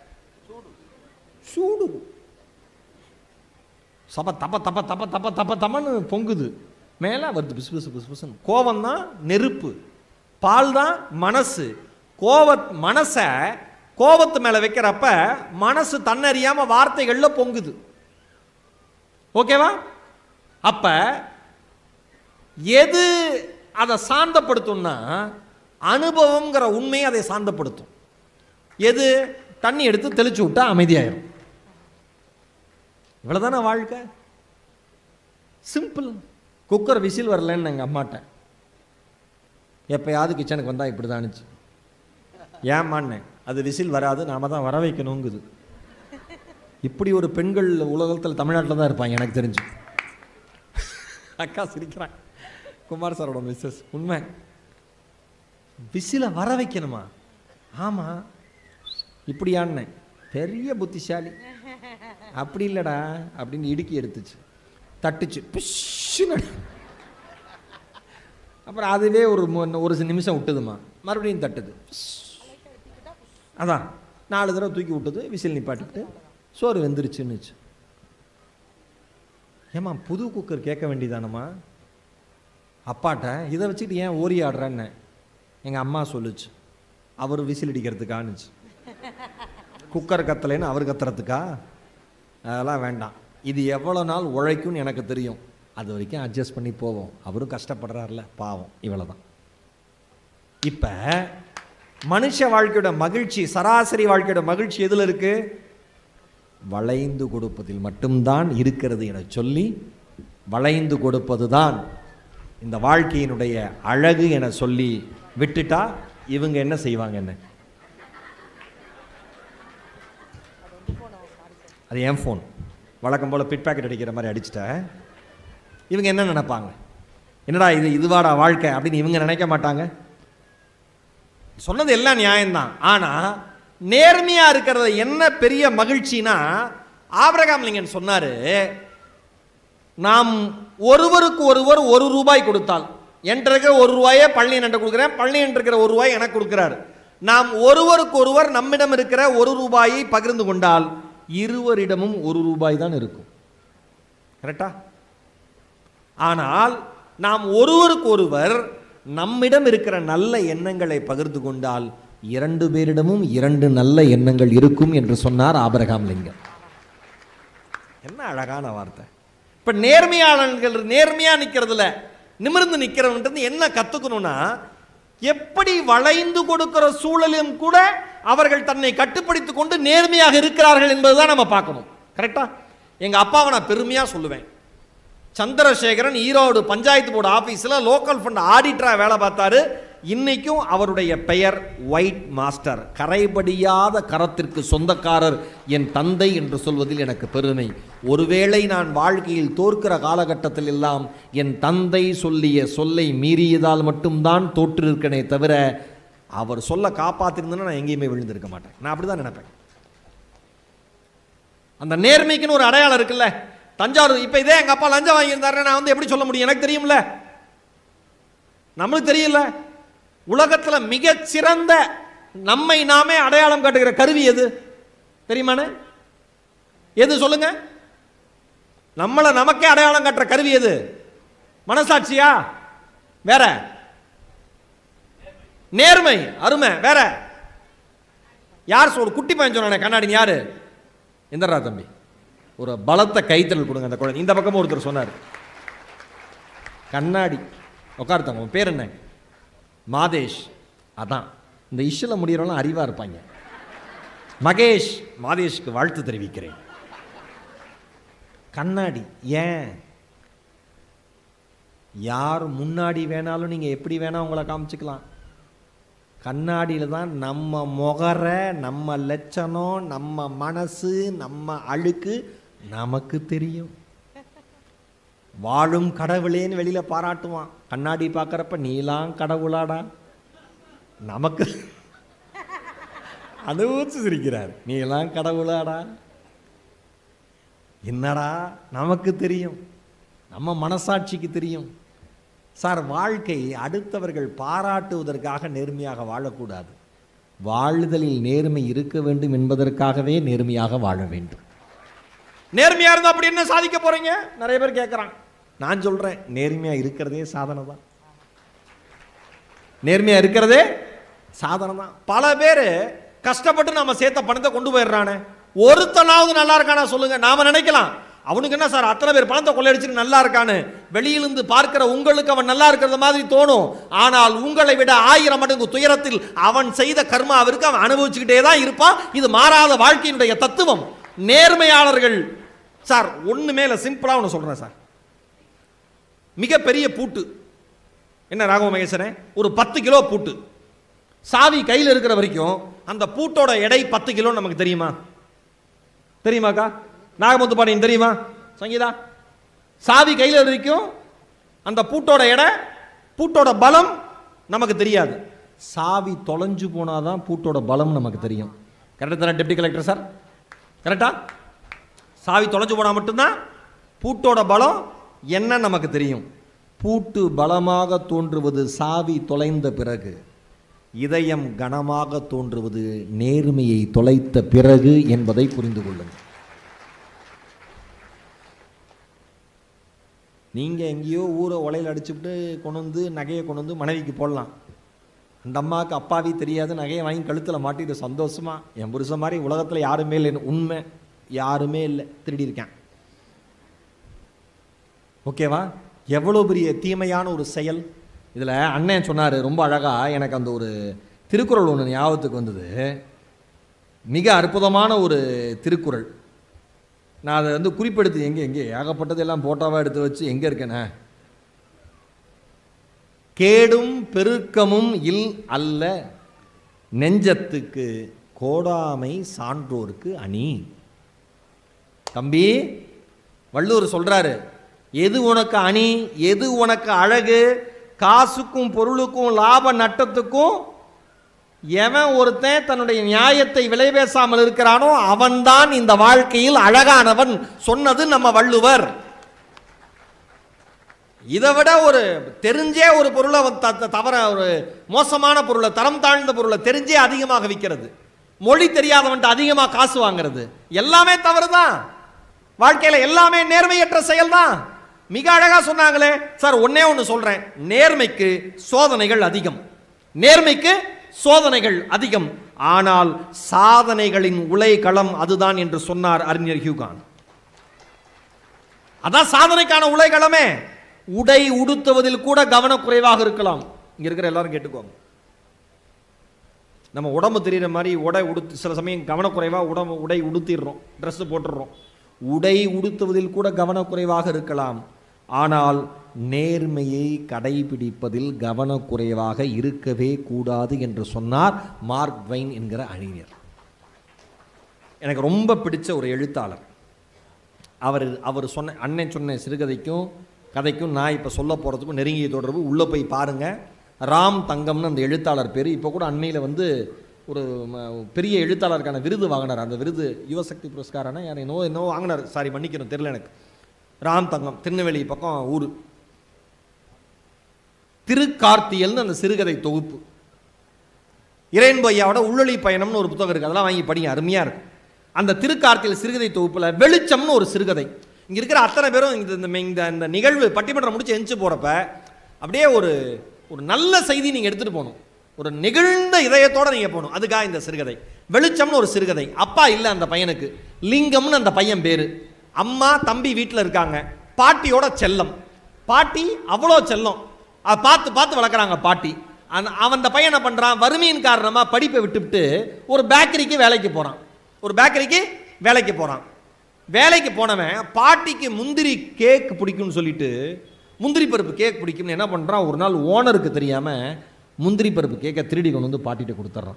சூடு சப தப்ப தப்ப தப்ப தப்ப தப்ப தப்பன்னு பொங்குது மேலே வருது பிசு பிசு பிசு பிசுன்னு கோபம் தான் நெருப்பு பால் தான் மனசு கோவ மனசை கோபத்து மேலே வைக்கிறப்ப மனசு தன்னறியாம வார்த்தைகள்ல பொங்குது ஓகேவா அப்ப எது அதை சாந்தப்படுத்தும்னா அனுபவம்ங்கிற உண்மையை அதை சாந்தப்படுத்தும் எது தண்ணி எடுத்து தெளிச்சு விட்டா அமைதியாயிரும் இவ்வளவுதானே வாழ்க்கை சிம்பிள் குக்கர் விசில் வரலன்னு எங்கள் அம்மாட்ட எப்பயாவது கிச்சனுக்கு வந்தால் இப்படி தான் அனுச்சு ஏமான்னேன் அது விசில் வராது நாம தான் வர வைக்கணுங்குது இப்படி ஒரு பெண்கள் உலகத்தில் தமிழ்நாட்டில் தான் இருப்பாங்க எனக்கு தெரிஞ்சு அக்கா சிரிக்கிறான் குமார் சாரோட மிஸ்ஸஸ் உண்மை விசில வர வைக்கணுமா ஆமாம் இப்படியான்னேன் பெரிய புத்திசாலி அப்படி இல்லைடா அப்படின்னு இடுக்கி எடுத்துச்சு தட்டுச்சு பிஷ்ஷுன்னு அப்புறம் அதுவே ஒரு மு- ஒரு சில நிமிஷம் விட்டுதுமா மறுபடியும் தட்டுது அதான் நாலு தடவை தூக்கி விட்டது விசில் நிப்பாட்டிட்டு சோறு வெந்துருச்சுன்னுச்சு ஏம்மா புது குக்கர் கேட்க வேண்டியதானம்மா அப்பாட்ட இதை வச்சுட்டு ஏன் ஓரி ஆடுறேன்னு எங்கள் அம்மா சொல்லுச்சு அவர் விசில் அடிக்கிறதுக்கானுச்சு குக்கர் கத்தலைன்னு அவர் கத்துறதுக்கா அதெல்லாம் வேண்டாம் இது எவ்வளோ நாள் உழைக்கும்னு எனக்கு தெரியும் அது வரைக்கும் அட்ஜஸ்ட் பண்ணி போவோம் அவரும் கஷ்டப்படுறாருல பாவம் இவ்வளோ தான் இப்போ மனுஷ வாழ்க்கையோட மகிழ்ச்சி சராசரி வாழ்க்கையோட மகிழ்ச்சி எதில் இருக்கு வளைந்து கொடுப்பதில் மட்டும்தான் இருக்கிறது என சொல்லி வளைந்து கொடுப்பது தான் இந்த வாழ்க்கையினுடைய அழகு என சொல்லி விட்டுட்டா இவங்க என்ன செய்வாங்க என்ன அது என் ஃபோன் வழக்கம் போல் பிட் பாக்கெட் அடிக்கிற மாதிரி அடிச்சிட்டேன் இவங்க என்ன நினைப்பாங்க என்னடா இது இதுவாடா வாழ்க்கை அப்படின்னு இவங்க நினைக்க மாட்டாங்க சொன்னது எல்லாம் நியாயம்தான் ஆனால் நேர்மையாக இருக்கிறது என்ன பெரிய மகிழ்ச்சினா ஆபிரகாம் லிங்கன் சொன்னார் நாம் ஒருவருக்கு ஒருவர் ஒரு ரூபாய் கொடுத்தால் என்கிட்ட இருக்கிற ஒரு ரூபாயை பழனியன் என்கிட்ட கொடுக்குறேன் பழனியன் இருக்கிற ஒரு ரூபாய் எனக்கு கொடுக்குறாரு நாம் ஒருவருக்கு ஒருவர் நம்மிடம் இருக்கிற ஒரு ரூபாயை பகிர்ந்து கொண்டால் இருவரிடமும் ஒரு ரூபாய் தான் இருக்கும் கரெக்டா ஆனால் நாம் ஒருவருக்கு ஒருவர் நம்மிடம் இருக்கிற நல்ல எண்ணங்களை பகிர்ந்து கொண்டால் இரண்டு பேரிடமும் இரண்டு நல்ல எண்ணங்கள் இருக்கும் என்று சொன்னார் ஆபிரகாம் லிங்கம் என்ன அழகான வார்த்தை இப்ப நேர்மையாளர்கள் நேர்மையா நிக்கிறதுல நிமிர்ந்து நிக்கிறவன்றது என்ன கத்துக்கணும்னா எப்படி வளைந்து கொடுக்கிற சூழலும் கூட அவர்கள் தன்னை கட்டுப்படுத்திக் கொண்டு நேர்மையாக இருக்கிறார்கள் என்பதுதான் நம்ம பார்க்கணும் கரெக்டா எங்க அப்பாவை நான் பெருமையா சொல்லுவேன் சந்திரசேகரன் ஈரோடு பஞ்சாயத்து போர்டு ஆபீஸ்ல லோக்கல் ஃபண்ட் ஆடிட்டரா வேலை பார்த்தாரு இன்னைக்கும் அவருடைய பெயர் ஒயிட் மாஸ்டர் கரைபடியாத கரத்திற்கு சொந்தக்காரர் என் தந்தை என்று சொல்வதில் எனக்கு பெருமை ஒருவேளை நான் வாழ்க்கையில் தோற்கிற காலகட்டத்தில் எல்லாம் என் தந்தை சொல்லிய சொல்லை மீறியதால் மட்டும்தான் தோற்றிருக்கனே தவிர அவர் சொல்ல காப்பாத்திருந்தேன்னா நான் எங்கேயுமே விழுந்திருக்க மாட்டேன் நான் அப்படிதான் நினைப்பேன் அந்த நேர்மைக்குன்னு ஒரு அடையாளம் இருக்குல்ல தஞ்சாவூர் இப்போ இதே எங்கள் அப்பா லஞ்சம் வாங்கியிருந்தாரு நான் வந்து எப்படி சொல்ல முடியும் எனக்கு தெரியும்ல நம்மளுக்கு தெரியல உலகத்தில் மிகச் சிறந்த நம்மை நாமே அடையாளம் காட்டுகிற கருவி எது தெரியுமானே எது சொல்லுங்க நம்மளை நமக்கே அடையாளம் காட்டுற கருவி எது மனசாட்சியா வேற நேர்மை அருமை வேற யார் சொல் குட்டி பையன் சொன்னானே கண்ணாடி யாரு எந்தரா தம்பி ஒரு பலத்த கைத்தறல் கொடுங்க அந்த குழந்தை இந்த பக்கமும் ஒருத்தர் சொன்னார் கண்ணாடி உட்காருத்தாங்க உன் பேர் என்ன மாதேஷ் அதான் இந்த இஷ்யூல முடியறவங்களாம் அறிவா இருப்பாங்க மகேஷ் மாதேஷ்க்கு வாழ்த்து தெரிவிக்கிறேன் கண்ணாடி ஏன் யார் முன்னாடி வேணாலும் நீங்க எப்படி வேணா உங்களை காமிச்சுக்கலாம் கண்ணாடியில் தான் நம்ம முகரை நம்ம லட்சணம் நம்ம மனசு நம்ம அழுக்கு நமக்கு தெரியும் வாழும் கடவுளேன்னு வெளியில பாராட்டுவான் கண்ணாடி பார்க்கறப்ப நீலாம் கடவுளாடா நமக்கு அனுபவிச்சு சிரிக்கிறார் நீலாம் கடவுளாடா என்னடா நமக்கு தெரியும் நம்ம மனசாட்சிக்கு தெரியும் சார் வாழ்க்கை அடுத்தவர்கள் பாராட்டுவதற்காக நேர்மையாக வாழக்கூடாது வாழுதலில் நேர்மை இருக்க வேண்டும் என்பதற்காகவே நேர்மையாக வாழ வேண்டும் நேர்மையா இருந்தா அப்படி என்ன சாதிக்க போறீங்க நிறைய பேர் கேட்கறான் நான் சொல்றேன் நேர்மையா இருக்கிறதே சாதனை தான் நேர்மையா இருக்கிறதே சாதனை தான் பல பேர் கஷ்டப்பட்டு நம்ம சேர்த்த பணத்தை கொண்டு போயிடுறானே ஒருத்தனாவது நல்லா இருக்கானா சொல்லுங்க நாம நினைக்கலாம் அவனுக்கு என்ன சார் அத்தனை பேர் பணத்தை கொள்ளையடிச்சுட்டு நல்லா இருக்கான்னு வெளியிலிருந்து பார்க்கிற உங்களுக்கு அவன் நல்லா இருக்கிறது மாதிரி தோணும் ஆனால் உங்களை விட ஆயிரம் மடங்கு துயரத்தில் அவன் செய்த கர்மாவிற்கு அவன் அனுபவிச்சுக்கிட்டே தான் இருப்பான் இது மாறாத வாழ்க்கையினுடைய தத்துவம் நேர்மையாளர்கள் சார் ஒண்ணு மேல சிம்பிளா ஒன்று சொல்றேன் சார் மிகப்பெரிய பூட்டு என்ன ராகவ மகேசனே ஒரு பத்து கிலோ பூட்டு சாவி கையில் இருக்கிற வரைக்கும் அந்த பூட்டோட எடை பத்து கிலோ நமக்கு தெரியுமா தெரியுமாக்கா நாகமுத்து பாண்டியன் தெரியுமா சங்கீதா சாவி கையில் வரைக்கும் அந்த பூட்டோட எடை பூட்டோட பலம் நமக்கு தெரியாது சாவி தொலைஞ்சு போனாதான் பூட்டோட பலம் நமக்கு தெரியும் கரெக்டாக தானே டெப்டி கலெக்டர் சார் கரெக்டா சாவி தொலைஞ்சு போனால் மட்டும்தான் பூட்டோட பலம் என்ன நமக்கு தெரியும் பூட்டு பலமாக தோன்றுவது சாவி தொலைந்த பிறகு இதயம் கனமாக தோன்றுவது நேர்மையை தொலைத்த பிறகு என்பதை புரிந்து கொள்ளுங்கள் நீங்கள் எங்கேயோ ஊரை உலையில் அடிச்சுட்டு கொண்டு வந்து நகையை கொண்டு வந்து மனைவிக்கு போடலாம் அந்த அம்மாவுக்கு அப்பாவி தெரியாது நகையை வாங்கி கழுத்தில் மாட்டிட்டு சந்தோஷமா என் புருஷன் மாதிரி உலகத்தில் யாருமே இல்லைன்னு உண்மை யாருமே இல்லை திருடி இருக்கேன் ஓகேவா எவ்வளோ பெரிய தீமையான ஒரு செயல் இதில் அண்ணன் சொன்னார் ரொம்ப அழகாக எனக்கு அந்த ஒரு திருக்குறள் ஒன்று ஞாபகத்துக்கு வந்தது மிக அற்புதமான ஒரு திருக்குறள் நான் அதை வந்து குறிப்பெடுத்து எங்கே எங்கே ஏகப்பட்டது எல்லாம் போட்டோவாக எடுத்து வச்சு எங்கே இருக்கேனே கேடும் பெருக்கமும் இல் அல்ல நெஞ்சத்துக்கு கோடாமை சான்றோருக்கு அணி தம்பி வள்ளுவர் சொல்றாரு எது உனக்கு அணி எது உனக்கு அழகு காசுக்கும் பொருளுக்கும் லாப நட்டத்துக்கும் எவன் ஒருத்தன் தன்னுடைய நியாயத்தை விலை பேசாமல் இருக்கிறானோ அவன்தான் இந்த வாழ்க்கையில் அழகானவன் சொன்னது நம்ம வள்ளுவர் இதை விட ஒரு தெரிஞ்சே ஒரு பொருளை வந்து த- த- தவற ஒரு மோசமான பொருளை தரம் தாழ்ந்த பொருளை தெரிஞ்சே அதிகமாக விற்கிறது மொழி தெரியாதவன்ட்டு அதிகமாக காசு வாங்குறது எல்லாமே தவறு தான் வாழ்க்கையில் எல்லாமே நேர்மையற்ற செயல் தான் மிக அழகா சொன்னாங்களே சார் ஒன்னே ஒன்று சொல்றேன் நேர்மைக்கு சோதனைகள் அதிகம் நேர்மைக்கு சோதனைகள் அதிகம் ஆனால் சாதனைகளின் உலைக்களம் அதுதான் என்று சொன்னார் அறிஞர் ஹியூகான் அதான் சாதனைக்கான உலைகளமே உடை உடுத்துவதில் கூட கவனக்குறைவாக இருக்கலாம் இங்க இருக்கிற எல்லாரும் கேட்டுக்கோங்க நம்ம உடம்பு தெரியுற மாதிரி உடை உடுத்து சில சமயம் கவனக்குறைவாக உடம்பு உடை உடுத்திடுறோம் ட்ரெஸ் போட்டுடுறோம் உடை உடுத்துவதில் கூட கவனக்குறைவாக இருக்கலாம் ஆனால் நேர்மையை கடைபிடிப்பதில் கவனக்குறைவாக இருக்கவே கூடாது என்று சொன்னார் மார்க் வைன் என்கிற அறிஞர் எனக்கு ரொம்ப பிடிச்ச ஒரு எழுத்தாளர் அவர் அவர் சொன்ன அண்ணன் சொன்ன சிறுகதைக்கும் கதைக்கும் நான் இப்போ சொல்ல போகிறதுக்கும் நெருங்கிய தொடர்பு உள்ளே போய் பாருங்கள் ராம் தங்கம்னு அந்த எழுத்தாளர் பேர் இப்போ கூட அண்மையில் வந்து ஒரு ம- பெரிய எழுத்தாளருக்கான விருது வாங்கினார் அந்த விருது யுவசக்தி புரஸ்காரனா யார் என்னவோ என்னவோ வாங்கினார் சாரி மன்னிக்கணும் தெரியல எனக்கு ராம் தங்கம் திருநெல்வேலி பக்கம் ஊர் திருக்கார்த்தியல்னு அந்த சிறுகதை தொகுப்பு இறையன்பு ஐயாவோட உள்ளொளி பயணம்னு ஒரு புத்தகம் இருக்குது அதெல்லாம் வாங்கி படிங்க அருமையாக இருக்கும் அந்த திருக்கார்த்தியல் சிறுகதை தொகுப்பில் வெளிச்சம்னு ஒரு சிறுகதை இங்கே இருக்கிற அத்தனை பேரும் இந்த இந்த இந்த இந்த நிகழ்வு பட்டிமன்றம் முடிச்சு எந்திச்சு போகிறப்ப அப்படியே ஒரு ஒரு நல்ல செய்தி நீங்கள் எடுத்துகிட்டு போகணும் ஒரு நெகிழ்ந்த இதயத்தோடு நீங்கள் போகணும் அதுக்காக இந்த சிறுகதை வெளிச்சம்னு ஒரு சிறுகதை அப்பா இல்லை அந்த பையனுக்கு லிங்கம்னு அந்த பையன் பேர் அம்மா தம்பி வீட்டில் இருக்காங்க பாட்டியோட செல்லம் பாட்டி அவ்வளோ செல்லம் அதை பார்த்து பார்த்து வளர்க்குறாங்க பாட்டி அந்த அவன் அந்த பையன் என்ன பண்ணுறான் வறுமையின் காரணமாக படிப்பை விட்டுவிட்டு ஒரு பேக்கரிக்கு வேலைக்கு போகிறான் ஒரு பேக்கரிக்கு வேலைக்கு போகிறான் வேலைக்கு போனவன் பாட்டிக்கு முந்திரி கேக் பிடிக்கும்னு சொல்லிட்டு முந்திரி பருப்பு கேக் பிடிக்கும்னு என்ன பண்ணுறான் ஒரு நாள் ஓனருக்கு தெரியாமல் முந்திரி பருப்பு கேக்கை திருடி கொண்டு வந்து பாட்டிகிட்ட கொடுத்துட்றான்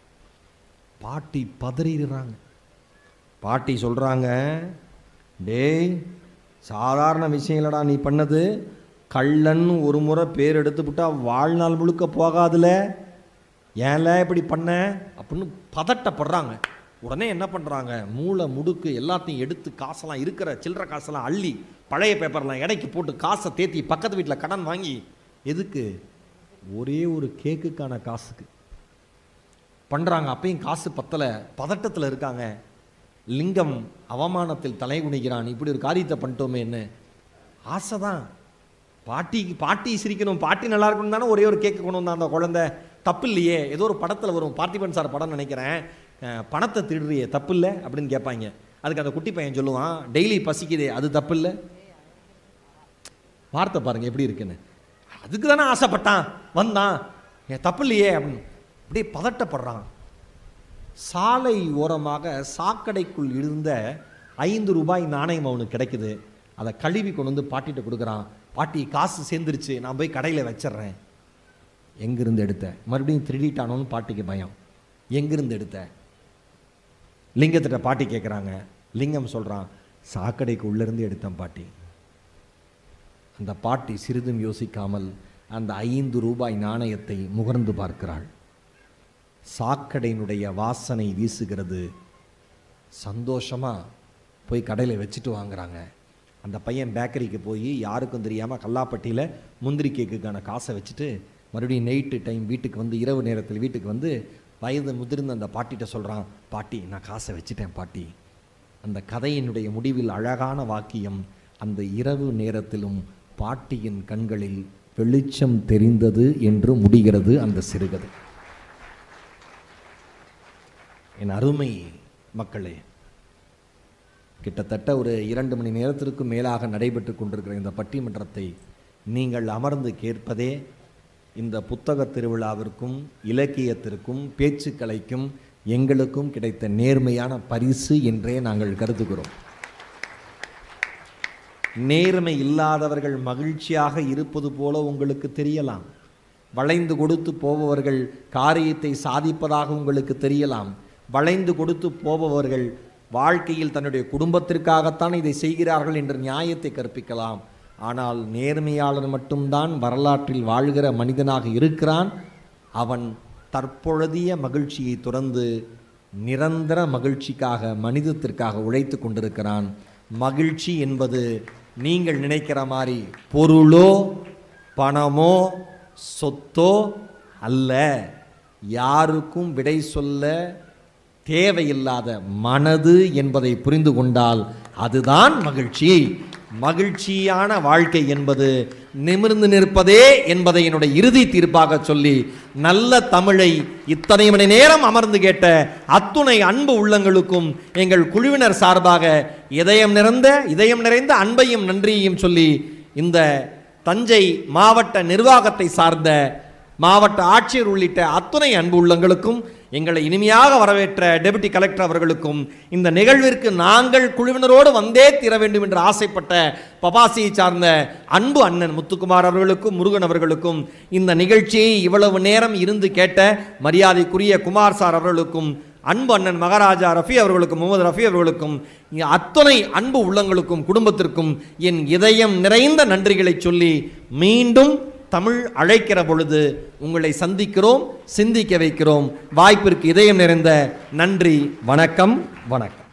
பாட்டி பதறிடுறாங்க பாட்டி சொல்கிறாங்க டேய் சாதாரண விஷயம் இல்லடா நீ பண்ணது கள்ளன் ஒரு முறை பேர் எடுத்துவிட்டா வாழ்நாள் முழுக்க போகாதுல ஏன்ல இப்படி பண்ண அப்படின்னு பதட்டப்படுறாங்க உடனே என்ன பண்ணுறாங்க மூளை முடுக்கு எல்லாத்தையும் எடுத்து காசெல்லாம் இருக்கிற சில்லற காசெல்லாம் அள்ளி பழைய பேப்பர்லாம் எடைக்கு போட்டு காசை தேத்தி பக்கத்து வீட்டில் கடன் வாங்கி எதுக்கு ஒரே ஒரு கேக்குக்கான காசுக்கு பண்ணுறாங்க அப்பயும் காசு பத்தலை பதட்டத்தில் இருக்காங்க லிங்கம் அவமானத்தில் தலை குனிகிறான் இப்படி ஒரு காரியத்தை பண்ணிட்டோமே என்ன ஆசை தான் பாட்டிக்கு பாட்டி சிரிக்கணும் பாட்டி நல்லா இருக்கணும் தானே ஒரே ஒரு கேக்கு கொண்டு வந்தான் அந்த குழந்தை தப்பு இல்லையே ஏதோ ஒரு படத்தில் வரும் பார்த்திபன் சார் படம் நினைக்கிறேன் அஹ், பணத்தை திருடுறியே தப்பு இல்லை அப்படின்னு கேட்பாங்க அதுக்கு அந்த குட்டி பையன் சொல்லுவான் டெய்லி பசிக்குதே அது தப்பு இல்லை வார்த்தை பாருங்க எப்படி இருக்குன்னு அதுக்கு தானே ஆசைப்பட்டான் வந்தான் ஏன் தப்பு இல்லையே அப்படின்னு அப்படியே பதட்டப்படுறான் சாலை ஓரமாக சாக்கடைக்குள் இருந்த ஐந்து ரூபாய் நாணயம் அவனுக்கு கிடைக்குது அதை கழுவி கொண்டு வந்து பாட்டிகிட்ட கொடுக்குறான் பாட்டி காசு சேர்ந்துருச்சு நான் போய் கடையில் வச்சிடுறேன் எங்கிருந்து எடுத்த மறுபடியும் திருடிட்டானோன்னு பாட்டிக்கு பயம் எங்கிருந்து எடுத்த லிங்கத்திட்ட பாட்டி கேட்குறாங்க லிங்கம் சொல்கிறான் சாக்கடைக்கு உள்ளேருந்து எடுத்தேன் பாட்டி அந்த பாட்டி சிறிதும் யோசிக்காமல் அந்த ஐந்து ரூபாய் நாணயத்தை முகர்ந்து பார்க்கிறாள் சாக்கடையினுடைய வாசனை வீசுகிறது சந்தோஷமா போய் கடையில் வச்சுட்டு வாங்குறாங்க அந்த பையன் பேக்கரிக்கு போய் யாருக்கும் தெரியாமல் கல்லாப்பட்டியில் முந்திரி கேக்குக்கான காசை வச்சுட்டு மறுபடியும் நைட்டு டைம் வீட்டுக்கு வந்து இரவு நேரத்தில் வீட்டுக்கு வந்து வயது முதிர்ந்த அந்த பாட்டிகிட்ட சொல்கிறான் பாட்டி நான் காசை வச்சுட்டேன் பாட்டி அந்த கதையினுடைய முடிவில் அழகான வாக்கியம் அந்த இரவு நேரத்திலும் பாட்டியின் கண்களில் வெளிச்சம் தெரிந்தது என்று முடிகிறது அந்த சிறுகதை என் அருமை மக்களே கிட்டத்தட்ட ஒரு இரண்டு மணி நேரத்திற்கு மேலாக நடைபெற்று கொண்டிருக்கிற இந்த பட்டிமன்றத்தை நீங்கள் அமர்ந்து கேட்பதே இந்த புத்தக திருவிழாவிற்கும் இலக்கியத்திற்கும் பேச்சுக்கலைக்கும் எங்களுக்கும் கிடைத்த நேர்மையான பரிசு என்றே நாங்கள் கருதுகிறோம் நேர்மை இல்லாதவர்கள் மகிழ்ச்சியாக இருப்பது போல உங்களுக்கு தெரியலாம் வளைந்து கொடுத்து போபவர்கள் காரியத்தை சாதிப்பதாக உங்களுக்கு தெரியலாம் வளைந்து கொடுத்து போபவர்கள் வாழ்க்கையில் தன்னுடைய குடும்பத்திற்காகத்தான் இதை செய்கிறார்கள் என்ற நியாயத்தை கற்பிக்கலாம் ஆனால் நேர்மையாளர் மட்டும்தான் வரலாற்றில் வாழ்கிற மனிதனாக இருக்கிறான் அவன் தற்பொழுதைய மகிழ்ச்சியை துறந்து நிரந்தர மகிழ்ச்சிக்காக மனிதத்திற்காக உழைத்து கொண்டிருக்கிறான் மகிழ்ச்சி என்பது நீங்கள் நினைக்கிற மாதிரி பொருளோ பணமோ சொத்தோ அல்ல யாருக்கும் விடை சொல்ல தேவையில்லாத மனது என்பதை புரிந்து கொண்டால் அதுதான் மகிழ்ச்சி மகிழ்ச்சியான வாழ்க்கை என்பது நிமிர்ந்து நிற்பதே என்பதை என்னுடைய இறுதி தீர்ப்பாக சொல்லி நல்ல தமிழை இத்தனை மணி நேரம் அமர்ந்து கேட்ட அத்துணை அன்பு உள்ளங்களுக்கும் எங்கள் குழுவினர் சார்பாக இதயம் நிறைந்த இதயம் நிறைந்த அன்பையும் நன்றியையும் சொல்லி இந்த தஞ்சை மாவட்ட நிர்வாகத்தை சார்ந்த மாவட்ட ஆட்சியர் உள்ளிட்ட அத்துணை அன்பு உள்ளங்களுக்கும் எங்களை இனிமையாக வரவேற்ற டெபுட்டி கலெக்டர் அவர்களுக்கும் இந்த நிகழ்விற்கு நாங்கள் குழுவினரோடு வந்தே தீர வேண்டும் என்று ஆசைப்பட்ட பபாசியை சார்ந்த அன்பு அண்ணன் முத்துக்குமார் அவர்களுக்கும் முருகன் அவர்களுக்கும் இந்த நிகழ்ச்சியை இவ்வளவு நேரம் இருந்து கேட்ட மரியாதைக்குரிய குமார் சார் அவர்களுக்கும் அன்பு அண்ணன் மகாராஜா ரஃபி அவர்களுக்கும் முகமது ரஃபி அவர்களுக்கும் இங்க அத்தனை அன்பு உள்ளங்களுக்கும் குடும்பத்திற்கும் என் இதயம் நிறைந்த நன்றிகளை சொல்லி மீண்டும் தமிழ் அழைக்கிற பொழுது உங்களை சந்திக்கிறோம் சிந்திக்க வைக்கிறோம் வாய்ப்பிற்கு இதயம் நிறைந்த நன்றி வணக்கம் வணக்கம்